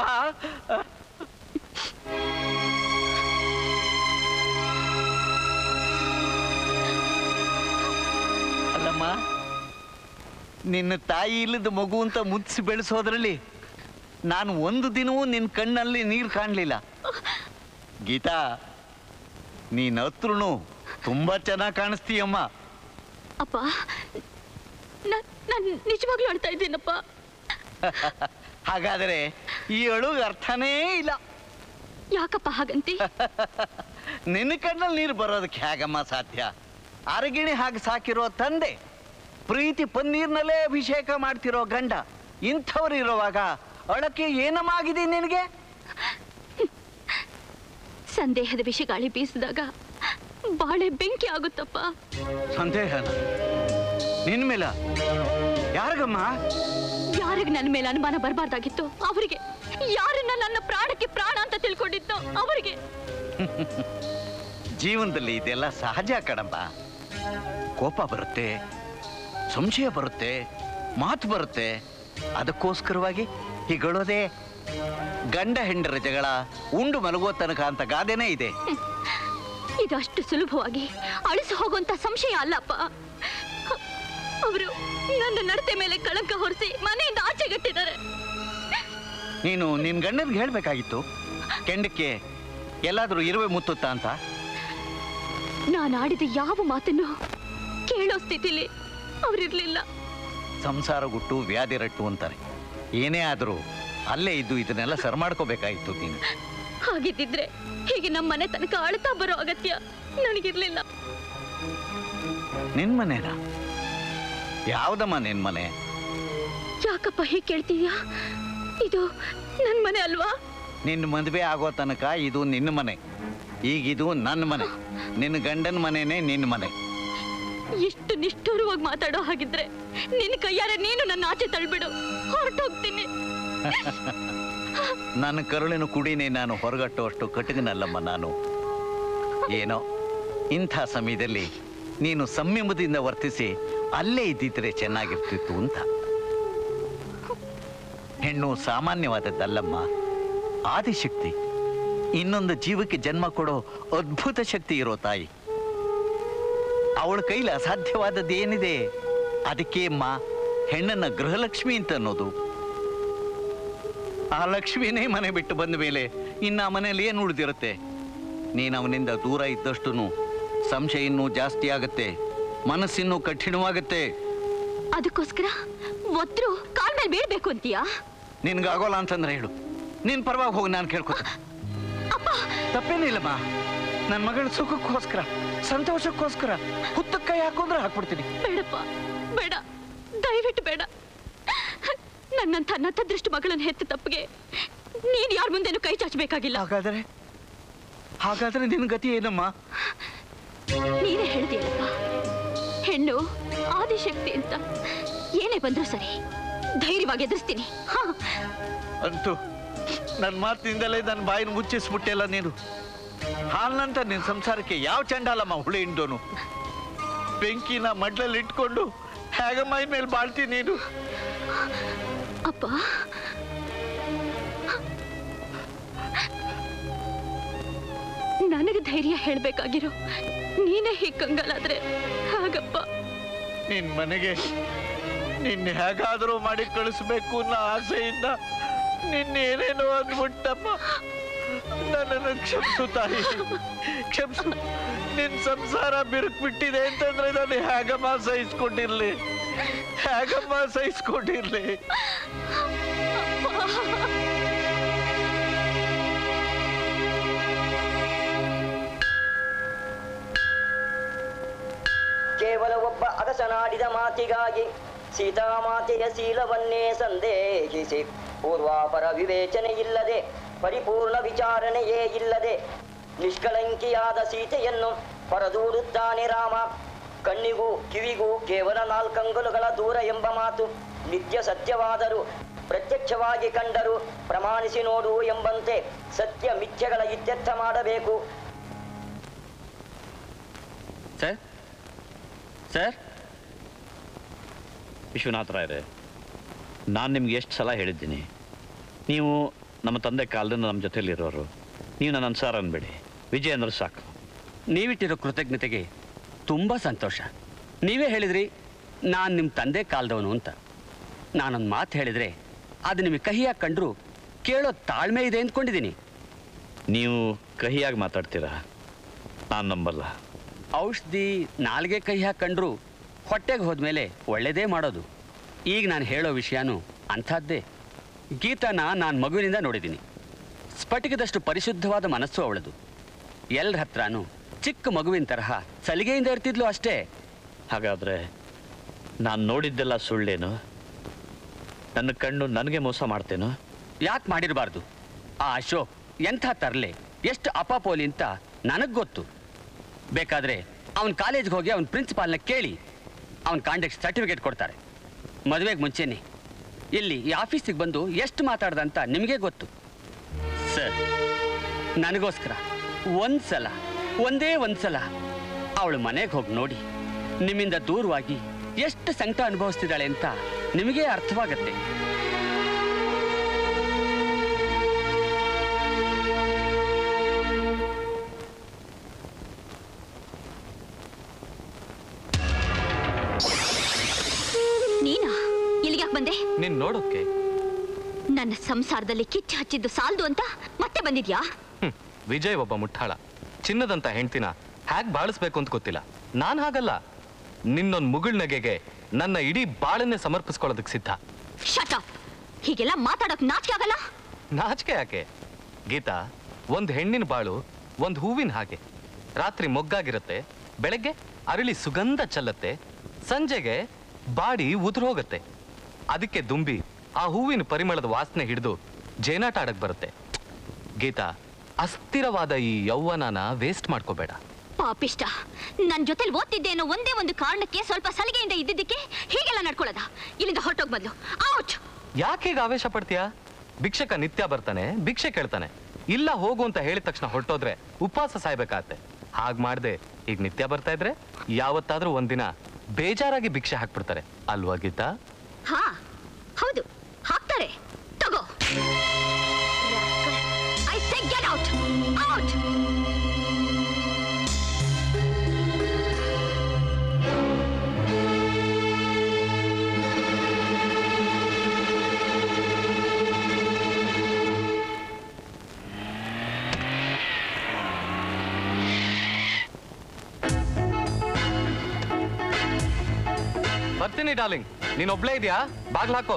ಅಲ್ಲಮ್ಮ ನಿನ್ನ ತಾಯಿ ಇಲ್ಲದ ಮಗು ಅಂತ ಮುಚ್ಚಿಸಿ ಬೆಳೆಸೋದ್ರಲ್ಲಿ ನಾನು ಒಂದು ದಿನವೂ ನಿನ್ನ ಕಣ್ಣಲ್ಲಿ ನೀರು ಕಾಣಲಿಲ್ಲ ಗೀತಾ ನೀನ್ ಹತ್ರನು ತುಂಬಾ ಚೆನ್ನಾಗಿ ಕಾಣಿಸ್ತೀಯಮ್ಮ
ಅಪ್ಪ ನಾನು ನಿಜವಾಗ್ಲೂ ಅಳ್ತಾ ಇದ್ದೀನಪ್ಪ
ಹಾಗಾದರೆ ಈ ಅಳುಗ್ ಅರ್ಥನೇ ಇಲ್ಲ
ಯಾಕಪ್ಪ ಹಾಗಂತಿ
ನಿನ್ನ ಕಣ್ಣಲ್ಲಿ ನೀರು ಬರೋದಕ್ಕೆ ಹೇಗಮ್ಮ ಸಾಧ್ಯ ಅರಗಿಣಿ ಹಾಗೆ ಸಾಕಿರೋ ತಂದೆ ಪ್ರೀತಿ ಪನ್ನೀರ್ನಲ್ಲೇ ಅಭಿಷೇಕ ಮಾಡ್ತಿರೋ ಗಂಡ ಇಂಥವ್ರು ಇರುವಾಗ ಅಳಕ್ಕೆ ಏನಮಾಗಿದೆ ನಿನಗೆ
ಸಂದೇಹದ ವಿಷಗಾಳಿ ಬೀಸಿದಾಗ ಬಾಳೆ ಬೆಂಕಿ ಆಗುತ್ತಪ್ಪ
ಸಂದೇಹನ ನಿನ್ ಮೇಲ ಯಾರಿಗಮ್ಮ
ಯಾರಿಗೆ ನನ್ನ ಮೇಲೆ ಅನುಮಾನ ಬರಬಾರ್ದಾಗಿತ್ತು ಅವರಿಗೆ ಯಾರನ್ನ ನನ್ನ ಪ್ರಾಣಕ್ಕೆ ಪ್ರಾಣ ಅಂತ ತಿಳ್ಕೊಂಡಿದ್ದು ಅವರಿಗೆ
ಜೀವನದಲ್ಲಿ ಇದೆಲ್ಲ ಸಹಜ ಕಣಮ್ಮ ಕೋಪ ಬರುತ್ತೆ ಸಂಶಯ ಬರುತ್ತೆ ಮಾತು ಬರುತ್ತೆ ಅದಕ್ಕೋಸ್ಕರವಾಗಿ ಹೀಗಳೋದೇ ಗಂಡ ಹೆಂಡರ ಜಗಳ ಉಂಡು ಮಲಗೋ ತನಕ ಅಂತ ಗಾದೆನೇ ಇದೆ
ಇದಷ್ಟು ಸುಲಭವಾಗಿ ಅಳಿಸಿ ಹೋಗುವಂತ ಸಂಶಯ ಅಲ್ಲಪ್ಪ ಅವರು ನನ್ನ ನಡತೆ ಮೇಲೆ ಕಳಂಕ ಹೊರಿಸಿ ಮನೆಯಿಂದ ಆಚೆಗಟ್ಟಿದ್ದಾರೆ
ನೀನು ನಿನ್ ಗಂಡನ್ಗೆ ಹೇಳ್ಬೇಕಾಗಿತ್ತು ಕೆಂಡಕ್ಕೆ ಎಲ್ಲಾದ್ರೂ ಇರುವೆ ಮುತ್ತುತ್ತಾ ಅಂತ
ನಾನು ಆಡಿದ ಯಾವ ಮಾತನ್ನು ಕೇಳೋ ಸ್ಥಿತಿಲಿ ಅವರಿರ್ಲಿಲ್ಲ
ಸಂಸಾರ ಗುಟ್ಟು ವ್ಯಾಧಿ ರಟ್ಟು ಅಂತಾರೆ ಏನೇ ಆದರೂ ಅಲ್ಲೇ ಇದ್ದು ಇದನ್ನೆಲ್ಲ ಸರ್ ಮಾಡ್ಕೋಬೇಕಾಯ್ತು ನೀನು
ಹಾಗಿದ್ದಿದ್ರೆ ಹೀಗೆ ನಮ್ಮ ಮನೆ ತನಕ ಅಳ್ತಾ ಬರೋ ಅಗತ್ಯ ನನಗಿರ್ಲಿಲ್ಲ
ನಿನ್ ಮನೆನಾ ಯಾವ್ದಮ್ಮ ನಿನ್ ಮನೆ
ಯಾಕಪ್ಪ ಹೀಗೆ ಕೇಳ್ತೀಯಾ ಇದು ನನ್ ಮನೆ ಅಲ್ವಾ
ನಿನ್ನ ಮದುವೆ ಆಗೋ ತನಕ ಇದು ನಿನ್ನ ಮನೆ ಈಗಿದು ನನ್ನ ಮನೆ ನಿನ್ನ ಗಂಡನ ಮನೆನೇ ನಿನ್ನ ಮನೆ
ಎಷ್ಟು ನಿಷ್ಠುರವಾಗಿ ಮಾತಾಡೋ ಹಾಗಿದ್ರೆ ನಿನ್ನ ಕೈಯಾರೆ ನೀನು ನನ್ನ ಆಚೆ ತಳ್ಬಿಡು ಹೊರಟೋಗ್ತೀನಿ
ನನ್ನ ಕರುಳಿನ ಕುಡಿನೇ ನಾನು ಹೊರಗಟ್ಟುವಷ್ಟು ಕಟುಕನಲ್ಲಮ್ಮ ನಾನು ಏನೋ ಇಂಥ ಸಮಯದಲ್ಲಿ ನೀನು ಸಂಯಮದಿಂದ ವರ್ತಿಸಿ ಅಲ್ಲೇ ಇದ್ದಿದ್ರೆ ಚೆನ್ನಾಗಿರ್ತಿತ್ತು ಅಂತ ಹೆಣ್ಣು ಸಾಮಾನ್ಯವಾದದ್ದಲ್ಲಮ್ಮ ಆದಿಶಕ್ತಿ ಇನ್ನೊಂದು ಜೀವಕ್ಕೆ ಜನ್ಮ ಕೊಡೋ ಅದ್ಭುತ ಶಕ್ತಿ ಇರೋ ತಾಯಿ ಅವಳ ಕೈಲಿ ಅಸಾಧ್ಯವಾದದ್ದು ಏನಿದೆ ಅದಕ್ಕೆ ಅಮ್ಮ ಹೆಣ್ಣನ್ನ ಗೃಹಲಕ್ಷ್ಮಿ ಅಂತ ಅನ್ನೋದು ಆ ಲಕ್ಷ್ಮಿನೇ ಮನೆ ಬಿಟ್ಟು ಬಂದ ಮೇಲೆ ಇನ್ನು ಆ ಮನೆಯಲ್ಲಿ ಏನು ಉಳಿದಿರುತ್ತೆ ನೀನು ಅವನಿಂದ ದೂರ ಇದ್ದಷ್ಟು ಸಂಶಯ ಇನ್ನೂ ಜಾಸ್ತಿ ಆಗುತ್ತೆ ಮನಸ್ಸಿನ್ನೂ ಕಠಿಣವಾಗುತ್ತೆ
ಅದಕ್ಕೋಸ್ಕರ ಒತ್ರು ಕಾಲ್ ಮೇಲೆ ಬೀಳ್ಬೇಕು ಅಂತೀಯಾ
ನಿನ್ಗಾಗೋಲ್ಲ ಅಂತಂದ್ರೆ ಹೇಳು ನಿನ್ ಪರವಾಗಿ ಹೋಗಿ ನಾನು ಕೇಳ್ಕೊತೀನಿ ತಪ್ಪೇನಿಲ್ಲಮ್ಮ ನನ್ನ ಮಗಳ ಸುಖಕ್ಕೋಸ್ಕರ ಸಂತೋಷಕ್ಕೋಸ್ಕರ ಹುತ್ತಕ್ಕ ಕೈ ಹಾಕೊಂಡ್ರೆ ಹಾಕ್ಬಿಡ್ತೀನಿ
ಬೇಡಪ್ಪ ಬೇಡ ದಯವಿಟ್ಟು ಬೇಡ ನನ್ನಂಥ ನತದೃಷ್ಟ ಮಗಳನ್ನ ಹೆತ್ತ ತಪ್ಪಿಗೆ ನೀನ್ ಯಾರ ಮುಂದೆನೂ ಕೈ ಚಾಚಬೇಕಾಗಿಲ್ಲ
ಹಾಗಾದ್ರೆ ಹಾಗಾದ್ರೆ ನಿನ್ ಗತಿ ಏನಮ್ಮ
ನೀನೇ ಹೇಳ್ತೀಯಲ್ಲಪ್ಪ ಹೆಣ್ಣು ಆದಿಶಕ್ತಿ ಅಂತ ಏನೇ ಬಂದ್ರೂ ಸರಿ ಧೈರ್ಯವಾಗಿ ಎದುರಿಸ್ತೀನಿ ಹಾ
ಅಂತೂ ನನ್ನ ಮಾತಿನಿಂದಲೇ ನನ್ನ ಬಾಯಿನ ಮುಚ್ಚಿಸ್ಬಿಟ್ಟೆಲ್ಲ ನೀನು ಹಾಲ್ನಂತ ನಿನ್ನ ಸಂಸಾರಕ್ಕೆ ಯಾವ ಚಂಡಾಲಮ್ಮ ಹುಳಿ ಹಿಂಡೋನು ಬೆಂಕಿನ ಮಡ್ಲಲ್ಲಿ ಇಟ್ಕೊಂಡು ಹೇಗ ಮೈ ಮೇಲೆ ಬಾಳ್ತೀನಿ ನೀನು
ಅಪ್ಪ ನನಗೆ ಧೈರ್ಯ ಹೇಳ್ಬೇಕಾಗಿರೋ ನೀನೇ ಹೀಗೆ ಕಂಗಾಲಾದ್ರೆ ಹಾಗಪ್ಪ
ನಿನ್ ಮನೆಗೆ ನಿನ್ನ ಹೇಗಾದರೂ ಮಾಡಿ ಕಳಿಸ್ಬೇಕು ಅನ್ನೋ ಆಸೆಯಿಂದ ನಿನ್ನೇನೇನೋ ಅಂದ್ಬಿಟ್ಟಮ್ಮ ನನ್ನನ್ನು ಕ್ಷಮಿಸು ತಾಯಿ ಕ್ಷಮಿಸು ನಿನ್ ಸಂಸಾರ ಬಿರುಕು ಬಿಟ್ಟಿದೆ ಅಂತಂದ್ರೆ ನಾನು ಹೇಗಮ್ಮ ಸಹಿಸ್ಕೊಂಡಿರ್ಲಿ ಹೇಗಮ್ಮ ಸಹಿಸ್ಕೊಂಡಿರ್ಲಿ
ಕೇವಲ ಒಬ್ಬ ಅರಸನಾಡಿದ ಮಾತಿಗಾಗಿ ಸೀತಾಮಾತೆಯ ಶೀಲವನ್ನೇ ಸಂದೇಹಿಸಿ ಪೂರ್ವಾಪರ ವಿವೇಚನೆ ಇಲ್ಲದೆ ಪರಿಪೂರ್ಣ ವಿಚಾರಣೆಯೇ ಇಲ್ಲದೆ ನಿಷ್ಕಳಂಕಿಯಾದ ಸೀತೆಯನ್ನು ಹೊರದೂಡುತ್ತಾನೆ ರಾಮ ಕಣ್ಣಿಗೂ ಕಿವಿಗೂ ಕೇವಲ ನಾಲ್ಕಂಗುಲುಗಳ ದೂರ ಎಂಬ ಮಾತು ನಿತ್ಯ ಸತ್ಯವಾದರೂ ಪ್ರತ್ಯಕ್ಷವಾಗಿ ಕಂಡರೂ ಪ್ರಮಾಣಿಸಿ ನೋಡು ಎಂಬಂತೆ ಸತ್ಯ ಮಿಥ್ಯಗಳ ಇತ್ಯರ್ಥ ಮಾಡಬೇಕು
ಸರ್ ಸರ್
ವಿಶ್ವನಾಥ ರಾಯರೇ ನಾನು ನಿಮ್ಗೆ ಎಷ್ಟು ಸಲ ಹೇಳಿದ್ದೀನಿ ನೀವು ನಮ್ಮ ತಂದೆ ಕಾಲದಿಂದ ನಮ್ಮ ಜೊತೆಲಿರೋರು ನೀವು ನನ್ನ ಅನ್ಸಾರ ಅನ್ಬೇಡಿ ವಿಜಯ ಅಂದ್ರೆ ಸಾಕು
ನೀವಿಟ್ಟಿರೋ ಕೃತಜ್ಞತೆಗೆ ತುಂಬ ಸಂತೋಷ ನೀವೇ ಹೇಳಿದ್ರಿ ನಾನು ನಿಮ್ಮ ತಂದೆ ಕಾಲದವನು ಅಂತ ನಾನೊಂದು ಮಾತು ಹೇಳಿದರೆ ಅದು ನಿಮಗೆ ಕಹಿಯಾಗಿ ಕಂಡ್ರು ಕೇಳೋ ತಾಳ್ಮೆ ಇದೆ ಅಂದ್ಕೊಂಡಿದ್ದೀನಿ
ನೀವು ಕಹಿಯಾಗಿ ಮಾತಾಡ್ತೀರಾ ನಾನು ನಂಬಲ್ಲ
ಔಷಧಿ ನಾಲ್ಗೆ ಕೈ ಹಾಕೊಂಡ್ರು ಹೊಟ್ಟೆಗೆ ಹೋದ್ಮೇಲೆ ಒಳ್ಳೇದೇ ಮಾಡೋದು ಈಗ ನಾನು ಹೇಳೋ ವಿಷಯನೂ ಅಂಥದ್ದೇ ಗೀತಾನ ನಾನು ಮಗುವಿನಿಂದ ನೋಡಿದ್ದೀನಿ ಸ್ಫಟಿಕದಷ್ಟು ಪರಿಶುದ್ಧವಾದ ಮನಸ್ಸು ಅವಳದು ಎಲ್ಲರ ಹತ್ರನೂ ಚಿಕ್ಕ ಮಗುವಿನ ತರಹ ಸಲಿಗೆಯಿಂದ ಇರ್ತಿದ್ಲು ಅಷ್ಟೇ
ಹಾಗಾದ್ರೆ ನಾನು ನೋಡಿದ್ದೆಲ್ಲ ಸುಳ್ಳೇನು ನನ್ನ ಕಣ್ಣು ನನಗೆ ಮೋಸ ಮಾಡ್ತೇನೋ
ಯಾಕೆ ಮಾಡಿರಬಾರ್ದು ಆ ಅಶೋಕ್ ಎಂಥ ತರಲೆ ಎಷ್ಟು ಅಪಾಪೋಲಿ ಅಂತ ನನಗೆ ಗೊತ್ತು ಬೇಕಾದ್ರೆ ಅವನ ಕಾಲೇಜ್ಗೆ ಹೋಗಿ ಅವನ ಪ್ರಿನ್ಸಿಪಾಲ್ನ ಕೇಳಿ ಅವನ ಕಾಂಡಕ್ಟ್ ಸರ್ಟಿಫಿಕೇಟ್ ಕೊಡ್ತಾರೆ ಮದುವೆಗೆ ಮುಂಚೆನೆ ಇಲ್ಲಿ ಈ ಆಫೀಸಿಗೆ ಬಂದು ಎಷ್ಟು ಮಾತಾಡ್ದಂತ ನಿಮಗೆ ಗೊತ್ತು ಸರ್ ನನಗೋಸ್ಕರ ಒಂದ್ಸಲ ಒಂದೇ ಒಂದ್ಸಲ ಅವಳು ಮನೆಗೆ ಹೋಗಿ ನೋಡಿ ನಿಮ್ಮಿಂದ ದೂರವಾಗಿ ಎಷ್ಟು ಸಂಕಟ ಅನುಭವಿಸ್ತಿದ್ದಾಳೆ ಅಂತ ನಿಮಗೇ ಅರ್ಥವಾಗತ್ತೆ
ನೀನಾ ಇಲ್ಲಿಗೆ ಯಾಕೆ ಬಂದೆ
ನೀನ್ ನೋಡೋಕೆ
ನನ್ನ ಸಂಸಾರದಲ್ಲಿ ಕಿಚ್ಚು ಹಚ್ಚಿದ್ದು ಸಾಲದು ಅಂತ ಮತ್ತೆ ಬಂದಿದ್ಯಾ
ಹ್ಮ್ ವಿಜಯ್ ಒಬ್ಬ ಮುಟ್ಟಾಳ ಚಿನ್ನದಂತ ಹೆಂಡ್ತಿನ ಹ್ಯಾಕ್ ಬಾಳಿಸ್ಬೇಕು ಅಂತ ಗೊತ್ತಿಲ್ಲ ನಾನು ಹಾಗಲ್ಲ ನಿನ್ನೊಂದು ಮುಗುಳ್ ನಗೆಗೆ ನನ್ನ ಇಡೀ ಬಾಳನ್ನೇ ಸಮರ್ಪಿಸ್ಕೊಳ್ಳೋದಕ್ಕೆ ಸಿದ್ಧ
ಶಟ್ ಅಪ್ ಹೀಗೆಲ್ಲ ಮಾತಾಡೋಕ್ ನಾಚಿಕೆ ಆಗಲ್ಲ
ನಾಚಿಕೆ ಯಾಕೆ ಗೀತಾ ಒಂದು ಹೆಣ್ಣಿನ ಬಾಳು ಒಂದು ಹೂವಿನ ಹಾಗೆ ರಾತ್ರಿ ಮೊಗ್ಗಾಗಿರುತ್ತೆ ಬೆಳಗ್ಗೆ ಅರಳಿ ಸುಗಂಧ ಚೆಲ್ಲತ್ತೆ ಸಂಜೆಗೆ ಬಾಡಿ ಉದುರು ಹೋಗುತ್ತೆ ಅದಕ್ಕೆ ದುಂಬಿ ಆ ಹೂವಿನ ಪರಿಮಳದ ವಾಸನೆ ಹಿಡಿದು ಜೇನಾಟ ಆಡಕ್ ಬರುತ್ತೆ ಗೀತಾ ಅಸ್ಥಿರವಾದ ಈ ಯೌವನನ ವೇಸ್ಟ್ ಮಾಡ್ಕೋಬೇಡ
ಪಾಪಿಷ್ಟ ನನ್ ಜೊತೆಲಿ ಓದ್ತಿದ್ದೆ ಅನ್ನೋ ಒಂದೇ ಒಂದು ಕಾರಣಕ್ಕೆ ಸ್ವಲ್ಪ ಸಲಿಗೆಯಿಂದ ಇದ್ದಿದ್ದಕ್ಕೆ ಹೀಗೆಲ್ಲ ನಡ್ಕೊಳ್ಳೋದ ಇಲ್ಲಿಂದ ಹೊರಟೋಗ್ ಬದ್ಲು ಔಟ್
ಯಾಕೆ ಈಗ ಆವೇಶ ಪಡ್ತೀಯಾ ಭಿಕ್ಷಕ ನಿತ್ಯ ಬರ್ತಾನೆ ಭಿಕ್ಷೆ ಕೇಳ್ತಾನೆ ಇಲ್ಲ ಹೋಗು ಅಂತ ಹೇಳಿದ ತಕ್ಷಣ ಹೊರಟೋದ್ರೆ ಉಪವಾಸ ಸಾಯ್ಬೇಕಾಗತ್ತೆ ಹಾಗ್ ಮಾಡ್ದೆ ಈಗ ನಿತ್ಯ ಬರ್ತಾ ಇದ್ರೆ ಯಾವತ್ತಾದ್ರೂ ಒಂದಿನ ಬೇಜಾರಾಗಿ ಭಿಕ್ಷೆ ಹಾಕ್ಬಿಡ್ತಾರೆ ಅಲ್ವಾ ಗೀತಾ
ಹಾ ಹೌದು ಹಾಕ್ತಾರೆ ತಗೋ I say get out out
ಬರ್ತೀನಿ ಡಾರ್ಲಿಂಗ್ ನೀನ್ ಒಬ್ಳೇ ಇದೆಯಾ ಬಾಗ್ಲ ಹಾಕೋ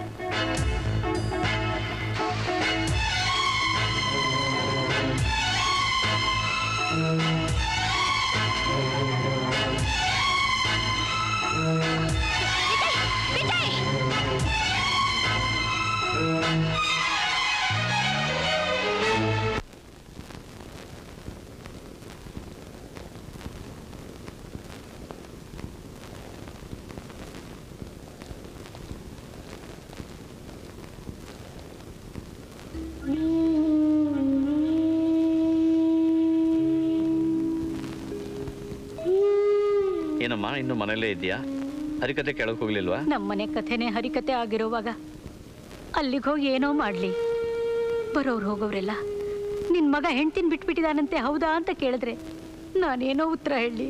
ಏನಮ್ಮ ಇನ್ನು ಮನೇಲೇ ಇದೆಯಾ ಹರಿಕತೆ ಕೆಳಗೆ ಹೋಗ್ಲಿಲ್ವಾ
ನಮ್ಮನೆ ಕಥೆನೇ ಹರಿಕತೆ ಆಗಿರುವಾಗ ಅಲ್ಲಿಗೆ ಹೋಗಿ ಏನೋ ಮಾಡ್ಲಿ ಬರೋರು ಹೋಗೋರೆಲ್ಲ ನಿನ್ ಮಗ ಹೆಂಡ್ತಿನ ಬಿಟ್ಬಿಟ್ಟಿದಾನಂತೆ ಹೌದಾ ಅಂತ ಕೇಳಿದ್ರೆ ನಾನೇನೋ ಉತ್ತರ ಹೇಳಿ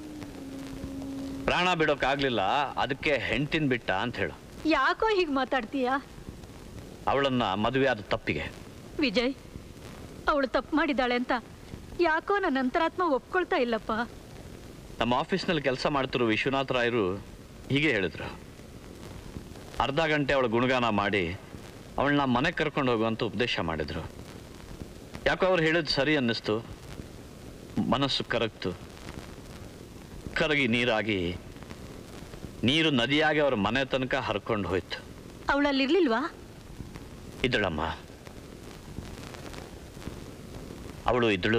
ಪ್ರಾಣ ಬಿಡೋಕ್ಕಾಗ್ಲಿಲ್ಲ ಅದಕ್ಕೆ ಹೆಂಡ್ತಿನ್ ಬಿಟ್ಟ ಅಂತ ಹೇಳು
ಯಾಕೋ ಹೀಗೆ ಮಾತಾಡ್ತೀಯಾ
ಅವಳನ್ನ ಮದುವೆ ಆದ ತಪ್ಪಿಗೆ
ವಿಜಯ್ ಅವಳು ತಪ್ಪು ಮಾಡಿದಾಳೆ ಅಂತ ಯಾಕೋ ನನ್ನ ಅಂತರಾತ್ಮ ಒಪ್ಕೊಳ್ತಾ ಇಲ್ಲಪ್ಪ
ನಮ್ಮ ಆಫೀಸ್ನಲ್ಲಿ ಕೆಲಸ ಮಾಡ್ತಿರೋ ವಿಶ್ವನಾಥ್ ರಾಯರು ಹೀಗೆ ಹೇಳಿದ್ರು ಅರ್ಧ ಗಂಟೆ ಅವಳ ಗುಣಗಾನ ಮಾಡಿ ಅವಳನ್ನ ಮನೆಗೆ ಕರ್ಕೊಂಡು ಹೋಗುವಂತ ಉಪದೇಶ ಮಾಡಿದ್ರು ಯಾಕೋ ಅವ್ರು ಹೇಳಿದ್ ಸರಿ ಅನ್ನಿಸ್ತು ಮನಸ್ಸು ಕರಗ್ತು ಕರಗಿ ನೀರಾಗಿ ನೀರು ನದಿಯಾಗಿ ಅವ್ರ ಮನೆ ತನಕ ಹರ್ಕೊಂಡು ಹೋಯ್ತು
ಅವಳಲ್ಲಿರ್ಲಿಲ್ವಾ
ಇದ್ದಳಮ್ಮ ಅವಳು ಇದ್ದಳು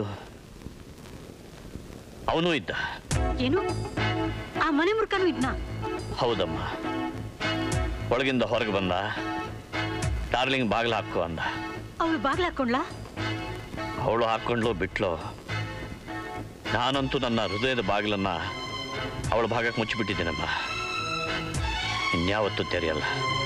ಅವನು ಇದ್ದ
ಏನು ಆ ಮನೆ ಮುರ್ಕನು ಇದ್ನಾ
ಹೌದಮ್ಮ ಒಳಗಿಂದ ಹೊರಗೆ ಬಂದ ಡಾರ್ಲಿಂಗ್ ಬಾಗಿಲು ಹಾಕು ಅಂದ
ಅವಳು ಬಾಗ್ಲ ಹಾಕೊಂಡ್ಲಾ
ಅವಳು ಹಾಕೊಂಡ್ಲು ಬಿಟ್ಲು ನಾನಂತೂ ನನ್ನ ಹೃದಯದ ಬಾಗಿಲನ್ನ ಅವಳ ಭಾಗಕ್ಕೆ ಮುಚ್ಚಿಬಿಟ್ಟಿದ್ದೀನಮ್ಮ ಇನ್ಯಾವತ್ತೂ ತೆರೆಯಲ್ಲ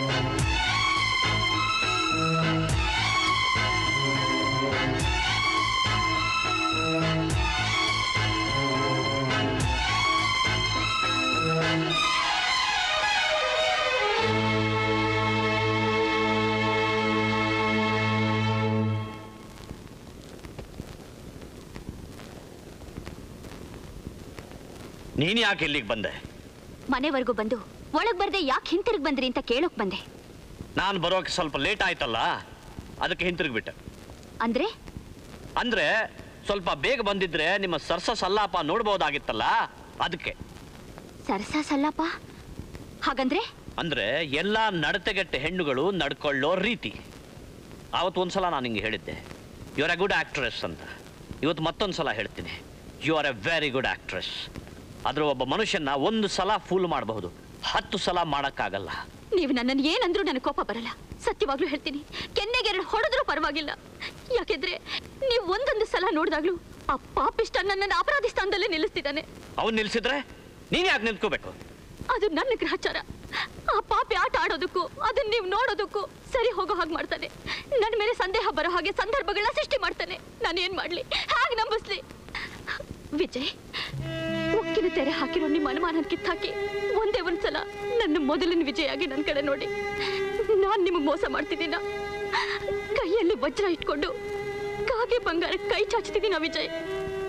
ನೀನ್ ಯಾಕೆ ಇಲ್ಲಿಗೆ ಬಂದೆ
ಮನೆವರೆಗೂ ಬಂದು ಒಳಗ್ ಬರ್ದೆ ಯಾಕೆ ಹಿಂತಿರುಗ್ ಬಂದ್ರಿ ಅಂತ ಕೇಳೋಕ್ ಬಂದೆ
ನಾನು ಬರೋಕೆ ಸ್ವಲ್ಪ ಲೇಟ್ ಆಯ್ತಲ್ಲ ಅದಕ್ಕೆ ಹಿಂತಿರುಗ್ಬಿಟ್ಟೆ
ಅಂದ್ರೆ
ಅಂದ್ರೆ ಸ್ವಲ್ಪ ಬೇಗ ಬಂದಿದ್ರೆ ನಿಮ್ಮ ಸರ್ಸ ಸಲ್ಲಾಪ ನೋಡ್ಬೋದಾಗಿತ್ತಲ್ಲ ಅದಕ್ಕೆ
ಸರಸ ಸಲ್ಲಪ್ಪ ಹಾಗಂದ್ರೆ
ಅಂದ್ರೆ ಎಲ್ಲಾ ನಡತೆಗೆಟ್ಟ ಹೆಣ್ಣುಗಳು ನಡ್ಕೊಳ್ಳೋ ರೀತಿ ಆವತ್ತು ಒಂದ್ಸಲ ನಾನು ಹಿಂಗೆ ಹೇಳಿದ್ದೆ you are a good actress ಅಂತ ಇವತ್ತು ಮತ್ತೊಂದು ಸಲ ಹೇಳ್ತೀನಿ you are a very good actress ಆದ್ರೆ ಒಬ್ಬ ಮನುಷ್ಯನ ಒಂದು ಸಲ ಫೂಲ್ ಮಾಡಬಹುದು ಹತ್ತು ಸಲ ಮಾಡಕ್ಕಾಗಲ್ಲ
ನೀವು ನನ್ನನ್ನು ಏನಂದ್ರೂ ನನಗೆ ಕೋಪ ಬರಲ್ಲ ಸತ್ಯವಾಗ್ಲೂ ಹೇಳ್ತೀನಿ ಕೆನ್ನೆಗೆರಡು ಹೊಡೆದ್ರೂ ಪರವಾಗಿಲ್ಲ ಯಾಕೆಂದ್ರೆ ನೀವು ಒಂದೊಂದು ಸಲ ನೋಡಿದಾಗ್ಲೂ ಆ ಪಾಪಿಷ್ಟ ನನ್ನನ್ನು ಅಪರಾಧಿ ಸ್ಥಾನದಲ್ಲೇ ನಿಲ್ಲಿಸ್ತಿದ್ದಾನೆ
ಅವನ್ ನಿಲ್ಸಿದ್ರೆ ನೀನ್ ಯಾಕೆ ನಿಂತ್ಕೋಬೇಕು
ಅದು ನನ್ನ ಗ್ರಹಚಾರ ಆ ಪಾಪಿ ಆಟ ಆಡೋದಕ್ಕೂ ಅದನ್ನ ನೀವು ನೋಡೋದಕ್ಕೂ ಸರಿ ಹೋಗೋ ಹಾಗೆ ಮಾಡ್ತಾನೆ ನನ್ನ ಮೇಲೆ ಸಂದೇಹ ಬರೋ ಹಾಗೆ ಸಂದರ್ಭಗಳನ್ನ ಸೃಷ್ಟಿ ಮಾಡ್ತಾನೆ ನಾನು ಏನ್ ಮಾಡ್ಲಿ ಹಾಗೆ ನಂಬಿಸ್ಲಿ ವಿಜಯ್ ಉಕ್ಕಿನ ತೆರೆ ಹಾಕಿರೋ ನಿಮ್ಮ ಅನುಮಾನ ಕಿತ್ತಾಕಿ ಒಂದೇ ಒಂದ್ಸಲ ನನ್ನ ಮೊದಲಿನ ವಿಜಯಾಗಿ ನನ್ನ ಕಡೆ ನೋಡಿ ನಾನ್ ನಿಮಗೆ ಮೋಸ ಮಾಡ್ತಿದ್ದೀನ ಕೈಯಲ್ಲಿ ವಜ್ರ ಇಟ್ಕೊಂಡು ಕಾಗೆ ಬಂಗಾರ ಕೈ ಚಾಚ್ತಿದ್ದೀನ ವಿಜಯ್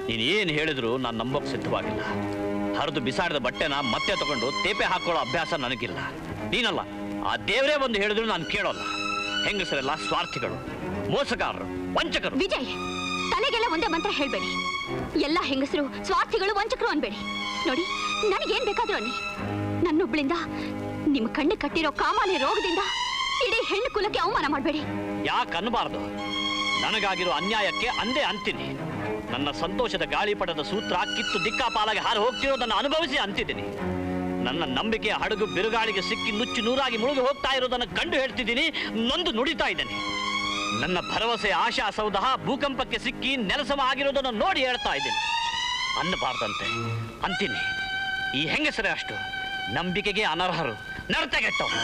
ನೀನು ಏನು ಹೇಳಿದ್ರು ನಾನು ನಂಬೋಕ್ ಸಿದ್ಧವಾಗಿಲ್ಲ ಹರಿದು ಬಿಸಾಡಿದ ಬಟ್ಟೆನ ಮತ್ತೆ ತಗೊಂಡು ತೇಪೆ ಹಾಕೊಳ್ಳೋ ಅಭ್ಯಾಸ ನನಗಿಲ್ಲ ನೀನಲ್ಲ ಆ ದೇವರೇ ಬಂದು ಹೇಳಿದ್ರು ನಾನು ಕೇಳೋಲ್ಲ ಹೆಂಗಸರೆಲ್ಲ ಸ್ವಾರ್ಥಿಗಳು ಮೋಸಗಾರರು ವಂಚಕರು
ವಿಜಯ್ ತಲೆಗೆಲ್ಲ ಒಂದೇ ಮಂತ್ರ ಹೇಳ್ಬೇಡಿ ಎಲ್ಲ ಹೆಂಗಸರು ಸ್ವಾರ್ಥಿಗಳು ವಂಚಕರು ಅನ್ಬೇಡಿ ನೋಡಿ ನನಗೇನ್ ಬೇಕಾದ್ರೂ ಅನ್ನಿ ನನ್ನೊಬ್ಳಿಂದ ನಿಮ್ ಕಣ್ಣು ಕಟ್ಟಿರೋ ಕಾಮಾಲೆ ರೋಗದಿಂದ ಇಡೀ ಹೆಣ್ಣು ಕುಲಕ್ಕೆ ಅವಮಾನ ಮಾಡಬೇಡಿ
ಯಾಕೆ ಅನ್ನಬಾರ್ದು ನನಗಾಗಿರೋ ಅನ್ಯಾಯಕ್ಕೆ ಅಂದೇ ಅಂತೀನಿ ನನ್ನ ಸಂತೋಷದ ಗಾಳಿಪಟದ ಸೂತ್ರ ಕಿತ್ತು ದಿಕ್ಕಾಪಾಲಾಗಿ ಹಾರಿ ಹೋಗ್ತಿರೋದನ್ನು ಅನುಭವಿಸಿ ಅಂತಿದ್ದೀನಿ ನನ್ನ ನಂಬಿಕೆಯ ಹಡಗು ಬಿರುಗಾಳಿಗೆ ಸಿಕ್ಕಿ ನುಚ್ಚು ನೂರಾಗಿ ಮುಳುಗಿ ಹೋಗ್ತಾ ಇರೋದನ್ನು ಕಂಡು ಹೇಳ್ತಿದ್ದೀನಿ ನೊಂದು ನುಡಿತಾ ಇದ್ದೇನೆ ನನ್ನ ಭರವಸೆ ಆಶಾ ಸೌಧ ಭೂಕಂಪಕ್ಕೆ ಸಿಕ್ಕಿ ನೆಲಸಮ ಆಗಿರೋದನ್ನು ನೋಡಿ ಹೇಳ್ತಾ ಇದ್ದೀನಿ ಅನ್ನಬಾರ್ದಂತೆ ಅಂತೀನಿ ಈ ಹೆಂಗಸರೇ ಅಷ್ಟು ನಂಬಿಕೆಗೆ ಅನರ್ಹರು ನಡತೆಗೆಟ್ಟವು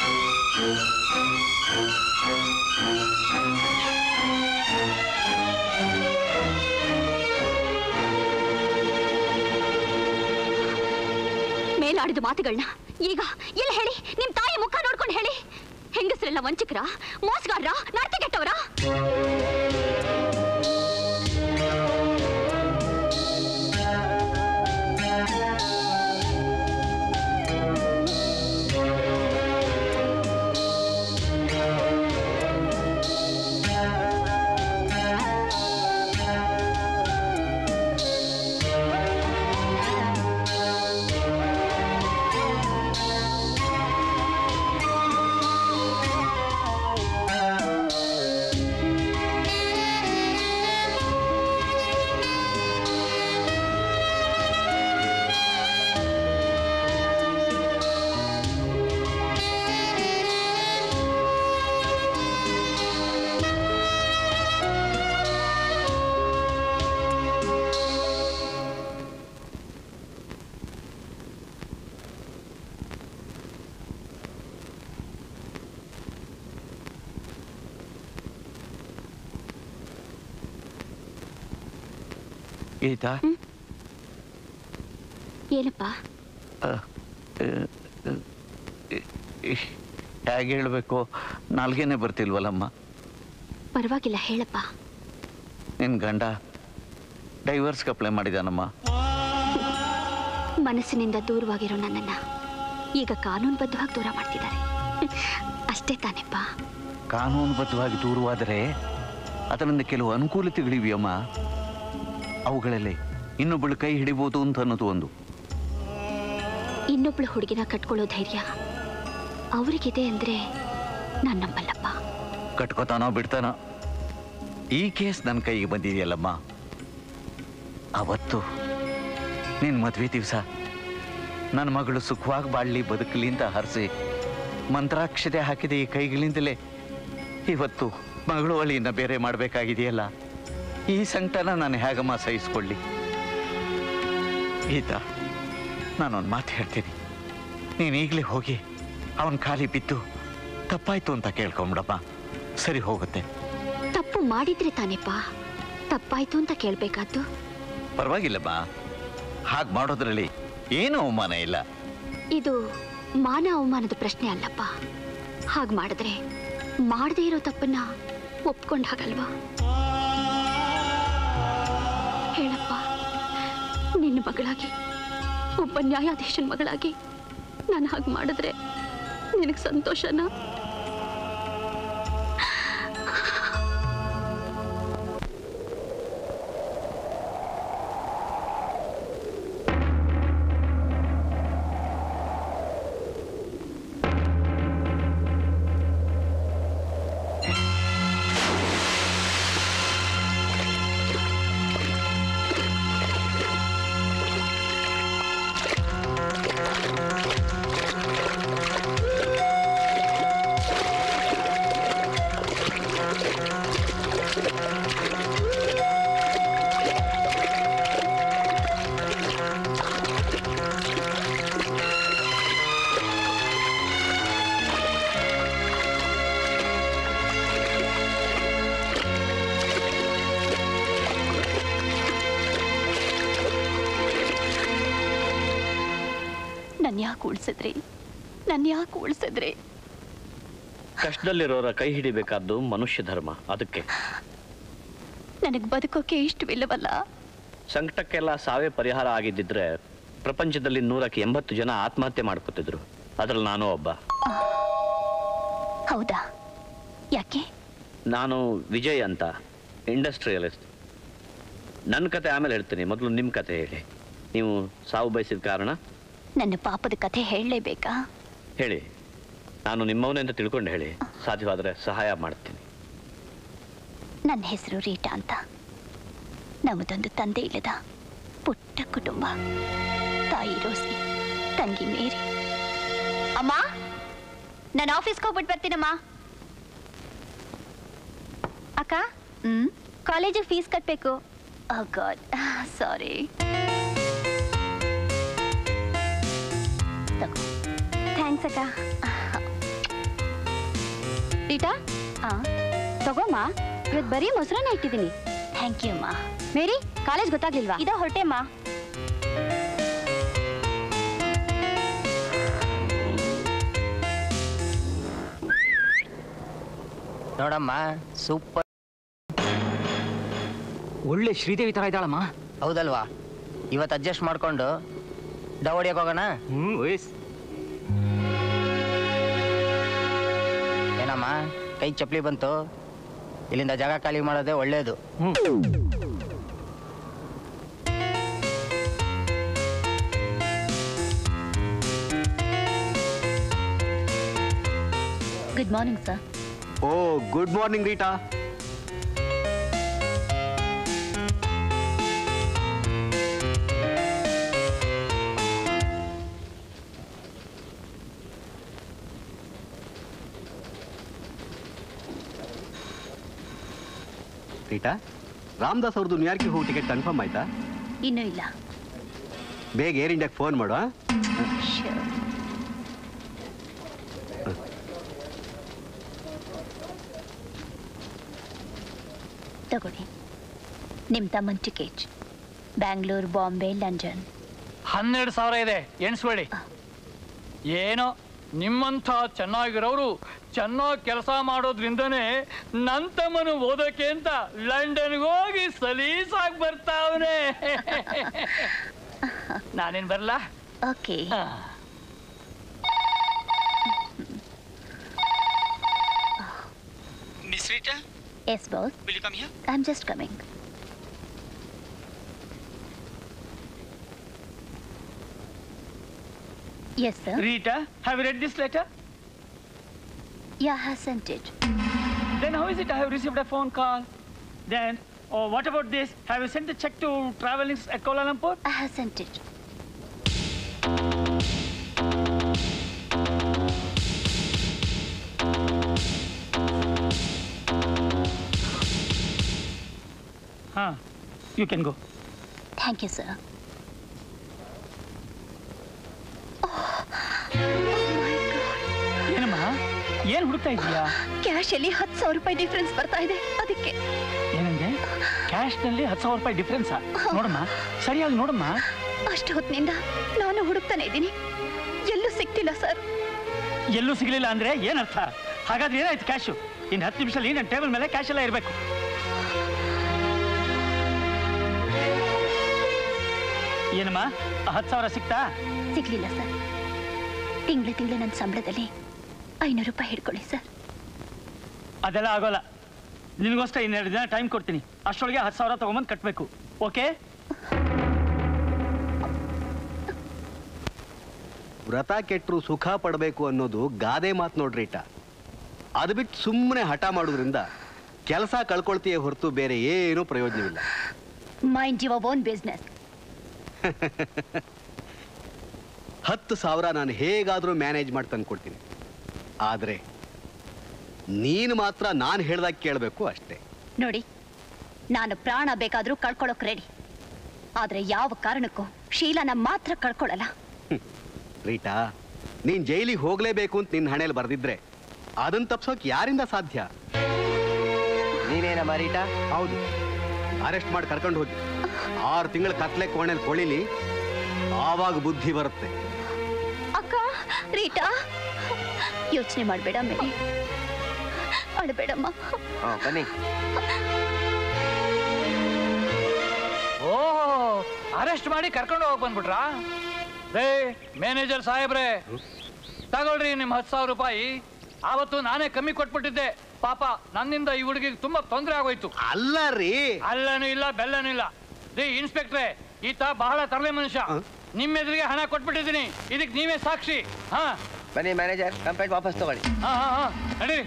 ಮೇಲಾಡಿದ ಮಾತುಗಳನ್ನ ಈಗ ಎಲ್ಲಿ ಹೇಳಿ ನಿಮ್ ತಾಯಿ ಮುಖ ನೋಡ್ಕೊಂಡು ಹೇಳಿ ಹೆಂಗಸರೆಲ್ಲ ವಂಚಕರ ಮೋಸಗಾರರ ನಡತೆಗೆಟ್ಟವರ
ಗೀತಾ
ಏನಪ್ಪ
ಹೇಗೆ ಹೇಳಬೇಕು ನಾಲ್ಗೇನೆ ಬರ್ತಿಲ್ವಲ್ಲಮ್ಮ
ಪರವಾಗಿಲ್ಲ ಹೇಳಪ್ಪ
ನಿನ್ನ ಗಂಡ ಡೈವರ್ಸ್ಗೆ ಅಪ್ಲೈ ಮಾಡಿದಾನಮ್ಮ
ಮನಸ್ಸಿನಿಂದ ದೂರವಾಗಿರೋ ನನ್ನನ್ನ ಈಗ ಕಾನೂನುಬದ್ಧವಾಗಿ ದೂರ ಮಾಡ್ತಿದ್ದಾರೆ ಅಷ್ಟೇ ತಾನೆಪ್ಪ
ಕಾನೂನುಬದ್ಧವಾಗಿ ದೂರವಾದರೆ ಅದರಿಂದ ಕೆಲವು ಅನುಕೂಲತೆಗಳಿವೆಯಮ್ಮ ಅವುಗಳಲ್ಲಿ ಇನ್ನೊಬ್ಬಳು ಕೈ ಹಿಡಿಬೋದು ಅಂತ ಅನ್ನೋದು ಒಂದು
ಇನ್ನೊಬ್ಳು ಹುಡುಗಿನ ಕಟ್ಕೊಳ್ಳೋ ಧೈರ್ಯ ಅವರಿಗಿದೆ ಅಂದ್ರೆ ನಾನು ನಂಬಲ್ಲಪ್ಪ
ಕಟ್ಕೋತಾನೋ ಬಿಡ್ತಾನೋ ಈ ಕೇಸ್ ನನ್ನ ಕೈಗೆ ಬಂದಿದೆಯಲ್ಲಮ್ಮ ಅವತ್ತು ನಿನ್ನ ಮದುವೆ ದಿವಸ ನನ್ನ ಮಗಳು ಸುಖವಾಗಿ ಬಾಳ್ಲಿ ಬದುಕಲಿ ಅಂತ ಹರಿಸಿ ಮಂತ್ರಾಕ್ಷತೆ ಹಾಕಿದ ಈ ಕೈಗಳಿಂದಲೇ ಇವತ್ತು ಮಗಳು ಅಳಿಯನ್ನ ಬೇರೆ ಮಾಡಬೇಕಾಗಿದೆಯಲ್ಲ ಈ ಸಂಕಟನ ನಾನು ಹೇಗಮ್ಮ ಸಹಿಸ್ಕೊಳ್ಳಿ ಗೀತಾ ನಾನೊಂದು ಮಾತು ಹೇಳ್ತೀನಿ ನೀನು ಈಗಲೇ ಹೋಗಿ ಅವನ ಖಾಲಿ ಬಿದ್ದು ತಪ್ಪಾಯ್ತು ಅಂತ ಕೇಳ್ಕೊಂಬಿಡಪ್ಪ ಸರಿ ಹೋಗುತ್ತೆ
ತಪ್ಪು ಮಾಡಿದ್ರೆ ತಾನೇಪ್ಪ ತಪ್ಪಾಯ್ತು ಅಂತ ಕೇಳ್ಬೇಕಾದ್ದು
ಪರವಾಗಿಲ್ಲಮ್ಮ ಹಾಗೆ ಮಾಡೋದ್ರಲ್ಲಿ ಏನೂ ಅವಮಾನ ಇಲ್ಲ
ಇದು ಮಾನ ಅವಮಾನದ ಪ್ರಶ್ನೆ ಅಲ್ಲಪ್ಪ ಹಾಗೆ ಮಾಡಿದ್ರೆ ಮಾಡದೇ ಇರೋ ತಪ್ಪನ್ನ ಒಪ್ಕೊಂಡ್ ಹಾಗಲ್ವಾ ಹೇಳಪ್ಪ ನಿನ್ನ ಮಗಳಾಗಿ ಒಬ್ಬ ನ್ಯಾಯಾಧೀಶನ ಮಗಳಾಗಿ ನಾನು ಹಾಗೆ ಮಾಡಿದ್ರೆ ನಿನಗೆ ಸಂತೋಷನಾ ನನ್ನ ಯಾಕೆ ಉಳಿಸಿದ್ರಿ ನನ್ನ ಯಾಕೆ ಉಳಿಸಿದ್ರಿ
ಕಷ್ಟದಲ್ಲಿರೋರ ಕೈ ಹಿಡಿಬೇಕಾದ್ದು ಮನುಷ್ಯ ಧರ್ಮ ಅದಕ್ಕೆ
ನನಗೆ ಬದುಕೋಕೆ ಇಷ್ಟವಿಲ್ಲವಲ್ಲ
ಸಂಕಟಕ್ಕೆಲ್ಲ ಸಾವೇ ಪರಿಹಾರ ಆಗಿದ್ದಿದ್ರೆ ಪ್ರಪಂಚದಲ್ಲಿ ನೂರಕ್ಕೆ ಎಂಬತ್ತು ಜನ ಆತ್ಮಹತ್ಯೆ ಮಾಡ್ಕೋತಿದ್ರು ಅದ್ರಲ್ಲಿ ನಾನು ಒಬ್ಬ
ಹೌದಾ ಯಾಕೆ
ನಾನು ವಿಜಯ್ ಅಂತ ಇಂಡಸ್ಟ್ರಿಯಲಿಸ್ಟ್ ನನ್ನ ಕತೆ ಆಮೇಲೆ ಹೇಳ್ತೀನಿ ಮೊದಲು ನಿಮ್ಮ ಕತೆ ಹೇಳಿ ನೀವು ಸಾವು ಬಯಸಿದ ಕಾರಣ
ನನ್ನ ಪಾಪದ ಕಥೆ ಹೇಳಲೇಬೇಕಾ
ಹೇಳಿ ನಾನು ನಿಮ್ಮವನೇ ಅಂತ ತಿಳ್ಕೊಂಡು ಹೇಳಿ ಸಾಧ್ಯವಾದರೆ ಸಹಾಯ ಮಾಡ್ತೀನಿ
ನನ್ನ ಹೆಸರು ರೀಟಾ ಅಂತ ನಮ್ಮದೊಂದು ತಂದೆ ಇಲ್ಲದ ಪುಟ್ಟ ಕುಟುಂಬ ತಾಯಿ ರೋಸಿ ತಂಗಿ ಮೇರಿ ಅಮ್ಮ ನಾನು ಆಫೀಸ್ಗೆ ಹೋಗ್ಬಿಟ್ಟು ಬರ್ತೀನಮ್ಮ ಅಕ್ಕ ಹ್ಮ್ ಕಾಲೇಜಿಗೆ ಫೀಸ್ ಕಟ್ಟಬೇಕು ಗಾಡ್ ಸಾರಿ ಥ್ಯಾಂಕ್ಸ್ ಅಕ್ಕ ರೀಟಾ ಆ ತಗೋಮ್ಮ ಇವತ್ತು ಬರೀ ಮೊಸರನ್ನ ಇಟ್ಟಿದ್ದೀನಿ ಥ್ಯಾಂಕ್ ಯು ಅಮ್ಮ ಮೇರಿ ಕಾಲೇಜ್ ಗೊತ್ತಾಗ್ಲಿಲ್ವಾ ಇದ ಹೊರಟೆಮ್ಮ
ನೋಡಮ್ಮ ಸೂಪರ್
ಒಳ್ಳೆ ಶ್ರೀದೇವಿ ತರ ಇದ್ದಾಳಮ್ಮ
ಹೌದಲ್ವಾ ಇವತ್ತು ಅಡ್ಜಸ್ಟ್ ಮಾಡ್ಕೊಂಡು ಡವ್ ಹೊಡಿಯಕ್ ಹೋಗೋಣ ಏನಮ್ಮ ಕೈ ಚಪ್ಪಲಿ ಬಂತು ಇಲ್ಲಿಂದ ಜಾಗ ಖಾಲಿ ಮಾಡೋದೇ ಒಳ್ಳೇದು
good morning sir
oh good morning Rita Rita Ramdas ಅವ್ರದ್ದು ನ್ಯೂಯಾರ್ಕಿಗೆ ಹೋಗಿ ಟಿಕೆಟ್ ಕನ್ಫರ್ಮ್ ಆಯ್ತಾ
ಇನ್ನೂ ಇಲ್ಲ
ಬೇಗ ಏರ್ ಇಂಡಿಯಾಗೆ ಫೋನ್ ಮಾಡು ಆ?
Sure. ತಗೊಳ್ಳಿ ನಿಮ್ಮ ತಮ್ಮನ ಟಿಕೆಟ್ ಬ್ಯಾಂಗ್ಳೂರ್ ಬಾಂಬೆ ಲಂಡನ್
ಹನ್ನೆರಡು ಸಾವಿರ ಇದೆ ಎಣಿಸ್ಬೇಡಿ ಏನೋ ನಿಮ್ಮಂಥ ಚೆನ್ನಾಗಿರೋರು ಚೆನ್ನಾಗಿ ಕೆಲಸ ಮಾಡೋದ್ರಿಂದನೇ ನನ್ನ ತಮ್ಮನು ಓದೋಕೆ ಅಂತ ಲಂಡನ್ಗೆ ಹೋಗಿ ಸಲೀಸಾಗಿ ಬರ್ತಾವನೆ ನಾನೇನ್ ಬರಲ್ಲ
okay
miss Rita
yes boss
will you come here
I am just coming yes sir
Rita have read this letter
yeah has sent it
Then how is it I have received a phone call? Then, oh, what about this? Have you sent the check to Travelings at Kuala Lumpur?
I have sent it.
Huh. You can go.
Thank you sir
ಏನಮ್ಮ ಏನ್ ಹುಡುಕ್ತಾ ಇದೀಯಾ
cash ಅಲ್ಲಿ ಹತ್ತು ಸಾವಿರ ರೂಪಾಯಿ difference ಬರ್ತಾ ಇದೆ ಅದಕ್ಕೆ
ಏನಂದೆ ಕ್ಯಾಶ್ ನಲ್ಲಿ ಹತ್ತು ಸಾವಿರ ರೂಪಾಯಿ ಡಿಫ್ರೆನ್ಸ್ ನೋಡಮ್ಮ ಸರಿಯಾಗಿ ನೋಡಮ್ಮ
ಅಷ್ಟು ಹೊತ್ತಿನಿಂದ ನಾನು ಹುಡುಕ್ತಾನೆ ಇದ್ದೀನಿ ಎಲ್ಲೂ ಸಿಗ್ತಿಲ್ಲ ಸರ್
ಎಲ್ಲೂ ಸಿಗ್ಲಿಲ್ಲ ಅಂದ್ರೆ ಏನರ್ಥ ಹಾಗಾದ್ರೆ ಏನಾಯ್ತು ಕ್ಯಾಶು ಇನ್ನು ಹತ್ತು ನಿಮಿಷದಲ್ಲಿ ನನ್ನ ಟೇಬಲ್ ಮೇಲೆ ಕ್ಯಾಶ್ ಎಲ್ಲ ಇರಬೇಕು ಏನಮ್ಮ ಆ ಹತ್ತು ಸಾವಿರ ಸಿಕ್ತಾ
ಸಿಗ್ಲಿಲ್ಲ ಸರ್ ತಿಂಗಳು ತಿಂಗಳು ನನ್ನ ಸಂಬಳದಲ್ಲಿ ಐನೂರು ರೂಪಾಯಿ ಹಿಡ್ಕೊಳ್ಳಿ ಸರ್
ಅದೆಲ್ಲ ಆಗೋಲ್ಲ ನಿನಗೋಸ್ಕರ ಇನ್ನೆರಡು ದಿನ ಟೈಮ್ ಕೊಡ್ತೀನಿ ಅಷ್ಟರೊಳಗೆ ಹತ್ತು ಸಾವಿರ ತಗೊಂಬಂದು ಕಟ್ಟಬೇಕು ಓಕೆ
ವ್ರತ ಕೆಟ್ಟರು ಸುಖ ಪಡಬೇಕು ಅನ್ನೋದು ಗಾದೆ ಮಾತು ನೋಡ್ರಿಟ ಅದು ಬಿಟ್ಟು ಸುಮ್ಮನೆ ಹಠ ಮಾಡೋದ್ರಿಂದ ಕೆಲಸ ಕಳ್ಕೊಳ್ತೀಯೇ ಹೊರತು ಬೇರೆ ಏನೂ ಪ್ರಯೋಜನವಿಲ್ಲ
ಮೈಂಡ್ ಯುವರ್ ಓನ್ ಬಿಸ್ನೆಸ್
ಹತ್ತು ಸಾವಿರ ನಾನು ಹೇಗಾದರೂ ಮ್ಯಾನೇಜ್ ಮಾಡಿ ತಂದ್ಕೊಡ್ತೀನಿ ಆದರೆ ನೀನು ಮಾತ್ರ ನಾನು ಹೇಳ್ದಾಗ ಕೇಳಬೇಕು ಅಷ್ಟೇ
ನೋಡಿ ನಾನು ಪ್ರಾಣ ಬೇಕಾದ್ರೂ ಕಳ್ಕೊಳ್ಳೋಕ್ ರೆಡಿ ಆದ್ರೆ ಯಾವ ಕಾರಣಕ್ಕೂ ಶೀಲಾನ ಮಾತ್ರ ಕಳ್ಕೊಳ್ಳಲ್ಲ
ರೀಟಾ ನೀನ್ ಜೈಲಿಗೆ ಹೋಗ್ಲೇಬೇಕು ಅಂತ ನಿನ್ನ ಹಣೆಯಲ್ಲಿ ಬರ್ದಿದ್ರೆ ಅದನ್ನ ತಪ್ಸೋಕ್ ಯಾರಿಂದ ಸಾಧ್ಯ
ನೀನೇನಮ್ಮ ರೀಟಾ
ಹೌದು ಅರೆಸ್ಟ್ ಮಾಡಿ ಕರ್ಕೊಂಡು ಹೋಗಿ ಆರು ತಿಂಗಳ ಕತ್ಲೆ ಕೋಣೆಲ್ ಕೊಳಿಲಿ ಆವಾಗ ಬುದ್ಧಿ ಬರುತ್ತೆ
ಅಕ್ಕ ರೀಟಾ ಯೋಚನೆ ಮಾಡಬೇಡ ಮೇರಿ ಅಳಬೇಡಮ್ಮ
ಬನ್ನಿ
ಓ
ಅರೆಸ್ಟ್ ಮಾಡಿ ಕರ್ಕೊಂಡು ಹೋಗಿ ಬಂದ್ಬಿಟ್ರಾ ರೇ ಮ್ಯಾನೇಜರ್ ಸಾಹೇಬ್ರೆ ತಗೊಳ್ರಿ ನಿಮ್ ಹತ್ತು ಸಾವಿರ ರೂಪಾಯಿ ಆವತ್ತು ನಾನೇ ಕಮ್ಮಿ ಕೊಟ್ಬಿಟ್ಟಿದ್ದೆ ಪಾಪ ನನ್ನಿಂದ ಈ ಹುಡುಗಿಗೆ ತುಂಬಾ ತೊಂದರೆ ಆಗೋಯ್ತು
ಅಲ್ಲ ರೀ
ಅಲ್ಲನೂ ಇಲ್ಲ ಬೆಲ್ಲನೂ ಇಲ್ಲ ರೀ ಇನ್ಸ್ಪೆಕ್ಟ್ರೆ ಈತ ಬಹಳ ತರಲೆ ಮನುಷ್ಯ ನಿಮ್ಮ ಎದುರಿಗೆ ಹಣ ಕೊಟ್ಬಿಟ್ಟಿದ್ದೀನಿ ಇದಕ್ಕೆ ನೀವೇ ಸಾಕ್ಷಿ ಹಾ
ಬನ್ನಿ ಮ್ಯಾನೇಜರ್ ಕಂಪ್ಲೇಂಟ್ ವಾಪಸ್ ತಗೊಳ್ಳಿ
ಹಾ ಹಾ ಹಾ ನಡೀರಿ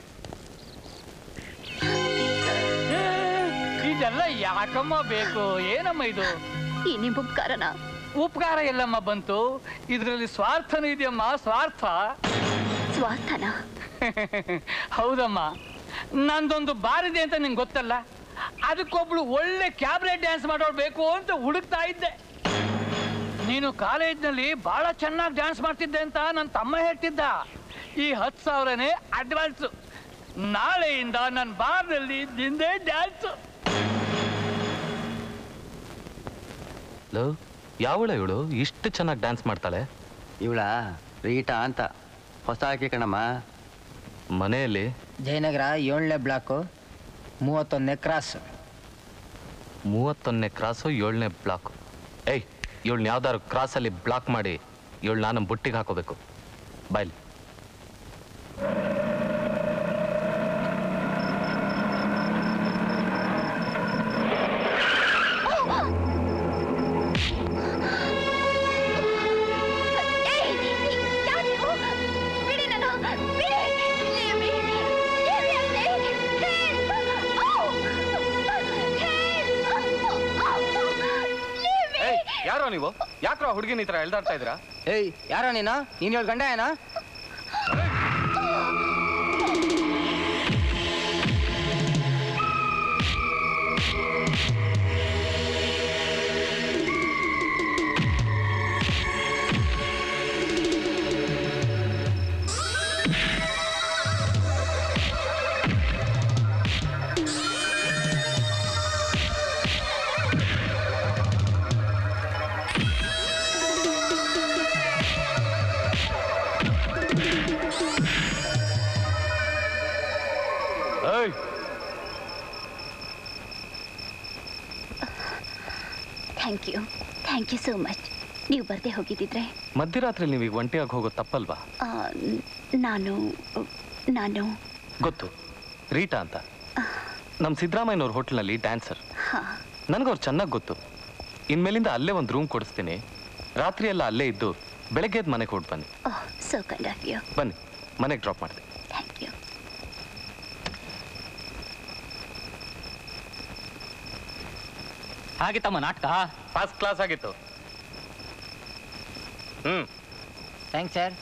ಏ, ಇದೆಲ್ಲ ಯಾಕಮ್ಮ ಬೇಕು ಏನಮ್ಮ ಇದು
ಈ ನಿಮ್ ಉಪಕಾರನ
ಉಪಕಾರ ಎಲ್ಲಮ್ಮ ಬಂತು ಇದರಲ್ಲಿ ಸ್ವಾರ್ಥನೂ ಇದೆಯಮ್ಮ ಸ್ವಾರ್ಥ
ಸ್ವಾರ್ಥನ
ಹೌದಮ್ಮ ನಂದೊಂದು ಬಾರಿದೆ ಅಂತ ನಿಂಗೆ ಗೊತ್ತಲ್ಲ ಅದಕ್ಕೊಬ್ಳು ಒಳ್ಳೆ ಕ್ಯಾಬ್ರೆಟ್ ಡ್ಯಾನ್ಸ್ ಮಾಡೋಳು ಬೇಕು ಅಂತ ಹುಡುಕ್ತಾ ಇದ್ದೆ ನೀನು ಕಾಲೇಜ್ನಲ್ಲಿ ಬಹಳ ಚೆನ್ನಾಗಿ ಡ್ಯಾನ್ಸ್ ಮಾಡ್ತಿದ್ದೆ ಅಂತ ನನ್ನ ತಮ್ಮ ಹೇಳ್ತಿದ್ದ ಈ ಹತ್ತು ಸಾವಿರನೇ ಅಡ್ವಾನ್ಸು ನಾಳೆಯಿಂದ ನನ್ನ ಬಾರ್ನಲ್ಲಿ ನಿಂದೇ ಡ್ಯಾನ್ಸು
ಲೋ ಯಾವಳ ಇವಳು ಇಷ್ಟು ಚೆನ್ನಾಗಿ ಡ್ಯಾನ್ಸ್ ಮಾಡ್ತಾಳೆ
ಇವಳ ರೀಟಾ ಅಂತ ಹೊಸ ಹಾಕಿ ಕಣಮ್ಮ
ಮನೆಯಲ್ಲಿ
ಜಯನಗರ ಏಳನೇ ಬ್ಲಾಕು ಮೂವತ್ತೊಂದನೇ ಕ್ರಾಸ್
ಮೂವತ್ತೊಂದನೇ ಕ್ರಾಸು ಏಳನೇ ಬ್ಲಾಕ್ ಏಯ್ ಇವಳನ್ನ ಯಾವ್ದಾದ್ರು ಕ್ರಾಸಲ್ಲಿ ಬ್ಲಾಕ್ ಮಾಡಿ ಇವಳು ನಾನು ಬುಟ್ಟಿಗೆ ಹಾಕೋಬೇಕು ಬಾಯ್ಲಿ ಏಯ್ ಯಾರೋ ನೀವು ಯಾಕ್ರೋ ಹುಡುಗಿನ ಈ ಥರ ಎಳ್ದಾಡ್ತಾ ಇದ್ದೀರಾ
ಏಯ್ ಯಾರೋ ನೀನು ನೀನು ಹೇಳಿ ಗಂಡ ಏನೋ
ಏಯ್
thank you thank you so much ನೀವು ಬರ್ದೇ ಹೋಗಿದ್ದಿದ್ರೆ
ಮಧ್ಯರಾತ್ರಿ ನೀವು ಈಗ ಒಂಟಿಯಾಗಿ ಹೋಗೋದು ತಪ್ಪಲ್ವಾ
ಆ, ನಾನು ನಾನು
ಗೊತ್ತು ರೀಟಾ ಅಂತ ನಮ್ಮ ಸಿದ್ದರಾಮಯ್ಯನವ್ರ ಹೋಟ್ಲ್ನಲ್ಲಿ ಡ್ಯಾನ್ಸರ್
ಹಾ
ನನಗವ್ರು ಚೆನ್ನಾಗಿ ಗೊತ್ತು ಇನ್ಮೇಲಿಂದ ಅಲ್ಲೇ ಒಂದು ರೂಮ್ ಕೊಡಿಸ್ತೀನಿ ರಾತ್ರಿ ಎಲ್ಲ ಅಲ್ಲೇ ಇದ್ದು ಬೆಳಗ್ಗೆ ಎದ್ದು ಮನೆಗೆ ಹೊಟ್ಟು ಬನ್ನಿ
oh so kind of you
ಬನ್ನಿ ಮನೆಗೆ ಡ್ರಾಪ್ ಮಾಡ್ತೀನಿ
ಥ್ಯಾಂಕ್ ಯು
ಹಾಗಿತ್ತಮ್ಮ ನಾಟಕ
ಫಸ್ಟ್ ಕ್ಲಾಸ್ ಆಗಿತ್ತು ಹ್ಮ್
ಥ್ಯಾಂಕ್ಸ್ ಸರ್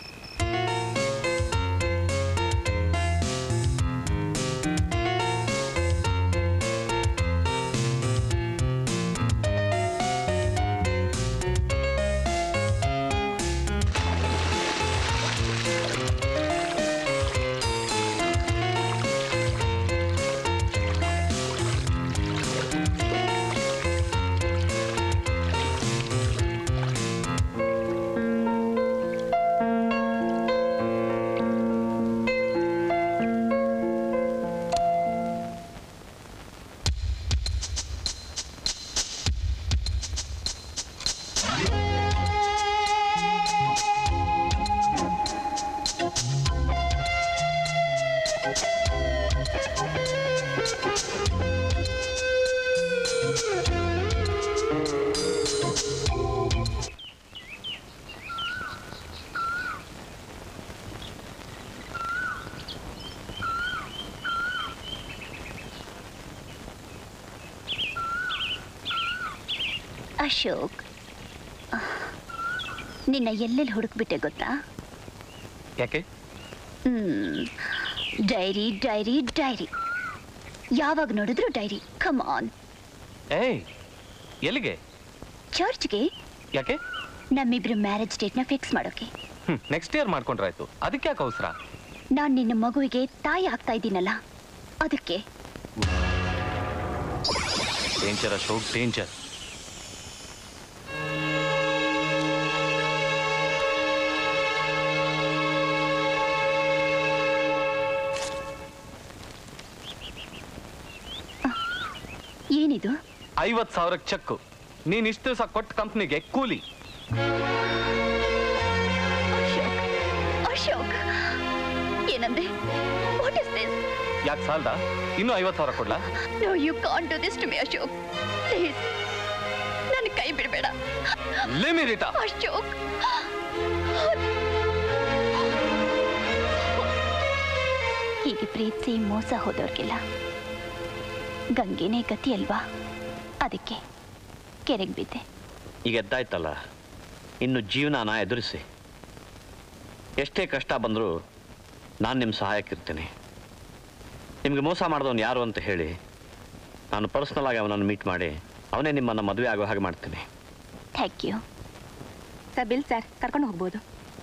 ಅಶೋಕ್ ನಿನ್ನ ಎಲ್ಲೆಲ್ಲಿ ಹುಡುಕ್ಬಿಟ್ಟೆ ಗೊತ್ತಾ
ಯಾಕೆ
ಹ್ಮ್ ಡೈರಿ ಡೈರಿ ಡೈರಿ ಯಾವಾಗ ನೋಡಿದ್ರು ಡೈರಿ ಕಮ್ ಆನ್
ಏಯ್ ಎಲ್ಲಿಗೆ
ಚರ್ಚ್ಗೆ
ಯಾಕೆ
ನಮ್ಮಿಬ್ರು ಮ್ಯಾರೇಜ್ ಡೇಟ್ನ ಫಿಕ್ಸ್ ಮಾಡೋಕೆ
ಹ್ಮ್ ನೆಕ್ಸ್ಟ್ ಇಯರ್ ಮಾಡ್ಕೊಂಡ್ರಾಯ್ತು ಅದಕ್ಕೆ ಯಾಕೆ ಅವಸರ
ನಾನು ನಿನ್ನ ಮಗುವಿಗೆ ತಾಯಿ ಆಗ್ತಾ ಇದ್ದೀನಲ್ಲ ಅದಕ್ಕೆ
ಡೇಂಜರ್ ಅಶೋಕ್ ಡೇಂಜರ್
ಏನಿದು
ಐವತ್ ಸಾವಿರಕ್ಕೆ ಚೆಕ್ಕು ನೀನ್ ಇಷ್ಟು ದಿವಸ ಕೊಟ್ಟ ಕಂಪ್ನಿಗೆ ಕೂಲಿ
ಅಶೋಕ್ ಏನಂದೆ ವಾಟ್ ಇಸ್ ದಿಸ್
ಯಾಕೆ ಸಾಲ್ದ ಇನ್ನೂ ಐವತ್ತು ಸಾವಿರ ಕೊಡ್ಲಾ
no you can't do this to me Ashok please ನನ್ನ ಕೈ ಬಿಡಬೇಡ
ಲಿಮಿ ರೀಟಾ
ಅಶೋಕ್
ಹೀಗೆ ಪ್ರೀತಿಸಿ ಮೋಸ ಹೋದವ್ರಿಗೆಲ್ಲ ಗಂಗೆನೇ ಗತಿ ಅಲ್ವಾ ಅದಕ್ಕೆ ಕೆರೆಗೆ ಬಿದ್ದೆ
ಈಗ ಎದ್ದಾಯ್ತಲ್ಲ ಇನ್ನು ಜೀವನನ ಎದುರಿಸಿ ಎಷ್ಟೇ ಕಷ್ಟ ಬಂದರೂ ನಾನು ನಿಮ್ಮ ಸಹಾಯಕ್ಕಿರ್ತೀನಿ ನಿಮಗೆ ಮೋಸ ಮಾಡಿದವನು ಯಾರು ಅಂತ ಹೇಳಿ ನಾನು ಪರ್ಸ್ನಲ್ ಆಗಿ ಅವನನ್ನು ಮೀಟ್ ಮಾಡಿ ಅವನೇ ನಿಮ್ಮನ್ನು ಮದುವೆ ಆಗೋ ಹಾಗೆ ಮಾಡ್ತೀನಿ
thank you
sir bill sir ಕರ್ಕೊಂಡು ಹೋಗ್ಬೋದು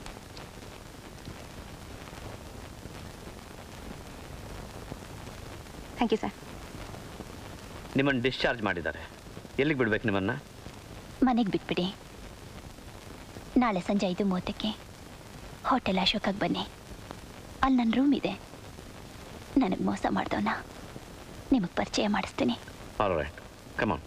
ಥ್ಯಾಂಕ್ ಯು ಸರ್
ನಿಮ್ಮನ್ನು ಡಿಸ್ಚಾರ್ಜ್ ಮಾಡಿದ್ದಾರೆ ಎಲ್ಲಿಗೆ ಬಿಡ್ಬೇಕು ನಿಮ್ಮನ್ನು
ಮನೆಗೆ ಬಿಟ್ಬಿಡಿ ನಾಳೆ ಸಂಜೆ ಐದು ಮೂವತ್ತಕ್ಕೆ ಹೋಟೆಲ್ ಅಶೋಕಕ್ಕೆ ಬನ್ನಿ ಅಲ್ಲಿ ನನ್ನ ರೂಮ್ ಇದೆ ನನಗೆ ಮೋಸ ಮಾಡ್ದವನ ನಿಮಗೆ ಪರಿಚಯ ಮಾಡಿಸ್ತೀನಿ
all right come on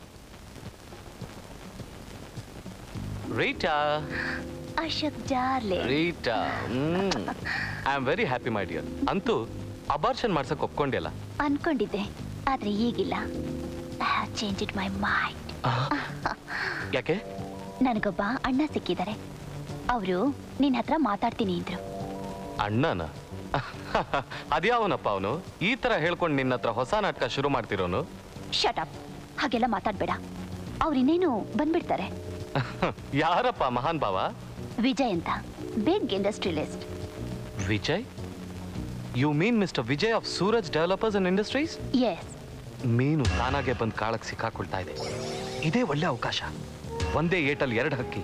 Rita
Ashok ಜಾರ್ಲೆ
Rita I am very happy my dear ಅಂತೂ ಅಬಾರ್ಷನ್ ಮಾಡ್ಸಕ್ ಒಪ್ಕೊಂಡಿಲ್ಲ
ಅನ್ಕೊಂಡಿದ್ದೆ ಆದ್ರೆ ಈಗಿಲ್ಲ I have change it my mind
ಯಾಕೆ
ನನಗೊಬ್ಬ ಅಣ್ಣ ಸಿಕ್ಕಿದ್ದಾರೆ ಅವರು ನಿನ್ನ ಹತ್ರ ಮಾತಾಡ್ತೀನಿ ಅಂದ್ರು
ಅಣ್ಣನ ಅದ್ಯಾವನಪ್ಪ ಅವನು ಈ ತರ ಹೇಳ್ಕೊಂಡು ನಿನ್ನ ಹತ್ರ ಹೊಸ ನಾಟಕ ಶುರು ಮಾಡ್ತಿರೋನು
ಶಟ್ ಅಪ್ ಹಾಗೆಲ್ಲ ಮಾತಾಡ್ಬೇಡ ಅವ್ರು ಇನ್ನೇನು ಬಂದ್ಬಿಡ್ತಾರೆ
ಯಾರಪ್ಪ ಮಹಾನ್ ಭಾವ
ವಿಜಯ್ ಅಂತ big industrialist
Vijay you mean mister Vijay of Suraj developers and industries
yes
ಮೀನು ತಾನಾಗೆ ಬಂದು ಕಾಳಕ್ಕೆ ಸಿಕ್ಕಾಕೊಳ್ತಾ ಇದೆ ಇದೇ ಒಳ್ಳೆ ಅವಕಾಶ ಒಂದೇ ಏಟಲ್ಲಿ ಎರಡು ಹಕ್ಕಿ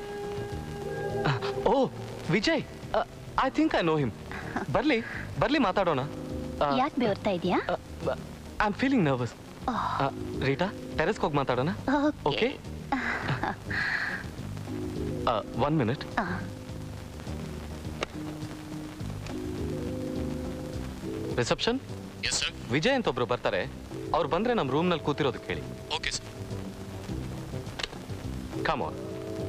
oh Vijay I think I know him ಬರ್ಲಿ ಬರ್ಲಿ ಮಾತಾಡೋಣ
ಯಾಕೆ ಬೆವರ್ತಾ ಇದೆಯಾ
I am feeling nervous Rita ಟೆರೆಸ್ಗೆ ಹೋಗಿ ಮಾತಾಡೋಣ okay one minute reception Vijay ಅಂತ ಒಬ್ರು ಬರ್ತಾರೆ ಅವ್ರು ಬಂದ್ರೆ ನಮ್ಮ ರೂಮ್ನಲ್ಲಿ ಕೂತಿರೋದಕ್ಕೆ ಹೇಳಿ okay sir come on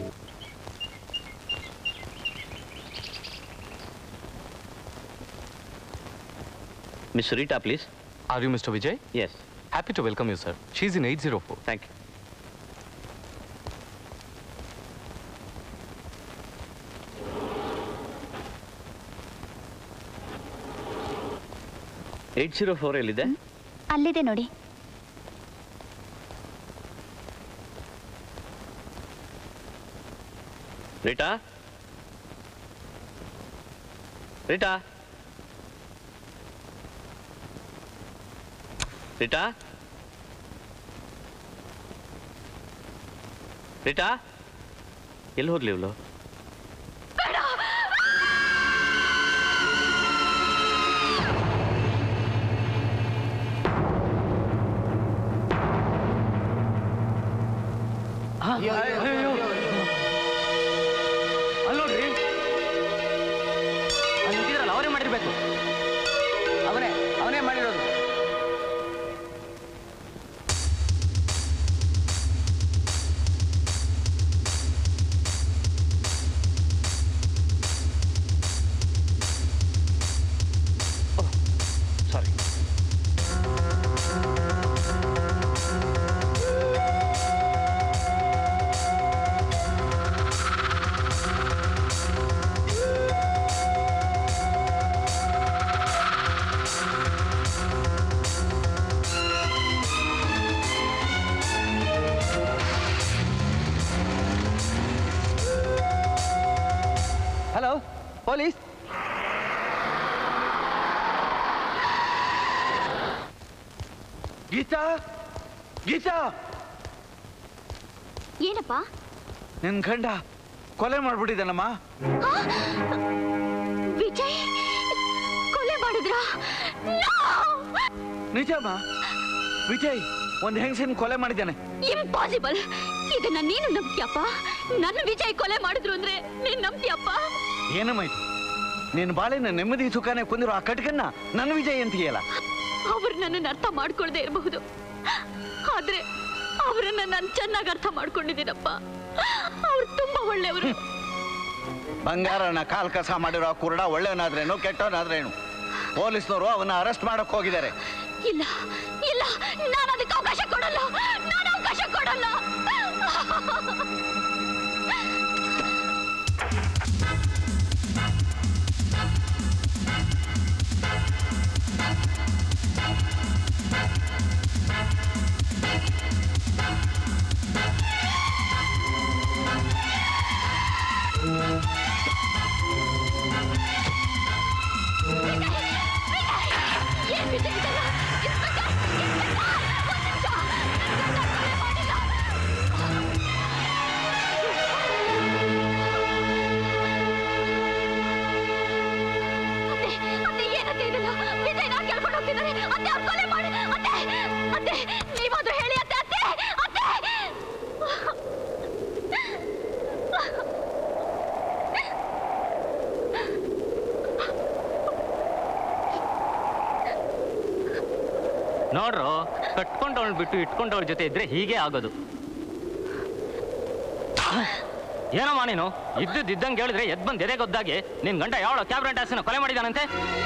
miss Rita please
are you mister Vijay
yes
happy to welcome you sir she's in eight zero four
thank you eight zero four ಎಲ್ಲಿದೆ
ಅಲ್ಲಿದೆ ನೋಡಿ
ರೀಟಾ ರೀಟಾ ರೀಟಾ ರೀಟಾ ಎಲ್ಲಿ ಹೋದ್ಲಿ ಇವಳು
ಅಲ್ಲೋಡ್ರಿ
ಅಲ್ಲಿ ನಿಂತಿದ್ರಲ್ಲ ಅವರೇ ಮಾಡಿರ್ಬೇಕು
ಅವನೇ ಅವನೇ ಮಾಡಿರೋದು
sorry
hello police Geeta Geeta
ಏನಪ್ಪ
ನಿನ್ ಗಂಡ ಕೊಲೆ ಮಾಡ್ಬಿಟ್ಟಿದ್ದಾನಮ್ಮ
ವಿಜಯ್ ಕೊಲೆ ಮಾಡಿದ್ರ
ನಿಜಮ್ಮ ವಿಜಯ್ ಒಂದ್ ಹೆಂಗಸಿನ ಕೊಲೆ ಮಾಡಿದ್ದಾನೆ
ಇಂಪಾಸಿಬಲ್ ಇದನ್ನ ನೀನು ನಂಬ್ತೀಯಪ್ಪ ನನ್ನ ವಿಜಯ್ ಕೊಲೆ ಮಾಡಿದ್ರು ಅಂದ್ರೆ ನೀನ್ ನಂಬ್ತೀಯಪ್ಪ
ಏನಮ್ಮ ಇದು ನೀನ್ ಬಾಳಿನ ನೆಮ್ಮದಿ ಸುಖಾನೆ ಕೊಂದಿರೋ ಆ ಕಟ್ಕನ್ನ ನನ್ನ ವಿಜಯ್ ಅಂತೀಯಲ್ಲ
ಅವ್ರು ನನ್ನನ್ನು ಅರ್ಥ ಮಾಡ್ಕೊಳ್ದೆ ಇರಬಹುದು ಆದ್ರೆ ಅವರನ್ನ ನಾನು ಚೆನ್ನಾಗಿ ಅರ್ಥ ಮಾಡ್ಕೊಂಡಿದ್ದೀನಪ್ಪ ಅವ್ರು ತುಂಬಾ ಒಳ್ಳೆಯವರು
ಬಂಗಾರನ ಕಾಲ್ ಕಸ ಮಾಡಿರೋ ಆ ಕುರುಡ ಒಳ್ಳೆಯವನಾದ್ರೇನು ಕೆಟ್ಟವನಾದ್ರೇನು ಪೊಲೀಸ್ನವರು ಅವನ್ನ ಅರೆಸ್ಟ್ ಮಾಡಕ್ ಹೋಗಿದ್ದಾರೆ
ಇಲ್ಲ ಇಲ್ಲ ನಾನು ಅದಕ್ಕೆ ಅವಕಾಶ ಕೊಡಲ್ಲ ನಾನು ಅವಕಾಶ ಕೊಡಲ್ಲ ಏನ್ ವಿಜಯ್ ಇದೆಲ್ಲ? ಇನ್ಸ್ಪೆಕ್ಟರ್! ಇನ್ಸ್ಪೆಕ್ಟರ್! ಒಂದ್ ನಿಮಿಷ! ನನ್ನ ಗಂಡ ಕೊಲೆ ಮಾಡಿಲ್ಲ. ಅತ್ತೆ, ಅತ್ತೆ, ಏನತ್ತೆ ಇದೆಲ್ಲ? ವಿಜಯ್ನ ಕೇಳ್ಕೊಂಡು ಹೋಗ್ತಿದ್ದಾರೆ. ಅತ್ತೆ, ಅವ್ರ್ ಕೊಲೆ ಮಾಡಿ ಅತ್ತೆ, ಅತ್ತೆ, ನೀವಾದ್ರೂ ಹೇಳಿ ಅತ್ತೆ, ಅತ್ತೆ, ಅತ್ತೆ!
ನೋಡ್ರು ಕಟ್ಕೊಂಡವಳು ಬಿಟ್ಟು ಇಟ್ಕೊಂಡವಳ ಜೊತೆ ಇದ್ರೆ ಹೀಗೆ ಆಗೋದು ಏನಮ್ಮ ನೀನು ಇದ್ದದ್ದು ಇದ್ದಂಗೆ ಹೇಳಿದ್ರೆ ಎದ್ ಬಂದು ಎದೆಗೊದ್ದಾಗಿ ನಿನ್ ಗಂಡ ಯಾವಳ ಕ್ಯಾಬ್ರೆಟ್ ಆಸಿನ ಕೊಲೆ ಮಾಡಿದಾನಂತೆ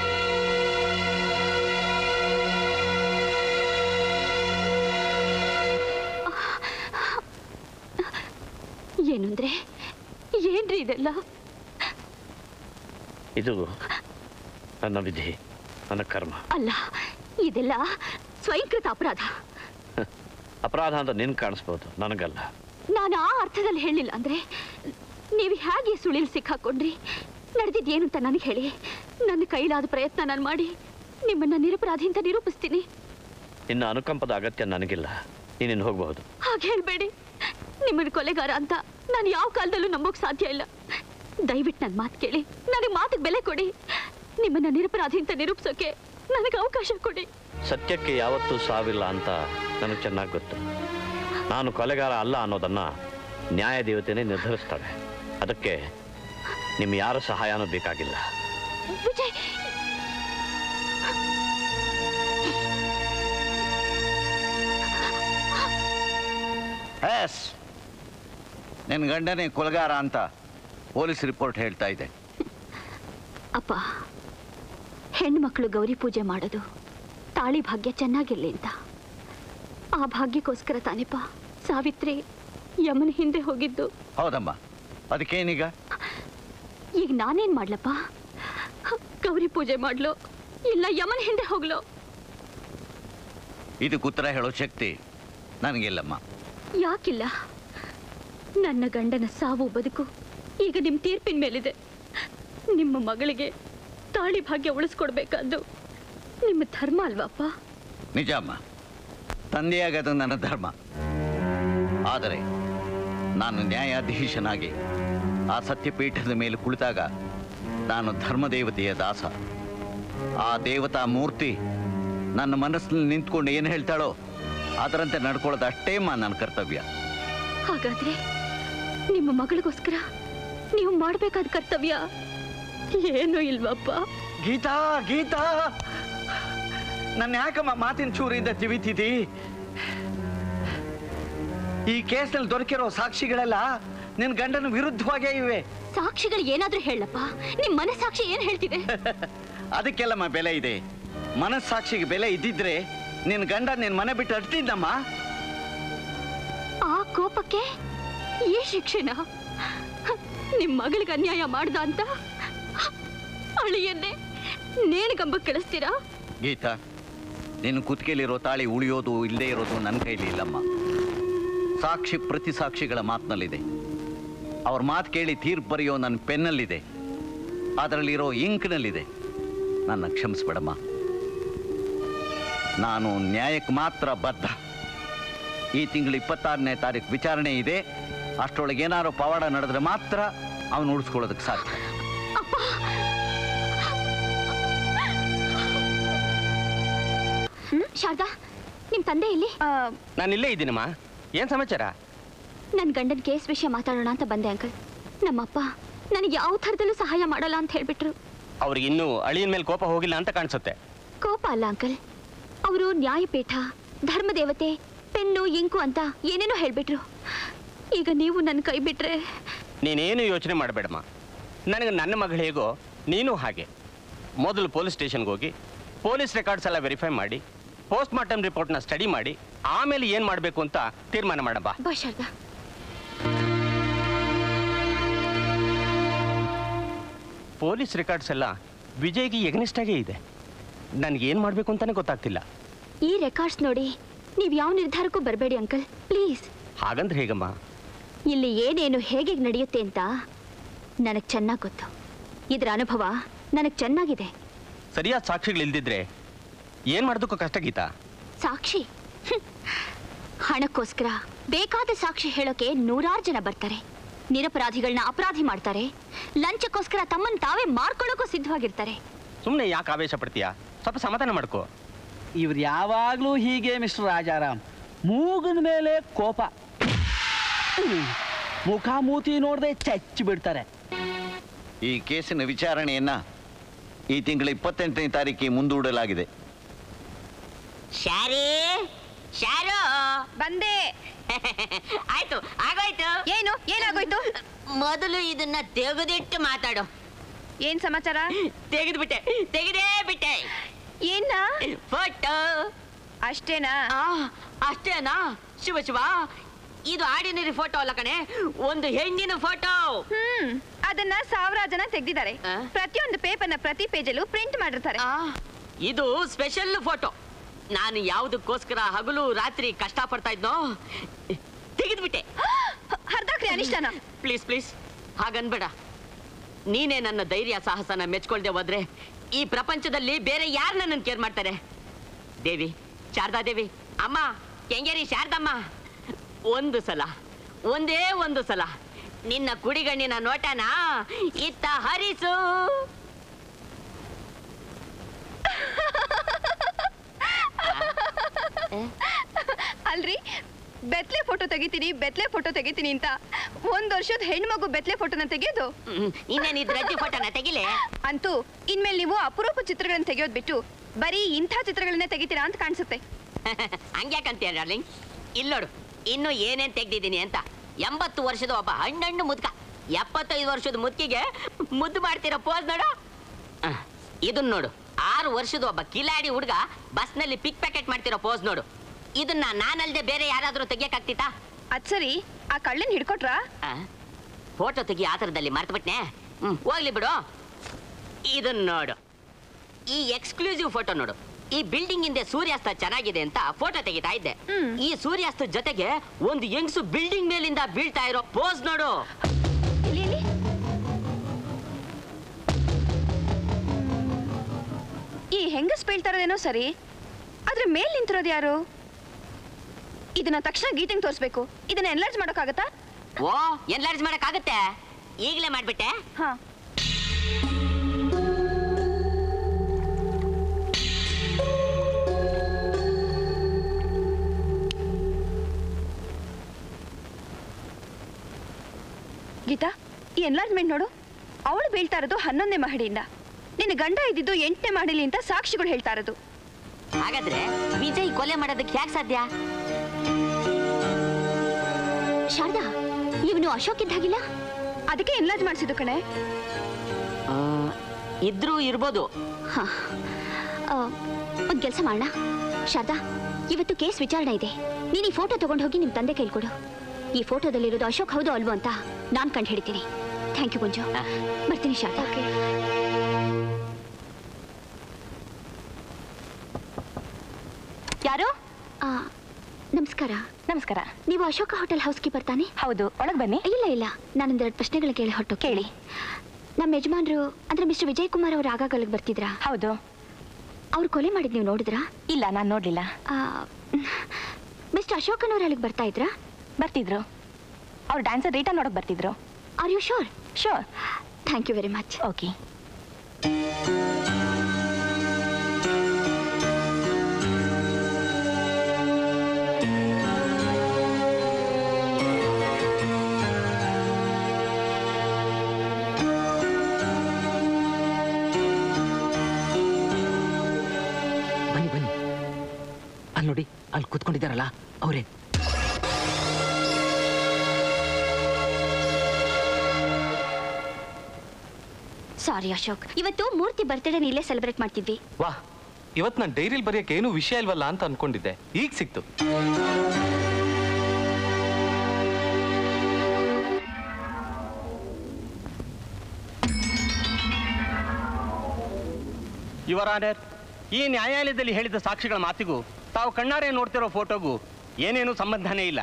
ಏನು ಅಂದ್ರೆ ಏನ್ರಿ ಇದೆಲ್ಲ
ಇದು ನನ್ನ ವಿಧಿ ನನ್ನ ಕರ್ಮ
ಅಲ್ಲ ಇದೆಲ್ಲ ಸ್ವಯಂಕೃತ ಅಪರಾಧ
ಅಪರಾಧ ಅಂತ ನಿನ್ ಕಾಣಿಸ್ಬೋದು ನನಗಲ್ಲ
ನಾನು ಆ ಅರ್ಥದಲ್ಲಿ ಹೇಳಿಲ್ಲ ಅಂದ್ರೆ ನೀವು ಹೇಗೆ ಸುಳಿಲ್ ಸಿಕ್ಕಾಕೊಂಡ್ರಿ ನಡೆದಿದ್ದೇನು ಅಂತ ನನಗೆ ಹೇಳಿ ನನ್ನ ಕೈಲಾದ ಪ್ರಯತ್ನ ನಾನು ಮಾಡಿ ನಿಮ್ಮನ್ನ ನಿರಪರಾಧಿ ಅಂತ ನಿರೂಪಿಸ್ತೀನಿ
ನಿನ್ನ ಅನುಕಂಪದ ಅಗತ್ಯ ನನಗಿಲ್ಲ ನೀನಿನ್ನು ಹೋಗಬಹುದು
ಹಾಗೆ ಹೇಳ್ಬೇಡಿ ನಿಮ್ಮನ್ನ ಕೊಲೆಗಾರ ಅಂತ ನಾನು ಯಾವ ಕಾಲದಲ್ಲೂ ನಂಬೋಕ್ ಸಾಧ್ಯ ಇಲ್ಲ ದಯವಿಟ್ಟು ನನ್ನ ಮಾತು ಕೇಳಿ ನನಗೆ ಮಾತಿಗೆ ಬೆಲೆ ಕೊಡಿ ನಿಮ್ಮನ್ನ ನಿರಪರಾಧಿ ಅಂತ ನಿರೂಪಿಸೋಕೆ ನನಗೆ ಅವಕಾಶ ಕೊಡಿ
ಸತ್ಯಕ್ಕೆ ಯಾವತ್ತೂ ಸಾವಿಲ್ಲ ಅಂತ ನನಗೆ ಚೆನ್ನಾಗಿ ಗೊತ್ತು ನಾನು ಕೊಲೆಗಾರ ಅಲ್ಲ ಅನ್ನೋದನ್ನ ನ್ಯಾಯ ದೇವತೆನೇ ನಿರ್ಧರಿಸ್ತಾಳೆ ಅದಕ್ಕೆ ನಿಮ್ಮ ಯಾರ ಸಹಾಯನೂ ಬೇಕಾಗಿಲ್ಲ
ವಿಜಯ್
ಎಸ್ ನಿನ್ನ ಗಂಡನೇ ಕೊಲಗಾರ ಅಂತ ಪೊಲೀಸ್ ರಿಪೋರ್ಟ್ ಹೇಳ್ತಾ ಇದೆ
ಅಪ್ಪ ಹೆಣ್ಮಕ್ಳು ಗೌರಿ ಪೂಜೆ ಮಾಡೋದು ತಾಳಿ ಭಾಗ್ಯ ಚೆನ್ನಾಗಿರ್ಲಿ ಅಂತ ಆ ಭಾಗ್ಯಕ್ಕೋಸ್ಕರ ತಾನೇಪ ಸಾವಿತ್ರಿ ಯಮನ ಹಿಂದೆ ಹೋಗಿದ್ದು
ಹೌದಮ್ಮ ಅದಕ್ಕೇನೀಗ
ಈಗ ನಾನೇನ್ ಮಾಡ್ಲಪ್ಪ ಗೌರಿ ಪೂಜೆ ಮಾಡ್ಲೋ ಇಲ್ಲ ಯಮನ ಹಿಂದೆ ಹೋಗ್ಲೋ
ಇದಕ್ಕೆ ಉತ್ತರ ಹೇಳೋ ಶಕ್ತಿ ನನಗಿಲ್ಲಮ್ಮ
ಯಾಕಿಲ್ಲ ನನ್ನ ಗಂಡನ ಸಾವು ಬದುಕು ಈಗ ನಿಮ್ ತೀರ್ಪಿನ ಮೇಲಿದೆ ನಿಮ್ಮ ಮಗಳಿಗೆ ತಾಳಿ ಭಾಗ್ಯ ಉಳಿಸ್ಕೊಡ್ಬೇಕಾದ್ದು ನಿಮ್ಮ ಧರ್ಮ ಅಲ್ವಾಪ್ಪ
ನಿಜ ಅಮ್ಮ ತಂದೆಯಾಗದು ನನ್ನ ಧರ್ಮ ಆದರೆ ನಾನು ನ್ಯಾಯಾಧೀಶನಾಗಿ ಆ ಸತ್ಯಪೀಠದ ಮೇಲೆ ಕುಳಿತಾಗ ನಾನು ಧರ್ಮದೇವತೆಯ ದಾಸ ಆ ದೇವತಾ ಮೂರ್ತಿ ನನ್ನ ಮನಸ್ಸಿನಲ್ಲಿ ನಿಂತ್ಕೊಂಡು ಏನು ಹೇಳ್ತಾಳೋ ಅದರಂತೆ ನಡ್ಕೊಳ್ಳೋದು ಅಷ್ಟೇ ಮಾ ನನ್ನ ಕರ್ತವ್ಯ
ಹಾಗಾದ್ರೆ ನಿಮ್ಮ ಮಗಳಿಗೋಸ್ಕರ ನೀವು ಮಾಡ್ಬೇಕಾದ ಕರ್ತವ್ಯ ಏನೂ ಇಲ್ವಪ್ಪ
ಗೀತಾ ಗೀತಾ ನನ್ನ ಯಾಕಮ್ಮ ಮಾತಿನ ಚೂರಿಂದ ತಿವಿತಿದಿ ಈ ಕೇಸ್ನಲ್ಲಿ ದೊರಕಿರೋ ಸಾಕ್ಷಿಗಳೆಲ್ಲ ನಿನ್ನ ಗಂಡನ ವಿರುದ್ಧವಾಗೇ ಇವೆ
ಸಾಕ್ಷಿಗಳು ಏನಾದ್ರೂ ಹೇಳಪ್ಪ ನಿಮ್ ಮನಸ್ಸಾಕ್ಷಿ ಏನ್ ಹೇಳ್ತಿದೆ
ಅದಕ್ಕೆಲ್ಲಮ್ಮ ಬೆಲೆ ಇದೆ ಮನಸ್ಸಾಕ್ಷಿಗೆ ಬೆಲೆ ಇದ್ದಿದ್ರೆ ನಿನ್ನ ಗಂಡ ನಿನ್ನ ಮನೆ ಬಿಟ್ಟು ಅಡ್ತಿದ್ದಮ್ಮ
ಆ ಕೋಪಕ್ಕೆ ಈ ಶಿಕ್ಷೆನ ನಿಮ್ ಮಗಳಿಗೆ ಅನ್ಯಾಯ ಮಾಡ್ದ ಅಂತ ಅಳಿಯನ್ನೇ ನೇಣಿಗಂಬ ಕೆಳಿಸ್ತೀರಾ
ಗೀತಾ ನಿನ್ನ ಕುತ್ತಿಗೆಲಿರೋ ತಾಳಿ ಉಳಿಯೋದು ಇಲ್ಲದೆ ಇರೋದು ನನ್ನ ಕೈಲಿ ಇಲ್ಲಮ್ಮ ಸಾಕ್ಷಿ ಪ್ರತಿ ಸಾಕ್ಷಿಗಳ ಮಾತಿನಲ್ಲಿದೆ ಅವ್ರ ಮಾತು ಕೇಳಿ ತೀರ್ಪು ಬರೆಯೋ ನನ್ನ ಪೆನ್ನಲ್ಲಿದೆ ಅದರಲ್ಲಿರೋ ಇಂಕ್ನಲ್ಲಿದೆ ನನ್ನ ಕ್ಷಮಿಸ್ಬೇಡಮ್ಮ ನಾನು ನ್ಯಾಯಕ್ಕೆ ಮಾತ್ರ ಬದ್ಧ ಈ ತಿಂಗಳು ಇಪ್ಪತ್ತಾರನೇ ತಾರೀಕು ವಿಚಾರಣೆ ಇದೆ ಅಷ್ಟರೊಳಗೆ ಏನಾದ್ರು ಪವಾಡ ನಡೆದ್ರೆ ಮಾತ್ರ ಅವನು ಉಳಿಸ್ಕೊಳ್ಳೋದಕ್ಕೆ ಸಾಧ್ಯ
ಹ್ಮ್ ಶಾರದಾ ನಿಮ್ ತಂದೆ ಇಲ್ಲಿ
ನಾನು ಇಲ್ಲೇ ಇದ್ದೀನಮ್ಮ ಏನ್ ಸಮಾಚಾರ
ನನ್ ಗಂಡನ್ ಕೇಸ್ ವಿಷಯ ಮಾತಾಡೋಣ ಅಂತ ಬಂದೆ ಅಂಕಲ್ ನಮ್ಮಪ್ಪ ನನಗೆ ಯಾವ ಥರದಲ್ಲೂ ಸಹಾಯ ಮಾಡಲ್ಲ ಅಂತ ಹೇಳ್ಬಿಟ್ರು
ಅವ್ರಿಗೆ ಇನ್ನೂ ಅಳಿಯನ್ ಮೇಲೆ ಕೋಪ ಹೋಗಿಲ್ಲ ಅಂತ ಕಾಣಿಸುತ್ತೆ
ಕೋಪ ಅಲ್ಲ ಅಂಕಲ್ ಅವರು ನ್ಯಾಯಪೀಠ ಧರ್ಮದೇವತೆ ಪೆನ್ನು ಇಂಕು ಅಂತ ಏನೇನೋ ಹೇಳ್ಬಿಟ್ರು ಈಗ ನೀವು ನನ್ನ ಕೈ ಬಿಟ್ರೆ
ನೀನೇನು ಯೋಚನೆ ಮಾಡಬೇಡಮ್ಮ ನನಗೆ ನನ್ನ ಮಗಳು ಹೇಗೋ ನೀನು ಹಾಗೆ ಮೊದಲು ಪೊಲೀಸ್ ಸ್ಟೇಷನ್ಗೆ ಹೋಗಿ ಪೊಲೀಸ್ ರೆಕಾರ್ಡ್ಸ್ ಎಲ್ಲ ವೆರಿಫೈ ಮಾಡಿ ಪೋಸ್ಟ್ ಮಾರ್ಟಮ್ ರಿಪೋರ್ಟ್ನ ಸ್ಟಡಿ ಮಾಡಿ ಆಮೇಲೆ ಏನು ಮಾಡಬೇಕು ಅಂತ ತೀರ್ಮಾನ ಮಾಡಬಾ
ಬಾ ಶಾರದಾ
ಪೊಲೀಸ್ ರೆಕಾರ್ಡ್ಸ್ ಎಲ್ಲ ವಿಜಯ್ಗೆ ಎಗ್ನೆಸ್ಟ್ ಆಗೇ ಇದೆ ನನಗೇನು ಮಾಡಬೇಕು ಅಂತಾನೆ ಗೊತ್ತಾಗ್ತಿಲ್ಲ
ಈ ರೆಕಾರ್ಡ್ಸ್ ನೋಡಿ ನೀವು ಯಾವ ನಿರ್ಧಾರಕ್ಕೂ ಬರಬೇಡಿ ಅಂಕಲ್ ಪ್ಲೀಸ್
ಹಾಗಂದ್ರೆ ಹೇಗಮ್ಮ
ಇಲ್ಲಿ ಏನೇನು ಹೇಗೆ ನಡೆಯುತ್ತೆ ಅಂತ ನನಗೆ ಚೆನ್ನಾಗಿ ಗೊತ್ತು ಇದರ ಅನುಭವ ನನಗೆ ಚೆನ್ನಾಗಿದೆ
ಸರಿಯಾದ ಸಾಕ್ಷಿಗಳಿಲ್ದಿದ್ರೆ ಏನು ಮಾಡೋದಕ್ಕೂ ಕಷ್ಟ ಗೀತಾ
ಸಾಕ್ಷಿ ಹ್ಮ್. ಹಣಕ್ಕೋಸ್ಕರ ಬೇಕಾದ ಸಾಕ್ಷಿ ಹೇಳೋಕೆ ನೂರಾರು ಜನ ಬರ್ತಾರೆ ನಿರಪರಾಧಿಗಳನ್ನ ಅಪರಾಧಿ ಮಾಡ್ತಾರೆ ಲಂಚಕ್ಕೋಸ್ಕರ ತಮ್ಮನ್ನು ತಾವೇ ಮಾರ್ಕೊಳ್ಳೋಕ್ಕೂ ಸಿದ್ಧವಾಗಿರ್ತಾರೆ
ಸುಮ್ಮನೆ ಯಾಕೆ ಆವೇಶ ಪಡ್ತೀಯಾ ಸ್ವಲ್ಪ ಸಮಾಧಾನ ಮಾಡ್ಕೋ
ಇವ್ರು ಯಾವಾಗಲೂ ಹೀಗೆ ಮಿಸ್ಟರ್ ರಾಜಾರಾಮ್ ಮೂಗಿನ ಮೇಲೆ ಕೋಪ ಹ್ಮ್. ಮುಖ ಮೂತಿ ನೋಡದೆ ಚಚ್ಚಿ ಬಿಡ್ತಾರೆ
ಈ ಕೇಸಿನ ವಿಚಾರಣೆಯನ್ನ ಈ ತಿಂಗಳ ಇಪ್ಪತ್ತೆಂಟನೇ ತಾರೀಕಿಗೆ ಮುಂದೂಡಲಾಗಿದೆ
ಶಾರಿ ಶಾರು
ಬಂದೆ
ಆಯ್ತು ಆಗೋಯ್ತು
ಏನು ಏನಾಗೋಯ್ತು
ಮೊದಲು ಇದನ್ನ ತೆಗೆದಿಟ್ಟು ಮಾತಾಡು
ಏನ್ ಸಮಾಚಾರ
ತೆಗೆದ್ಬಿಟ್ಟೆ ತೆಗೆದೇ ಬಿಟ್ಟೆ
ಏನ
ಫೋಟೋ
ಅಷ್ಟೇನಾ
ಅಷ್ಟೇನಾ ಶಿವ ಶಿವ ಇದು ಆರ್ಡಿನರಿ ಫೋಟೋ ಅಲ್ಲ ಕಣೆ ಒಂದು ಹೆಣ್ಣಿನ ಫೋಟೋ
ಹ್ಮ್ ಅದನ್ನ ಸಾವಿರಾರು ಜನ ತೆಗ್ದಿದ್ದಾರೆ ಪ್ರತಿಯೊಂದು ಪೇಪರ್ನ ಪ್ರತಿ ಪೇಜಲ್ಲೂ ಪ್ರಿಂಟ್ ಮಾಡಿರ್ತಾರೆ
ಇದು ಸ್ಪೆಷಲ್ ಫೋಟೋ ನಾನು ಯಾವುದಕ್ಕೋಸ್ಕರ ಹಗಲು ರಾತ್ರಿ ಕಷ್ಟ ಪಡ್ತಾ ಇದ್ನೋ ತೆಗೆದ್ಬಿಟ್ಟೆ
ಹರ್ದಾಕ್ರಿ ಅನಿಷ್ಟನ
ಪ್ಲೀಸ್ ಪ್ಲೀಸ್ ಹಾಗನ್ಬೇಡ ನೀನೇ ನನ್ನ ಧೈರ್ಯ ಸಾಹಸನ ಮೆಚ್ಕೊಳ್ದೆ ಹೋದ್ರೆ ಈ ಪ್ರಪಂಚದಲ್ಲಿ ಬೇರೆ ಯಾರು ನನ್ನನ್ನು ಕೇರ್ ಮಾಡ್ತಾರೆ ದೇವಿ ಶಾರದಾ ದೇವಿ ಅಮ್ಮ ಕೆಂಗೇರಿ ಶಾರದಮ್ಮ ಒಂದು ಸಲ ಒಂದೇ ಒಂದು ಸಲ ನಿನ್ನ ಕುಡಿಗಣ್ಣಿನ ನೋಟನ ಇತ್ತ ಹರಿಸು
ಅಲ್ರಿ ಬೆತ್ಲೆ ಫೋಟೋ ತೆಗಿತೀನಿ ಬೆತ್ಲೆ ಫೋಟೋ ತೆಗಿತೀನಿ ಅಂತ ಒಂದ್ ವರ್ಷದ ಹೆಣ್ಮಗು ಬೆತ್ಲೆ ಫೋಟೋನ ತೆಗೆಯೋದು
ಇನ್ನೇನು ಇದ್ರ ಅಜ್ಜಿ ಫೋಟೋನ ತೆಗಿಲೆ
ಅಂತೂ ಇನ್ಮೇಲೆ ನೀವು ಅಪರೂಪ ಚಿತ್ರಗಳನ್ನ ತೆಗೆಯೋದ್ ಬಿಟ್ಟು ಬರೀ ಇಂಥ ಚಿತ್ರಗಳನ್ನೇ ತೆಗಿತೀರಾ ಅಂತ ಕಾಣಿಸುತ್ತೆ
ಹಂಗ್ಯಾಕಂತೀಯ ಡಾರ್ಲಿಂಗ್ ಇಲ್ಲೋಡು ಇನ್ನು ಏನೇನ್ ತೆಗ್ದಿದ್ದೀನಿ ಅಂತ ಎಂಬತ್ತು ವರ್ಷದ ಒಬ್ಬ ಹಣ್ಣಣ್ಣು ಮುದ್ಕ ಎಪ್ಪತ್ತೈದು ವರ್ಷದ ಮುದ್ಕಿಗೆ ಮುದ್ದು ಮಾಡ್ತಿರೋ ಪೋಸ್ ನೋಡು ಅಹ್, ಇದನ್ ನೋಡು ಆರು ವರ್ಷದ ಒಬ್ಬ ಕಿಲಾಡಿ ಹುಡುಗ ಬಸ್ನಲ್ಲಿ ಪಿಕ್ ಪ್ಯಾಕೆಟ್ ಮಾಡ್ತಿರೋ ಪೋಸ್ ನೋಡು ಇದನ್ನ ನಾನಲ್ದೆ ಬೇರೆ ಯಾರಾದ್ರೂ ತೆಗಿಯಕ್ಕಾಗ್ತಿತ್ತಾ
ಅದ್ ಸರಿ ಆ ಕಳ್ಳನ್ ಹಿಡ್ಕೊಟ್ರಾ
ಫೋಟೋ ತೆಗಿ ಆತರದಲ್ಲಿ ಮರ್ತುಬಿಟ್ನೆ ಹ್ಮ್ ಹೋಗ್ಲಿ ಬಿಡು ಇದನ್ನ ನೋಡು ಈ ಎಕ್ಸ್ಕ್ಲೂಸಿವ್ ಫೋಟೋ ನೋಡು ಈ ಬಿಲ್ಡಿಂಗ್ ಹಿಂದೆ ಸೂರ್ಯಾಸ್ತ ಚೆನ್ನಾಗಿದೆ ಅಂತ ಫೋಟೋ ತೆಗಿತಾ ಇದ್ದೆ ಈ ಸೂರ್ಯಾಸ್ತ ಜೊತೆಗೆ ಒಂದು ಯಂಗ್ಸು ಬಿಲ್ಡಿಂಗ್ ಮೇಲಿಂದ ಬೀಳ್ತಾ ಇರೋ ಪೋಸ್ ನೋಡು
ಈ ಹೆಂಗಸ್ ಬೀಳ್ತಾರದೇನೋ ಸರಿ ಆದ್ರೆ ಮೇಲ್ ನಿಂತಿರೋದು ಯಾರು ಇದನ್ನ ತಕ್ಷಣ ಗೀತೆಂಗ್ ತೋರಿಸ್ಬೇಕು ಇದನ್ನ ಎನ್ಲಾರ್ಜ್ ಮಾಡೋಕ್ಕಾಗತ್ತಾ
ಓ ಎನ್ಲಾರ್ಜ್ ಮಾಡಕ್ ಆಗತ್ತೆ ಈಗಲೇ ಮಾಡ್ಬಿಟ್ಟೆ
ಹಾ ಗೀತಾ ಈ ಎನ್ಲಾರ್ಜ್ಮೆಂಟ್ ನೋಡು ಅವಳು ಬೀಳ್ತಾ ಇರೋದು ಹನ್ನೊಂದನೇ ಮಹಡಿಯಿಂದ ನಿನ್ನ ಗಂಡ ಇದ್ದಿದ್ದು ಎಂಟನೇ ಮಹಡಿಲಿ ಅಂತ ಸಾಕ್ಷಿಗಳು ಹೇಳ್ತಾ ಇರೋದು
ಹಾಗಾದ್ರೆ ವಿಜಯ್ ಕೊಲೆ ಮಾಡೋದಕ್ಕೆ ಯಾಕೆ ಸಾಧ್ಯ
ಶಾರದಾ ಇವನು ಅಶೋಕ್ ಇದ್ದಾಗಿಲ್ಲ
ಅದಕ್ಕೆ ಎನ್ಲಾರ್ಜ್ ಮಾಡಿಸಿದ್ದು ಕಣೆ
ಇದ್ರೂ ಇರ್ಬೋದು
ಹಾ ಒಂದು ಕೆಲಸ ಮಾಡೋಣ ಶಾರದಾ ಇವತ್ತು ಕೇಸ್ ವಿಚಾರಣೆ ಇದೆ ನೀನು ಈ ಫೋಟೋ ತಗೊಂಡು ಹೋಗಿ ನಿಮ್ಮ ತಂದೆ ಕೈಲಿ ಕೊಡು ಈ ಫೋಟೋದಲ್ಲಿರೋದು ಅಶೋಕ್ ಹೌದು ಅಲ್ವೋ ಅಂತ ನಾನು ಕಂಡು ಹಿಡಿತೀನಿ ಥ್ಯಾಂಕ್ ಯು ಗುಂಜು ಬರ್ತೀನಿ ಶಾರದಾ
ಯಾರು
ನಮಸ್ಕಾರ
ನಮಸ್ಕಾರ
ನೀವು ಅಶೋಕ ಹೋಟೆಲ್ ಹೌಸ್ ಕೀಪರ್ ತಾನೆ
ಹೌದು ಒಳಗೆ ಬನ್ನಿ
ಇಲ್ಲ ಇಲ್ಲ ನಾನೊಂದೆರಡು ಪ್ರಶ್ನೆಗಳು ಕೇಳಿ ಹೊರಟು ಕೇಳಿ ನಮ್ಮ ಯಜಮಾನ್ರು ಅಂದ್ರೆ ಮಿಸ್ಟರ್ ವಿಜಯ್ ಕುಮಾರ್ ಅವರು ಆಗಾಗ ಅಲ್ಲಿಗೆ ಬರ್ತಿದ್ರಾ
ಹೌದು
ಅವ್ರು ಕೊಲೆ ಮಾಡಿದ್ ನೀವು ನೋಡಿದ್ರಾ
ಇಲ್ಲ ನಾನು ನೋಡ್ಲಿಲ್ಲ
ಮಿಸ್ಟರ್ ಅಶೋಕನ್ ಅವ್ರು ಅಲ್ಲಿಗೆ ಬರ್ತಾ ಇದ್ರಾ
ಬರ್ತಿದ್ರು ಅವ್ರು ಡ್ಯಾನ್ಸರ್ ರೀಟಾ ನೋಡಕ್ ಬರ್ತಿದ್ರು
are you sure
sure
thank you very much
okay
ಬನ್ನಿ ಬನ್ನಿ ಅಲ್ಲಿ ನೋಡಿ ಅಲ್ಲಿ ಕುತ್ಕೊಂಡಿದ್ದಾರಲ್ಲ ಅವರೇ
ಸಾರಿ ಅಶೋಕ್ ಇವತ್ತು ಮೂರ್ತಿ ಬರ್ತ್ಡೇ ಇಲ್ಲೇ ಸೆಲೆಬ್ರೇಟ್ ಮಾಡ್ತಿದ್ವಿ
ವಾ ಇವತ್ತು ನಾನು ಡೈರಿಲಿ ಬರೆಯಕ್ಕೆ ಏನೂ ವಿಷಯ ಇಲ್ವಲ್ಲ ಅಂತ ಅನ್ಕೊಂಡಿದ್ದೆ ಈಗ ಸಿಕ್ತು
ಯುವರ್ ಆನರ್ ಈ ನ್ಯಾಯಾಲಯದಲ್ಲಿ ಹೇಳಿದ ಸಾಕ್ಷಿಗಳ ಮಾತಿಗೂ ತಾವು ಕಣ್ಣಾರೆ ನೋಡ್ತಿರೋ ಫೋಟೋಗೂ ಏನೇನು ಸಂಬಂಧನೇ ಇಲ್ಲ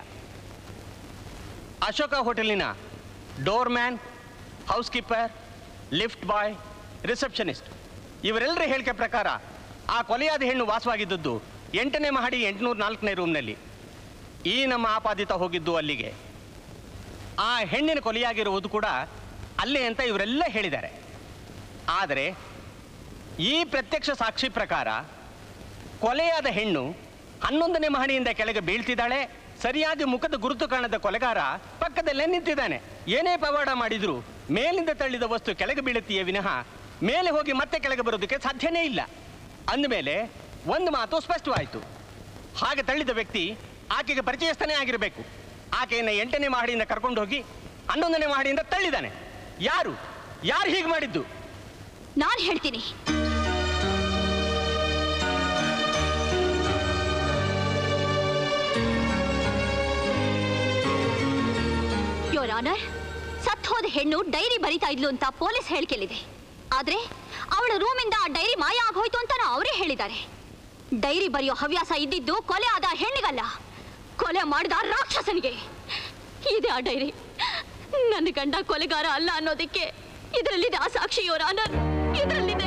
ಅಶೋಕ ಹೋಟೆಲಿನ doorman housekeeper lift boy receptionist ಇವರೆಲ್ಲರ ಹೇಳಿಕೆ ಪ್ರಕಾರ ಆ ಕೊಲೆಯಾದ ಹೆಣ್ಣು ವಾಸವಾಗಿದ್ದದ್ದು ಎಂಟನೇ ಮಹಡಿ ಎಂಟುನೂರ ನಾಲ್ಕನೇ ರೂಮ್ನಲ್ಲಿ ಈ ನಮ್ಮ ಆಪಾದಿತ ಹೋಗಿದ್ದು ಅಲ್ಲಿಗೆ ಆ ಹೆಣ್ಣಿನ ಕೊಲೆಯಾಗಿರುವುದು ಕೂಡ ಅಲ್ಲೇ ಅಂತ ಇವರೆಲ್ಲ ಹೇಳಿದ್ದಾರೆ ಆದರೆ ಈ ಪ್ರತ್ಯಕ್ಷ ಸಾಕ್ಷಿ ಪ್ರಕಾರ ಕೊಲೆಯಾದ ಹೆಣ್ಣು ಹನ್ನೊಂದನೇ ಮಹಡಿಯಿಂದ ಕೆಳಗೆ ಬೀಳ್ತಿದ್ದಾಳೆ ಸರಿಯಾಗಿ ಮುಖದ ಗುರುತು ಕಾಣದ ಕೊಲೆಗಾರ ಪಕ್ಕದಲ್ಲೇ ನಿಂತಿದ್ದಾನೆ ಏನೇ ಪವಾಡ ಮಾಡಿದ್ರು ಮೇಲಿಂದ ತಳ್ಳಿದ ವಸ್ತು ಕೆಳಗೆ ಬೀಳುತ್ತೀಯೇ ವಿನಃ ಮೇಲೆ ಹೋಗಿ ಮತ್ತೆ ಕೆಳಗೆ ಬರೋದಕ್ಕೆ ಸಾಧ್ಯನೇ ಇಲ್ಲ ಅಂದಮೇಲೆ ಒಂದು ಮಾತು ಸ್ಪಷ್ಟವಾಯಿತು ಹಾಗೆ ತಳ್ಳಿದ ವ್ಯಕ್ತಿ ಆಕೆಗೆ ಪರಿಚಯಸ್ಥನೇ ಆಗಿರಬೇಕು ಆಕೆಯನ್ನು ಎಂಟನೇ ಮಹಡಿಯಿಂದ ಕರ್ಕೊಂಡು ಹೋಗಿ ಹನ್ನೊಂದನೇ ಮಹಡಿಯಿಂದ ತಳ್ಳಿದ್ದಾನೆ ಯಾರು ಯಾರು ಹೀಗೆ ಮಾಡಿದ್ದು
ನಾನು ಹೇಳ್ತೀನಿ ಯೋರ್ ಆನರ್ ಸತ್ ಹೋದ ಹೆಣ್ಣು ಡೈರಿ ಬರಿತಾ ಇದ್ಲು ಅಂತ ಪೊಲೀಸ್ ಹೇಳಿಕೆಲಿದೆ ಆದ್ರೆ ಅವಳ ರೂಮಿಂದ ಆ ಡೈರಿ ಮಾಯ ಆಗೋಯ್ತು ಅಂತ ಅವರೇ ಹೇಳಿದ್ದಾರೆ ಡೈರಿ ಬರೆಯೋ ಹವ್ಯಾಸ ಇದ್ದಿದ್ದು ಕೊಲೆ ಆದ ಹೆಣ್ಣಿಗಲ್ಲ ಕೊಲೆ ಮಾಡಿದ ರಾಕ್ಷಸನಿಗೆ ಇದೆ ಆ ಡೈರಿ ನನ್ನ ಗಂಡ ಕೊಲೆಗಾರ ಅಲ್ಲ ಅನ್ನೋದಕ್ಕೆ ಇದರಲ್ಲಿದೆ ಆ ಸಾಕ್ಷಿ ಯೋರ್ ಆನರ್ ಇದರಲ್ಲಿದೆ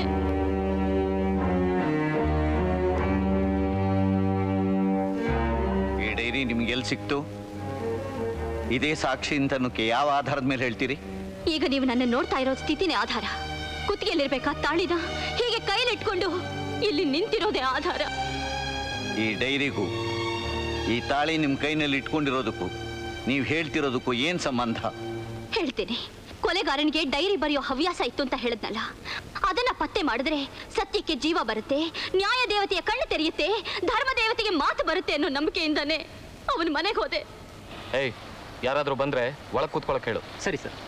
ಈ ಡೈರಿ ನಿಮ್ಗೆ ಎಲ್ಲಿ ಸಿಕ್ತು ಇದೇ ಸಾಕ್ಷಿ ಅಂತ ಅನ್ನೋಕೆ ಯಾವ ಆಧಾರದ ಮೇಲೆ ಹೇಳ್ತೀರಿ
ಈಗ ನೀವು ನನ್ನ ನೋಡ್ತಾ ಇರೋ ಸ್ಥಿತಿನೇ ಆಧಾರ ಕುತ್ತಿಗೆಯಲ್ಲಿರ್ಬೇಕಾ ತಾಳಿನ ಹೀಗೆ ಕೈಲಿಟ್ಕೊಂಡು ಇಲ್ಲಿ ನಿಂತಿರೋದೇ ಆಧಾರ
ಈ ಡೈರಿಗೂ ಈ ತಾಳಿ ನಿಮ್ಮ ಕೈನಲ್ಲಿ ಇಟ್ಕೊಂಡಿರೋದಕ್ಕೂ ನೀವು ಹೇಳ್ತಿರೋದಕ್ಕೂ ಏನ್ ಸಂಬಂಧ
ಹೇಳ್ತೀನಿ ಕೊಲೆಗಾರನಿಗೆ ಡೈರಿ ಬರೆಯೋ ಹವ್ಯಾಸ ಇತ್ತು ಅಂತ ಹೇಳಿದ್ನಲ್ಲ ಅದನ್ನ ಪತ್ತೆ ಮಾಡಿದ್ರೆ ಸತ್ಯಕ್ಕೆ ಜೀವ ಬರುತ್ತೆ ನ್ಯಾಯ ದೇವತೆಯ ಕಣ್ಣು ತೆರೆಯುತ್ತೆ ಧರ್ಮ ದೇವತೆಗೆ ಮಾತು ಬರುತ್ತೆ ಅನ್ನೋ ನಂಬಿಕೆಯಿಂದಾನೆ ಅವನ ಮನೆಗೆ ಹೋದೆ
ಏಯ್ ಯಾರಾದ್ರೂ ಬಂದ್ರೆ ಒಳಗ್ ಕೂತ್ಕೊಳಕ್ ಹೇಳು
ಸರಿ ಸರ್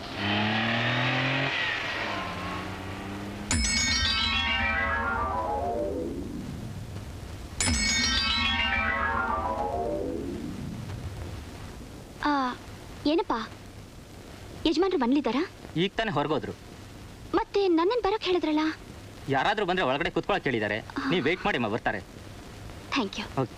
ಆ, ಏನಪ್ಪಾ ಯಜಮಾನ್ರು ಮನೇಲಿದ್ದಾರಾ
ಈಗ ತಾನೇ ಹೊರಗೋದ್ರು
ಮತ್ತೆ ನನ್ನನ್ನು ಬರೋಕ್ ಹೇಳಿದ್ರಲ್ಲ
ಯಾರಾದ್ರೂ ಬಂದ್ರೆ ಒಳಗಡೆ ಕುತ್ಕೊಳಕ್ ಹೇಳಿದ್ದಾರೆ ನೀವು ವೇಟ್ ಮಾಡಿ ಅಮ್ಮ ಬರ್ತಾರೆ
ಥ್ಯಾಂಕ್ ಯು
ಓಕೆ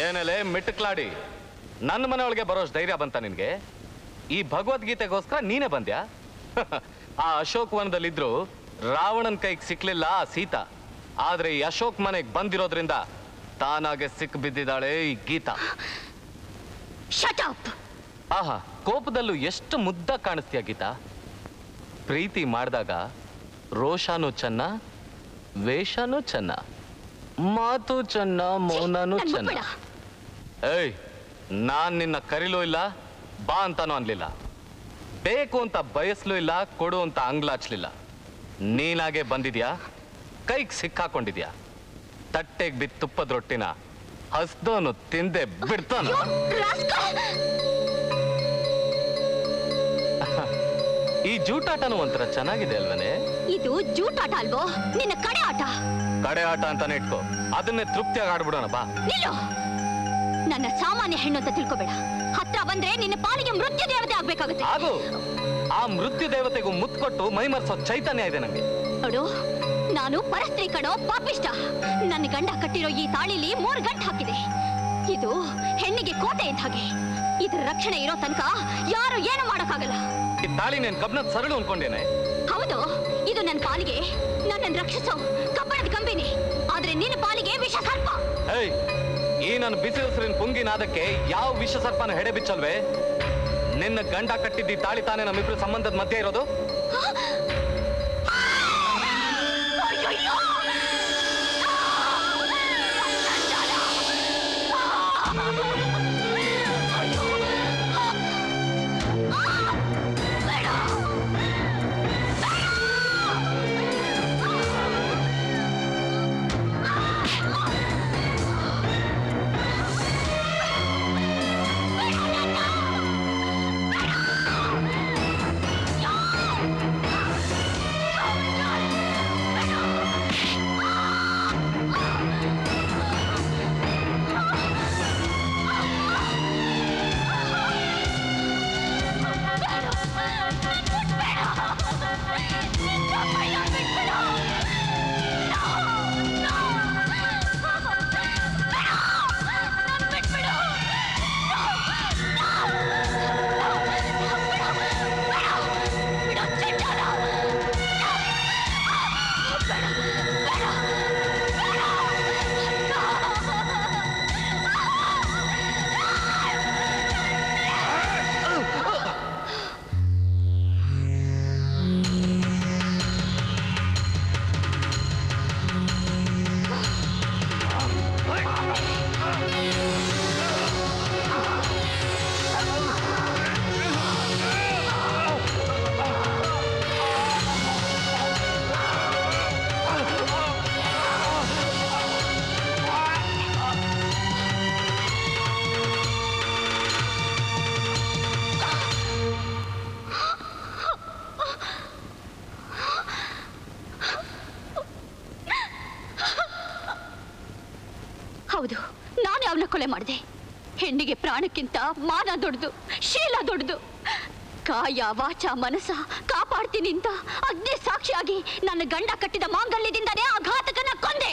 ಏನೆಲೆ ಮಿಟ್ಟಕ್ಲಾಡಿ ನನ್ನ ಮನೆ ಒಳಗೆ ಬರೋಷ್ಟು ಧೈರ್ಯ ಬಂತ ನಿನ್ಗೆ ಈ ಭಗವದ್ಗೀತೆಗೋಸ್ಕರ ನೀನೇ ಬಂದ್ಯಾ ಆ ಅಶೋಕ್ ವನದಲ್ಲಿದ್ರು ರಾವಣನ್ ಕೈಗೆ ಸಿಕ್ಲಿಲ್ಲ ಆ ಸೀತಾ ಆದ್ರೆ ಈ ಅಶೋಕ್ ಮನೆಗೆ ಬಂದಿರೋದ್ರಿಂದ ತಾನಾಗೆ ಸಿಕ್ ಬಿದ್ದಿದ್ದಾಳೆ ಈ ಗೀತಾ
ಶಟ್ ಅಪ್
ಆಹಾ ಕೋಪದಲ್ಲೂ ಎಷ್ಟು ಮುದ್ದ ಕಾಣಿಸ್ತೀಯ ಗೀತಾ ಪ್ರೀತಿ ಮಾಡಿದಾಗ ರೋಷಾನು ಚೆನ್ನ ವೇಷನೂ ಚೆನ್ನ ಮಾತು ಚೆನ್ನ ಮೌನನೂ
ನನ್
ಚೆನ್ನ
ಮುಟ್ಬೇಡ.
ಏಯ್ ನಾನ್ ನಿನ್ನ ಕರಿಲೂ ಇಲ್ಲ ಬಾ ಅಂತಾನೂ ಅನ್ಲಿಲ್ಲ ಬೇಕು ಅಂತ ಬಯಸ್ಲೂ ಇಲ್ಲ ಕೊಡು ಅಂತ ಅಂಗ್ಲಾಚ್ಲಿಲ್ಲ ನೀನಾಗೆ ಬಂದಿದ್ಯಾ ಕೈಗೆ ಸಿಕ್ಕಾಕೊಂಡಿದ್ಯಾ ತಟ್ಟೆಗೆ ಬಿದ್ದ ತುಪ್ಪದ ರೊಟ್ಟಿನ ಹಸ್ದೋನು ತಿಂದೆ ಬಿಡ್ತಾನ ಈ ಜೂಟಾಟನೂ ಒಂಥರ ಚೆನ್ನಾಗಿದೆ ಅಲ್ವನೇ
ಇದು ಜೂಟಾಟ ಅಲ್ವೋ ನಿನ್ನ ಕಡೆ ಆಟ
ಕಡೆ ಆಟ ಅಂತಾನೆ ಇಟ್ಕೋ ಅದನ್ನೇ ತೃಪ್ತಿಯಾಗಿ ಆಡ್ಬಿಡೋಣ ಬಾ
ನಿಲ್ಲು ನನ್ನ ಸಾಮಾನ್ಯ ಹೆಣ್ಣು ಅಂತ ತಿಳ್ಕೊಬೇಡ ಹತ್ರ ಬಂದ್ರೆ ನಿನ್ನ ಪಾಲಿಗೆ ಮೃತ್ಯು ದೇವತೆ ಆಗ್ಬೇಕಾಗುತ್ತೆ
ಆಗು ಆ ಮೃತ್ಯು ದೇವತೆಗೂ ಮುತ್ತು ಕೊಟ್ಟು ಮೈಮರ್ಸೋ ಚೈತನ್ಯ ಇದೆ ನಂಗೆ
ನೋಡು ನಾನು ಪರಸ್ತ್ರೀ ಕಣೋ ಪಾಪಿಷ್ಟ ನನ್ನ ಗಂಡ ಕಟ್ಟಿರೋ ಈ ತಾಳಿಲಿ ಮೂರು ಗಂಟು ಹಾಕಿದೆ ಇದು ಹೆಣ್ಣಿಗೆ ಕೋಟೆ ಇದ್ದ ಹಾಗೆ ಇದ್ರ ರಕ್ಷಣೆ ಇರೋ ತನಕ ಯಾರು ಏನು ಮಾಡಕ್ಕಾಗಲ್ಲ
ಈ ತಾಳಿ ನೀನ್ ಕಬ್ನದ್ ಸರಳು ಅನ್ಕೊಂಡೇನೆ
ಹೌದು ಇದು ನನ್ನ ಪಾಲಿಗೆ ನನ್ನನ್ನು ರಕ್ಷಿಸೋ ಕಬ್ಬಣದ ಕಂಬಿನಿ ಆದ್ರೆ ನಿನ್ನ ಪಾಲಿಗೆ ವಿಷ ಸರ್ಪ
ಏಯ್ ಈ ನನ್ನ ಬಿಸಿ ಉಸಿರಿನ ಪುಂಗಿ ನಾದಕ್ಕೆ ಯಾವ ವಿಷ ಸರ್ಪನ ಹೆಡೆ ಬಿಚ್ಚಲ್ವೇ ನಿನ್ನ ಗಂಡ ಕಟ್ಟಿದ್ದಿ ತಾಳಿ ತಾನೇ ನಮ್ಮಿಬ್ರು ಸಂಬಂಧದ ಮಧ್ಯೆ ಇರೋದು
ಹೌದು ನಾನೇ ಅವನ ಕೊಲೆ ಮಾಡಿದೆ ಹೆಣ್ಣಿಗೆ ಪ್ರಾಣಕ್ಕಿಂತ ಮಾನ ದೊಡ್ಡದು ಶೀಲ ದೊಡ್ಡದು ಕಾಯ ವಾಚ ಮನಸ್ಸ ಕಾಪಾಡ್ತೀನಿ ಅಂತ ಅಗ್ನಿ ಸಾಕ್ಷಿಯಾಗಿ ನನ್ನ ಗಂಡ ಕಟ್ಟಿದ ಮಾಂಗಲ್ಯದಿಂದನೇ ಆ ಘಾತಕನ ಕೊಂದೆ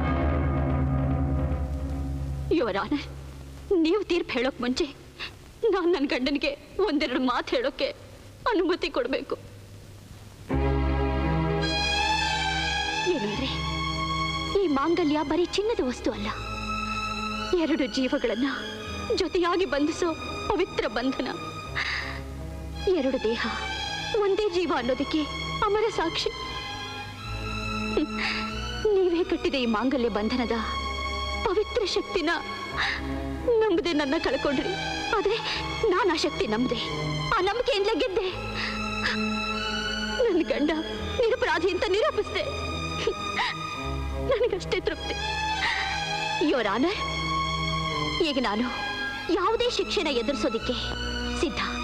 ಯುವರಾನ ನೀವು ತೀರ್ಪು ಹೇಳೋಕ್ ಮುಂಚೆ ನಾನು ನನ್ನ ಗಂಡನಿಗೆ ಒಂದೆರಡು ಮಾತು ಹೇಳೋಕೆ ಅನುಮತಿ ಕೊಡಬೇಕು ಏನಂದ್ರೆ ಈ ಮಾಂಗಲ್ಯ ಬರೀ ಚಿನ್ನದ ವಸ್ತು ಅಲ್ಲ ಎರಡು ಜೀವಗಳನ್ನ ಜೊತೆಯಾಗಿ ಬಂಧಿಸೋ ಪವಿತ್ರ ಬಂಧನ ಎರಡು ದೇಹ ಒಂದೇ ಜೀವ ಅನ್ನೋದಕ್ಕೆ ಅಮರ ಸಾಕ್ಷಿ ಹ್ಮ್. ನೀವೇ ಕಟ್ಟಿದ ಈ ಮಾಂಗಲ್ಯ ಬಂಧನದ ಪವಿತ್ರ ಶಕ್ತಿನ ನಂಬದೆ ನನ್ನ ಕಳ್ಕೊಂಡ್ರಿ ಆದ್ರೆ ನಾನು ಆ ಶಕ್ತಿ ನಂಬದೆ ಆ ನಂಬಿಕೆಯಿಂದಲೇ ಗೆದ್ದೆ ನನ್ನ ಗಂಡ ನಿರಪರಾಧಿ ಅಂತ ನಿರೂಪಿಸ್ದೆ ನನಗಷ್ಟೇ ತೃಪ್ತಿ ಯೋರ್ ಆನರ್ ಈಗ ನಾನು ಯಾವುದೇ ಶಿಕ್ಷೆನ ಎದುರಿಸೋದಿಕ್ಕೆ ಸಿದ್ಧ